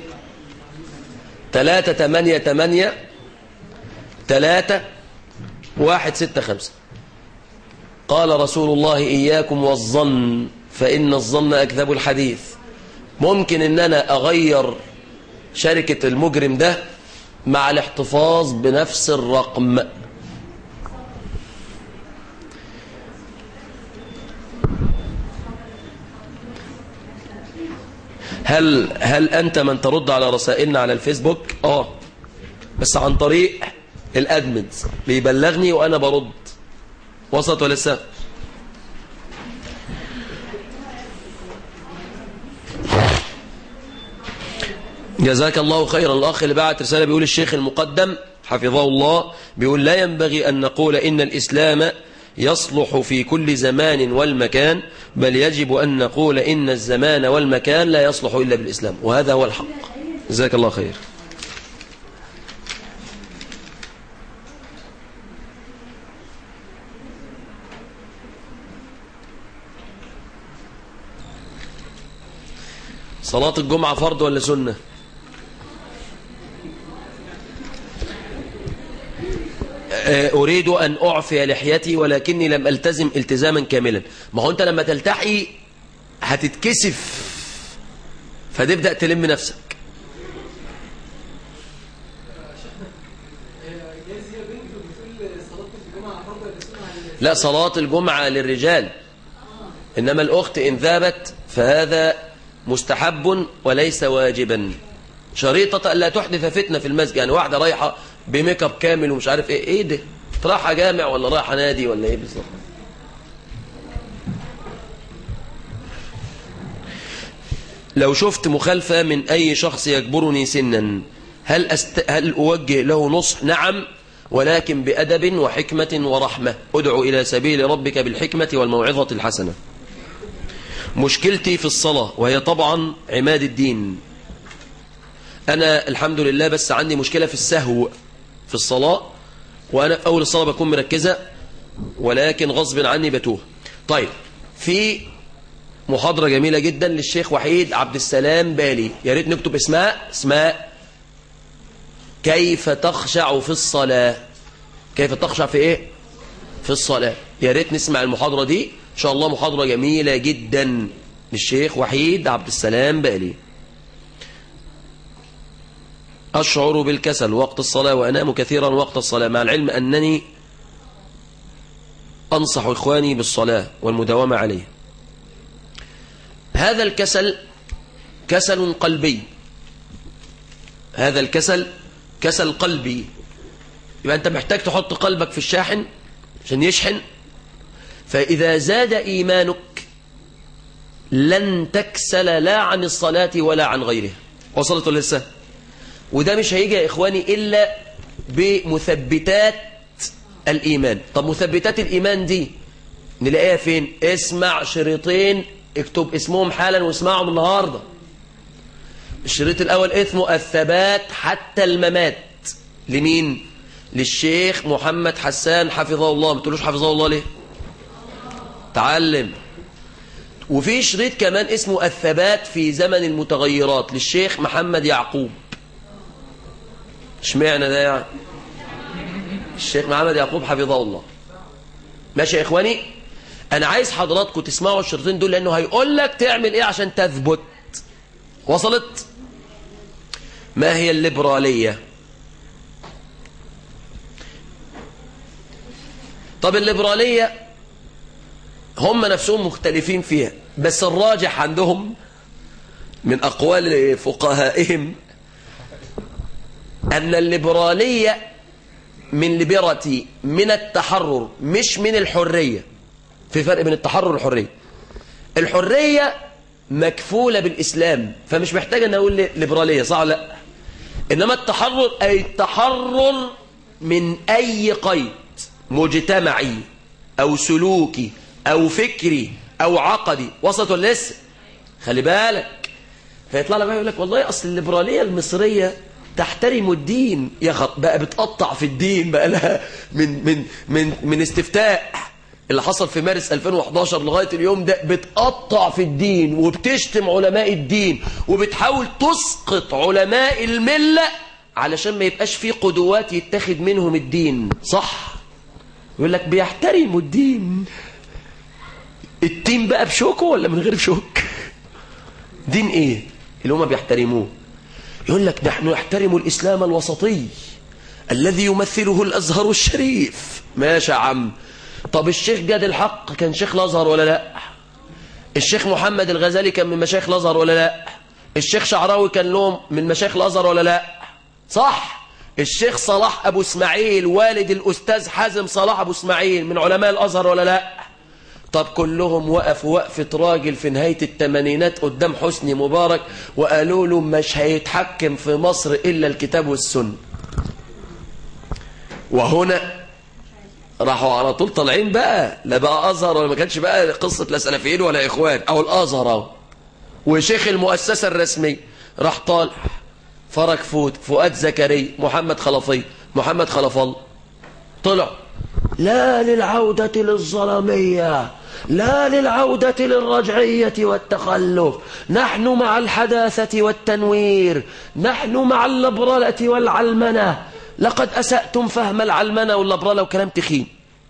3 8 8 3 1 6 5 قال رسول الله إياكم والظن فإن الظن أكذب الحديث ممكن أن أنا أغير شركة المجرم ده مع الاحتفاظ بنفس الرقم هل هل أنت من ترد على رسائلنا على الفيسبوك آه بس عن طريق الأدمنز بيبلغني وأنا برد وسط ولا لسه جزاك الله خيرا الأخ اللي بعت رسالة بيقول الشيخ المقدم حفظه الله بيقول لا ينبغي أن نقول إن الإسلام يصلح في كل زمان والمكان بل يجب أن نقول إن الزمان والمكان لا يصلح إلا بالإسلام وهذا هو الحق جزاك الله خير صلاة الجمعة فرض ولا سنة أريد أن أعفي لحيتي ولكني لم ألتزم التزاما كاملا ما هو أنت لما تلتحي هتتكسف فتبدأ تلم نفسك لا صلاة الجمعة للرجال إنما الأخت إن ذابت فهذا مستحب وليس واجبا شريطة ألا تحدث فتنة في المسجد يعني واحدة رايحة بميك اب كامل ومش عارف ايه ايه ده رايحة جامع ولا رايحة نادي ولا ايه بالظبط لو شفت مخالفة من أي شخص يكبرني سنا هل, أست... هل أوجه له نصح نعم ولكن بأدب وحكمة ورحمة ادعو إلى سبيل ربك بالحكمة والموعظة الحسنة مشكلتي في الصلاة وهي طبعا عماد الدين أنا الحمد لله بس عندي مشكلة في السهو في الصلاة وأنا في أول الصلاة بكون مركزة ولكن غصب عني بتوه طيب في محاضرة جميلة جدا للشيخ وحيد عبد السلام بالي يا ريت نكتب اسمها اسمها كيف تخشع في الصلاة كيف تخشع في ايه في الصلاة يا ريت نسمع المحاضرة دي ان شاء الله محاضرة جميلة جدا للشيخ وحيد عبد السلام بالي أشعر بالكسل وقت الصلاة وأنام كثيرا وقت الصلاة مع العلم أنني أنصح إخواني بالصلاة والمداومة عليه هذا الكسل كسل قلبي هذا الكسل كسل قلبي يبقى أنت محتاج تحط قلبك في الشاحن عشان يشحن فإذا زاد إيمانك لن تكسل لا عن الصلاة ولا عن غيرها وصلت لسه وده مش هيجي يا إخواني إلا بمثبتات الإيمان طب مثبتات الإيمان دي نلاقيها فين اسمع شريطين اكتب اسمهم حالا واسمعهم النهاردة الشريط الأول اسمه الثبات حتى الممات لمين للشيخ محمد حسان حفظه الله ما تقولوش حفظه الله ليه تعلم وفي شريط كمان اسمه الثبات في زمن المتغيرات للشيخ محمد يعقوب اشمعنى ده يعني الشيخ محمد يعقوب حفظه الله ماشي يا اخواني انا عايز حضراتكم تسمعوا الشريطين دول لانه هيقول لك تعمل ايه عشان تثبت وصلت ما هي الليبراليه طب الليبراليه هم نفسهم مختلفين فيها بس الراجح عندهم من اقوال فقهائهم أن الليبرالية من ليبرتي من التحرر مش من الحرية في فرق بين التحرر والحرية الحرية مكفولة بالإسلام فمش محتاجة أن أقول ليبرالية صح ولا لا إنما التحرر أي التحرر من أي قيد مجتمعي أو سلوكي أو فكري أو عقدي وسط ولا لسه خلي بالك فيطلع لك يقول لك والله أصل الليبرالية المصرية تحترم الدين يا خط بقى بتقطع في الدين بقى لها من من من من استفتاء اللي حصل في مارس 2011 لغايه اليوم ده بتقطع في الدين وبتشتم علماء الدين وبتحاول تسقط علماء المله علشان ما يبقاش في قدوات يتخذ منهم الدين صح يقول لك بيحترموا الدين الدين بقى بشوكه ولا من غير شوك دين ايه اللي هم بيحترموه يقول لك نحن نحترم الإسلام الوسطي الذي يمثله الأزهر الشريف ماشي يا عم طب الشيخ جاد الحق كان شيخ الأزهر ولا لا الشيخ محمد الغزالي كان من مشايخ الأزهر ولا لا الشيخ شعراوي كان لهم من مشايخ الأزهر ولا لا صح الشيخ صلاح أبو اسماعيل والد الأستاذ حازم صلاح أبو اسماعيل من علماء الأزهر ولا لا طب كلهم وقفوا وقفة راجل في نهاية التمانينات قدام حسني مبارك وقالوا له مش هيتحكم في مصر إلا الكتاب والسنة وهنا راحوا على طول طالعين بقى لا بقى أزهر ولا ما كانش بقى قصة لا سلفيين ولا إخوان أو الأزهر أهو وشيخ المؤسسة الرسمية راح طالع فرج فوت فؤاد زكريا محمد خلفي محمد خلف الله طلع لا للعودة للظلمية لا للعودة للرجعية والتخلف نحن مع الحداثة والتنوير نحن مع اللبرلة والعلمنة لقد أسأتم فهم العلمنة واللبرلة وكلام تخين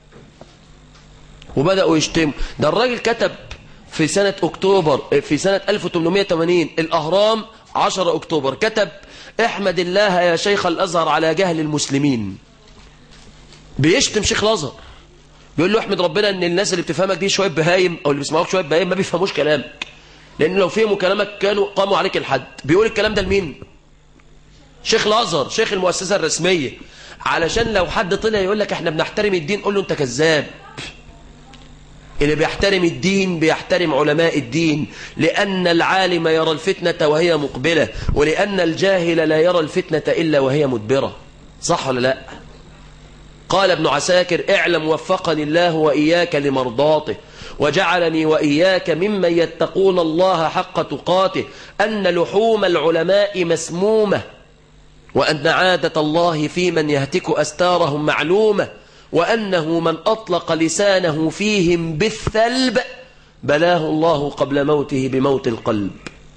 وبدأوا يشتموا ده الراجل كتب في سنة أكتوبر في سنة 1880 الأهرام 10 أكتوبر كتب احمد الله يا شيخ الأزهر على جهل المسلمين بيشتم شيخ الازهر بيقول له احمد ربنا ان الناس اللي بتفهمك دي شويه بهايم او اللي بيسمعوك شويه بهايم ما بيفهموش كلامك لان لو فهموا كلامك كانوا قاموا عليك الحد بيقول الكلام ده لمين شيخ الازهر شيخ المؤسسه الرسميه علشان لو حد طلع يقول لك احنا بنحترم الدين قول له انت كذاب اللي بيحترم الدين بيحترم علماء الدين لأن العالم يرى الفتنة وهي مقبلة ولأن الجاهل لا يرى الفتنة إلا وهي مدبرة صح ولا لا قال ابن عساكر اعلم وفقني الله وإياك لمرضاته وجعلني وإياك ممن يتقون الله حق تقاته أن لحوم العلماء مسمومة وأن عادة الله في من يهتك أستارهم معلومة وأنه من أطلق لسانه فيهم بالثلب بلاه الله قبل موته بموت القلب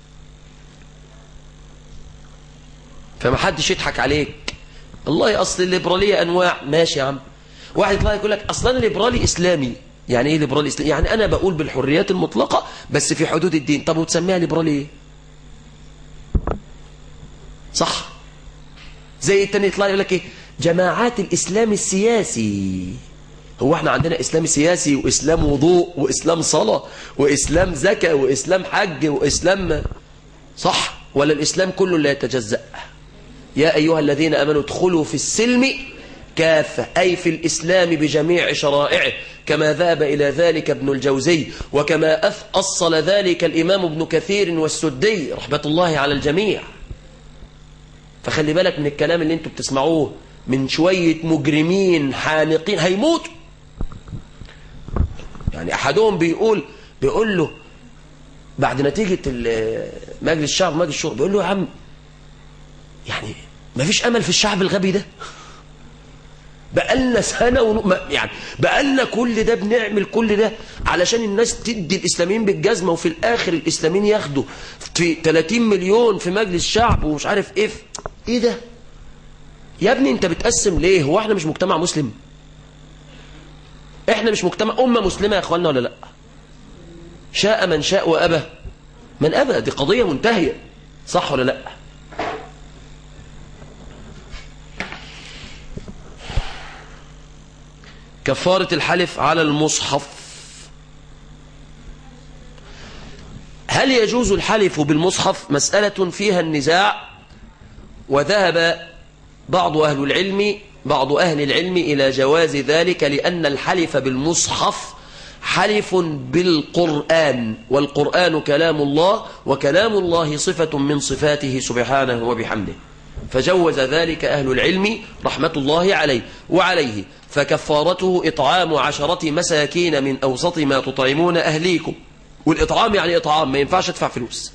فما حدش يضحك عليك الله أصل الليبرالية أنواع ماشي يا عم واحد يطلع يقول لك أصلا الليبرالي إسلامي يعني إيه ليبرالي إسلامي يعني أنا بقول بالحريات المطلقة بس في حدود الدين طب وتسميها ليبرالي إيه صح زي التاني يطلع يقول لك إيه جماعات الإسلام السياسي هو احنا عندنا إسلام سياسي وإسلام وضوء وإسلام صلاة وإسلام زكاة وإسلام حج وإسلام صح ولا الإسلام كله لا يتجزأ يا أيها الذين أمنوا ادخلوا في السلم كافة أي في الإسلام بجميع شرائعه كما ذهب إلى ذلك ابن الجوزي وكما أصل ذلك الإمام ابن كثير والسدي رحمة الله على الجميع فخلي بالك من الكلام اللي انتوا بتسمعوه من شوية مجرمين حانقين هيموتوا يعني أحدهم بيقول بيقول له بعد نتيجة مجلس الشعب مجلس الشورى بيقول له يا عم يعني ما فيش أمل في الشعب الغبي ده بقالنا سنة ونو... يعني بقالنا كل ده بنعمل كل ده علشان الناس تدي الإسلاميين بالجزمة وفي الآخر الإسلاميين ياخدوا في 30 مليون في مجلس الشعب ومش عارف إيه إيه ده يا ابني أنت بتقسم ليه هو احنا مش مجتمع مسلم احنا مش مجتمع أمة مسلمة يا أخوانا ولا لا شاء من شاء وأبى من أبى دي قضية منتهية صح ولا لا كفارة الحلف على المصحف هل يجوز الحلف بالمصحف مسألة فيها النزاع وذهب بعض أهل العلم بعض أهل العلم إلى جواز ذلك لأن الحلف بالمصحف حلف بالقرآن والقرآن كلام الله وكلام الله صفة من صفاته سبحانه وبحمده فجوز ذلك أهل العلم رحمة الله عليه وعليه فكفارته إطعام عشرة مساكين من أوسط ما تطعمون أهليكم والإطعام يعني إطعام ما ينفعش تدفع فلوس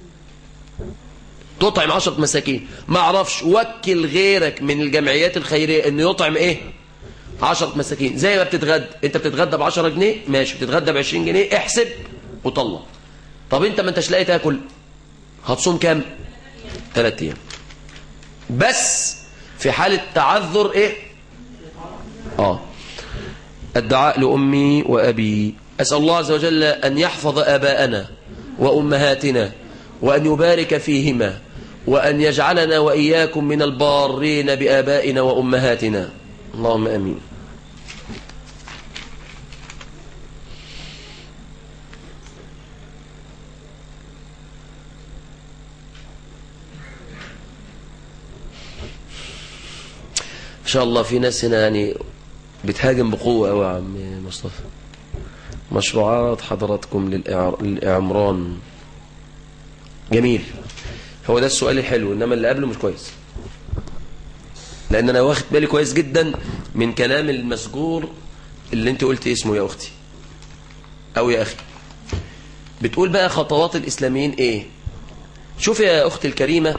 تطعم عشرة مساكين ما اعرفش وكل غيرك من الجمعيات الخيرية انه يطعم ايه عشرة مساكين زي ما بتتغدى انت بتتغدى بعشرة جنيه ماشي بتتغدى بعشرين جنيه احسب وطلع طب انت ما انتش لاقي تاكل هتصوم كام ثلاث ايام بس في حالة تعذر ايه اه الدعاء لأمي وأبي أسأل الله عز وجل أن يحفظ آباءنا وأمهاتنا وأن يبارك فيهما وأن يجعلنا وإياكم من البارين بآبائنا وأمهاتنا اللهم أمين إن شاء الله في ناس هنا يعني بتهاجم بقوة أوي يا عم مصطفى مشروعات حضراتكم للإعر- للإعمران جميل هو ده السؤال الحلو إنما اللي قبله مش كويس لأن أنا واخد بالي كويس جدا من كلام المسجور اللي انت قلت اسمه يا أختي أو يا أخي بتقول بقى خطوات الإسلاميين إيه شوف يا أختي الكريمة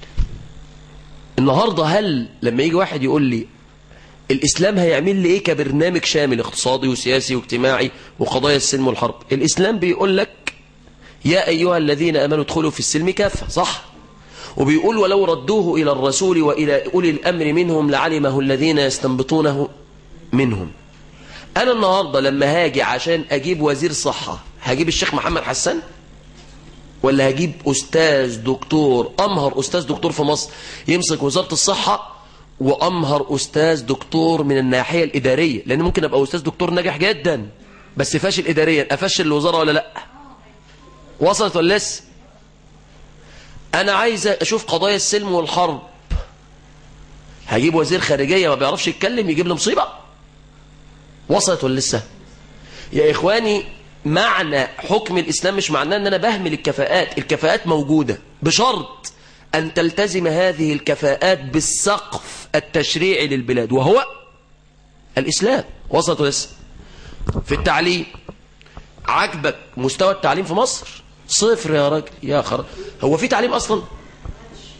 النهاردة هل لما يجي واحد يقول لي الإسلام هيعمل لي إيه كبرنامج شامل اقتصادي وسياسي واجتماعي وقضايا السلم والحرب الإسلام بيقول لك يا أيها الذين أمنوا ادخلوا في السلم كافة صح وبيقول ولو ردوه إلى الرسول وإلى أولي الأمر منهم لعلمه الذين يستنبطونه منهم أنا النهاردة لما هاجي عشان أجيب وزير صحة هجيب الشيخ محمد حسن ولا هجيب أستاذ دكتور أمهر أستاذ دكتور في مصر يمسك وزارة الصحة وأمهر أستاذ دكتور من الناحية الإدارية لأن ممكن أبقى أستاذ دكتور ناجح جدا بس فاشل إداريا أفشل الوزارة ولا لأ وصلت ولا لسه أنا عايز أشوف قضايا السلم والحرب هجيب وزير خارجية ما بيعرفش يتكلم يجيب لي مصيبة وصلت ولا لسه يا إخواني معنى حكم الإسلام مش معناه أن أنا بهمل الكفاءات الكفاءات موجودة بشرط أن تلتزم هذه الكفاءات بالسقف التشريعي للبلاد وهو الإسلام وصلت ولا لسه في التعليم عجبك مستوى التعليم في مصر صفر يا راجل يا خرج هو في تعليم أصلا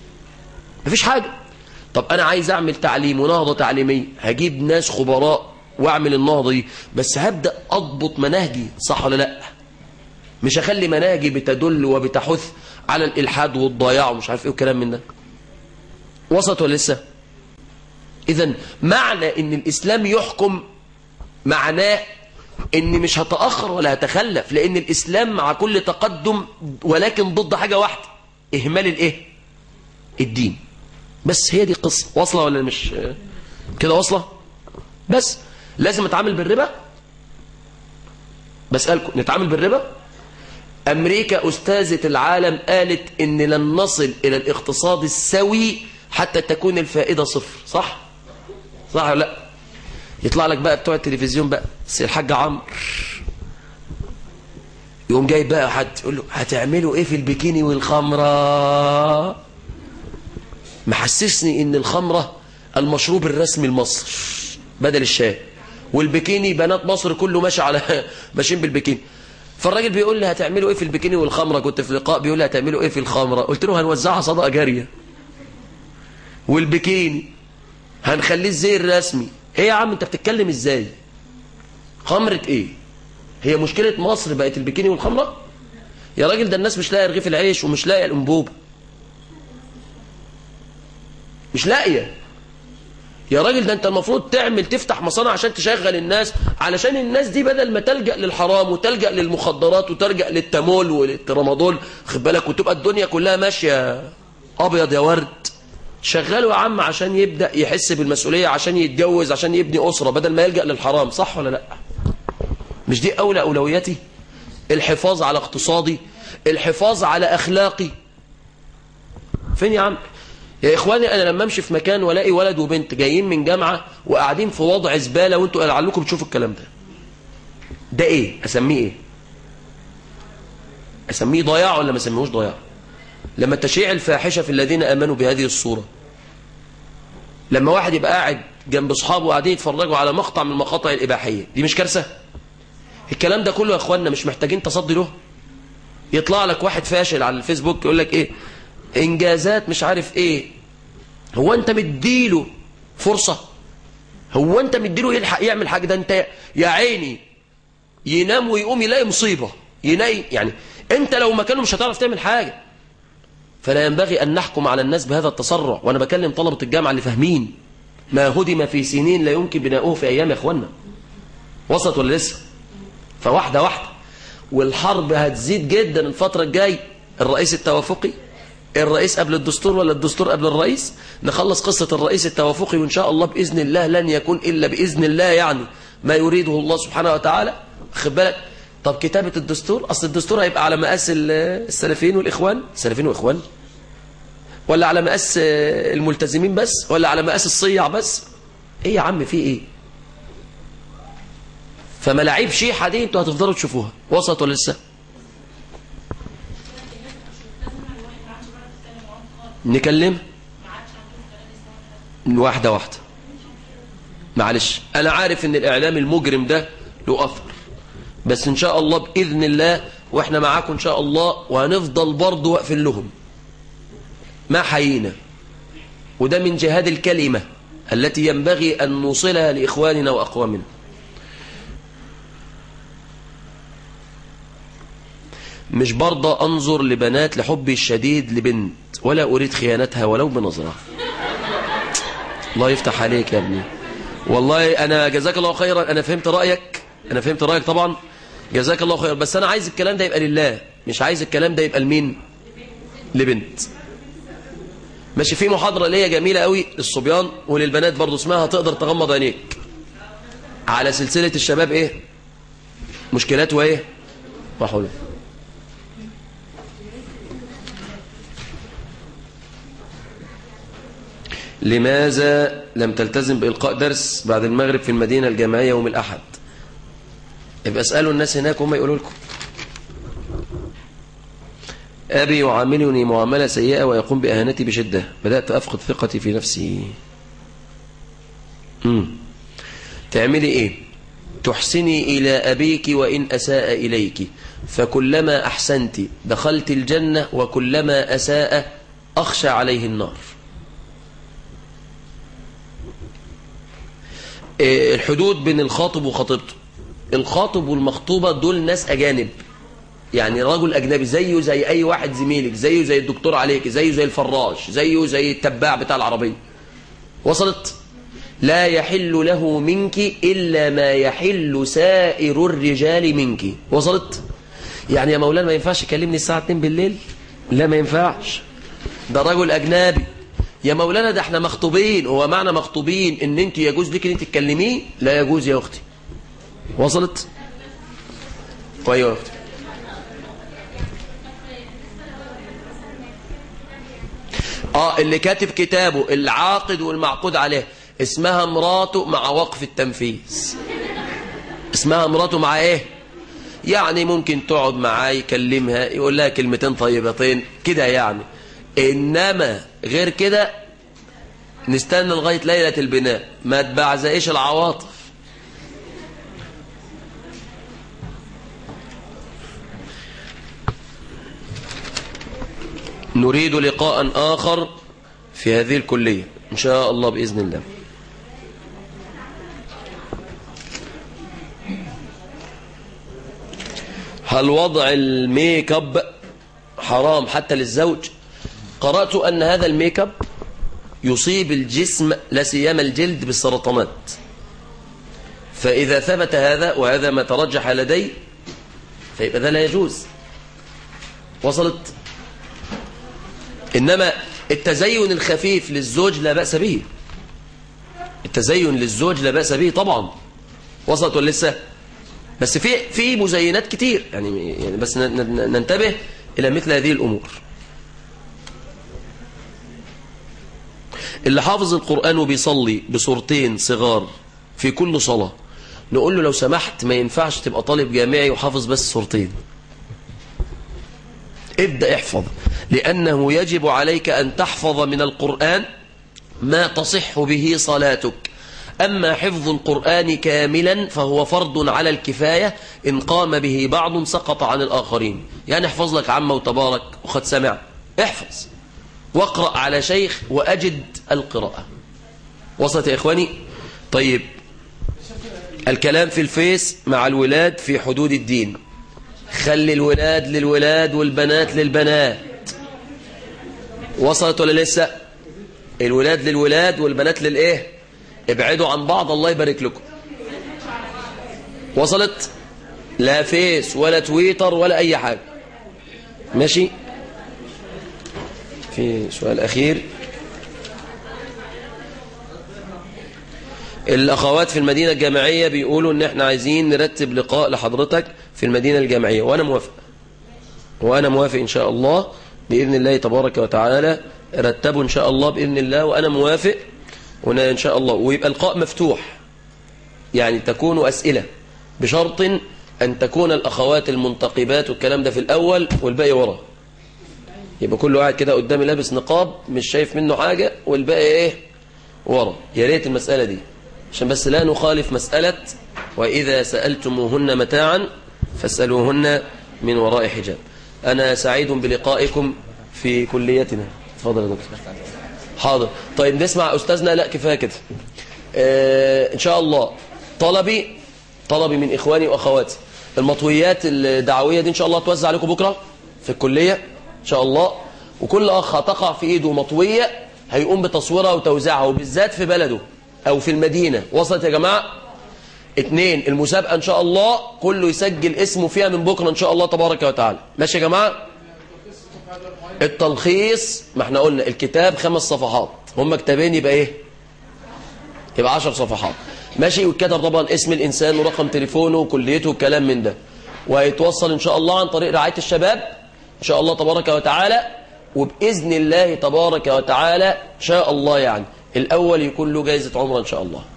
مفيش حاجة طب أنا عايز أعمل تعليم ونهضة تعليمية هجيب ناس خبراء واعمل النهضة دي بس هبدأ أضبط مناهجي صح ولا لا مش هخلي مناهجي بتدل وبتحث على الإلحاد والضياع ومش عارف ايه وكلام من ده وسط ولا لسه إذا معنى إن الإسلام يحكم معناه إني مش هتأخر ولا هتخلف لأن الإسلام مع كل تقدم ولكن ضد حاجة واحدة إهمال الإيه؟ الدين بس هي دي قصة واصلة ولا مش كده واصلة بس لازم نتعامل بالربا بسألكم نتعامل بالربا أمريكا أستاذة العالم قالت إن لن نصل إلى الاقتصاد السوي حتى تكون الفائدة صفر صح؟ صح ولا لا؟ يطلع لك بقى بتوع التلفزيون بقى سي الحاج عمرو يقوم جاي بقى حد يقول له هتعملوا ايه في البكيني والخمرة محسسني ان الخمرة المشروب الرسمي لمصر بدل الشاي والبكيني بنات مصر كله ماشي على ماشيين بالبكيني فالراجل بيقول لي هتعملوا ايه في البكيني والخمرة كنت في لقاء بيقول لي هتعملوا ايه في الخمرة قلت له هنوزعها صدقة جارية والبكيني هنخليه الزي الرسمي ايه يا عم انت بتتكلم ازاي خمرة ايه هي مشكلة مصر بقت البكيني والخمرة يا راجل ده الناس مش لاقيه رغيف العيش ومش لاقيه الانبوبة مش لاقيه يا راجل ده انت المفروض تعمل تفتح مصانع عشان تشغل الناس علشان الناس دي بدل ما تلجأ للحرام وتلجأ للمخدرات وتلجأ للتمول والترامادول خد بالك وتبقى الدنيا كلها ماشية ابيض يا ورد شغله يا عم عشان يبدأ يحس بالمسؤولية عشان يتجوز عشان يبني أسرة بدل ما يلجأ للحرام صح ولا لا مش دي أولى أولوياتي الحفاظ على اقتصادي الحفاظ على أخلاقي فين يا عم يا إخواني أنا لما أمشي في مكان ولاقي ولد وبنت جايين من جامعة وقاعدين في وضع زبالة وانتوا لعلكم بتشوفوا الكلام ده ده إيه أسميه إيه أسميه ضياع ولا ما أسميهوش ضياع لما تشيع الفاحشة في الذين أمنوا بهذه الصورة لما واحد يبقى قاعد جنب أصحابه قاعدين يتفرجوا على مقطع من المقاطع الإباحية دي مش كارثة الكلام ده كله يا أخوانا مش محتاجين تصدي له يطلع لك واحد فاشل على الفيسبوك يقول لك إيه إنجازات مش عارف إيه هو أنت مديله فرصة هو أنت مديله يلحق يعمل حاجة ده أنت يا عيني ينام ويقوم يلاقي مصيبة يلاقي يعني أنت لو مكانه مش هتعرف تعمل حاجة فلا ينبغي أن نحكم على الناس بهذا التسرع وأنا بكلم طلبة الجامعة اللي فاهمين ما هدم في سنين لا يمكن بناؤه في أيام يا أخوانا وصلت ولا لسه فواحدة واحدة والحرب هتزيد جدا الفترة الجاي الرئيس التوافقي الرئيس قبل الدستور ولا الدستور قبل الرئيس نخلص قصة الرئيس التوافقي وإن شاء الله بإذن الله لن يكون إلا بإذن الله يعني ما يريده الله سبحانه وتعالى خد بالك طب كتابة الدستور أصل الدستور هيبقى على مقاس السلفيين والإخوان السلفيين والإخوان ولا على مقاس الملتزمين بس ولا على مقاس الصيع بس ايه يا عم في ايه فملاعيب شيحة دي انتوا هتفضلوا تشوفوها وسط ولا لسه نكلم واحدة واحدة معلش انا عارف ان الاعلام المجرم ده له اثر بس ان شاء الله باذن الله واحنا معاكم ان شاء الله وهنفضل برضه واقفين لهم ما حيينا وده من جهاد الكلمة التي ينبغي أن نوصلها لإخواننا وأقوامنا مش برضه أنظر لبنات لحبي الشديد لبنت ولا أريد خيانتها ولو بنظرة الله يفتح عليك يا ابني والله أنا جزاك الله خيرا أنا فهمت رأيك أنا فهمت رأيك طبعا جزاك الله خيرا بس أنا عايز الكلام ده يبقى لله مش عايز الكلام ده يبقى لمين لبنت ماشي في محاضرة ليا جميلة قوي للصبيان وللبنات برضو اسمها تقدر تغمض عينيك على سلسلة الشباب ايه مشكلات وايه وحلو لماذا لم تلتزم بإلقاء درس بعد المغرب في المدينة الجامعية يوم الأحد يبقى اسألوا الناس هناك هم يقولوا لكم أبي يعاملني معاملة سيئة ويقوم بأهانتي بشدة بدأت أفقد ثقتي في نفسي مم. تعملي إيه تحسني إلى أبيك وإن أساء إليك فكلما أحسنت دخلت الجنة وكلما أساء أخشى عليه النار آه، الحدود بين الخاطب وخطيبته الخاطب والمخطوبة دول ناس أجانب يعني رجل أجنبي زيه زي أي واحد زميلك زيه زي الدكتور عليك زيه زي الفراش زيه زي التباع بتاع العربية وصلت لا يحل له منك إلا ما يحل سائر الرجال منك وصلت يعني يا مولانا ما ينفعش يكلمني الساعة 2 بالليل لا ما ينفعش ده رجل أجنبي يا مولانا ده احنا مخطوبين هو معنى مخطوبين ان انت يجوز لك ان انت تكلميه لا يجوز يا اختي وصلت ايوه يا اختي اه اللي كاتب كتابه العاقد والمعقود عليه اسمها مراته مع وقف التنفيذ اسمها مراته مع ايه يعني ممكن تقعد معاه يكلمها يقول لها كلمتين طيبتين كده يعني انما غير كده نستنى لغايه ليله البناء ما تبعزقش العواطف نريد لقاء آخر في هذه الكلية إن شاء الله بإذن الله هل وضع الميك اب حرام حتى للزوج قرأت أن هذا الميك اب يصيب الجسم لا سيما الجلد بالسرطانات فإذا ثبت هذا وهذا ما ترجح لدي فيبقى ده لا يجوز وصلت إنما التزين الخفيف للزوج لا بأس به التزين للزوج لا بأس به طبعا وصلت ولا لسه بس في في مزينات كتير يعني يعني بس ننتبه إلى مثل هذه الأمور اللي حافظ القرآن وبيصلي بصورتين صغار في كل صلاة نقول له لو سمحت ما ينفعش تبقى طالب جامعي وحافظ بس صورتين ابدأ احفظ لأنه يجب عليك أن تحفظ من القرآن ما تصح به صلاتك أما حفظ القرآن كاملا فهو فرض على الكفاية إن قام به بعض سقط عن الآخرين يعني احفظ لك عم وتبارك وقد سمع احفظ واقرأ على شيخ وأجد القراءة وصلت يا إخواني طيب الكلام في الفيس مع الولاد في حدود الدين خلي الولاد للولاد والبنات للبنات وصلت ولا لسه الولاد للولاد والبنات للايه ابعدوا عن بعض الله يبارك لكم وصلت لا فيس ولا تويتر ولا اي حاجة ماشي في سؤال اخير الاخوات في المدينة الجامعية بيقولوا ان احنا عايزين نرتب لقاء لحضرتك في المدينة الجامعية وانا موافق وانا موافق ان شاء الله بإذن الله تبارك وتعالى رتبوا إن شاء الله بإذن الله وأنا موافق هنا إن شاء الله ويبقى القاء مفتوح يعني تكون أسئلة بشرط أن تكون الأخوات المنتقبات والكلام ده في الأول والباقي ورا يبقى كله قاعد كده قدامي لابس نقاب مش شايف منه حاجة والباقي إيه ورا يا ريت المسألة دي عشان بس لا نخالف مسألة وإذا سألتموهن متاعا فاسألوهن من وراء حجاب أنا سعيد بلقائكم في كليتنا تفضل يا دكتور حاضر طيب نسمع أستاذنا لا كفاية كده آه إن شاء الله طلبي طلبي من إخواني وأخواتي المطويات الدعوية دي إن شاء الله توزع عليكم بكرة في الكلية إن شاء الله وكل أخ هتقع في إيده مطوية هيقوم بتصويرها وتوزيعها وبالذات في بلده أو في المدينة وصلت يا جماعة اتنين المسابقة ان شاء الله كله يسجل اسمه فيها من بكرة ان شاء الله تبارك وتعالى ماشي يا جماعة التلخيص ما احنا قلنا الكتاب خمس صفحات هم كتابين يبقى ايه يبقى عشر صفحات ماشي ويتكتب طبعا اسم الانسان ورقم تليفونه وكليته والكلام من ده وهيتوصل ان شاء الله عن طريق رعاية الشباب ان شاء الله تبارك وتعالى وبإذن الله تبارك وتعالى ان شاء الله يعني الأول يكون له جايزة عمره إن شاء الله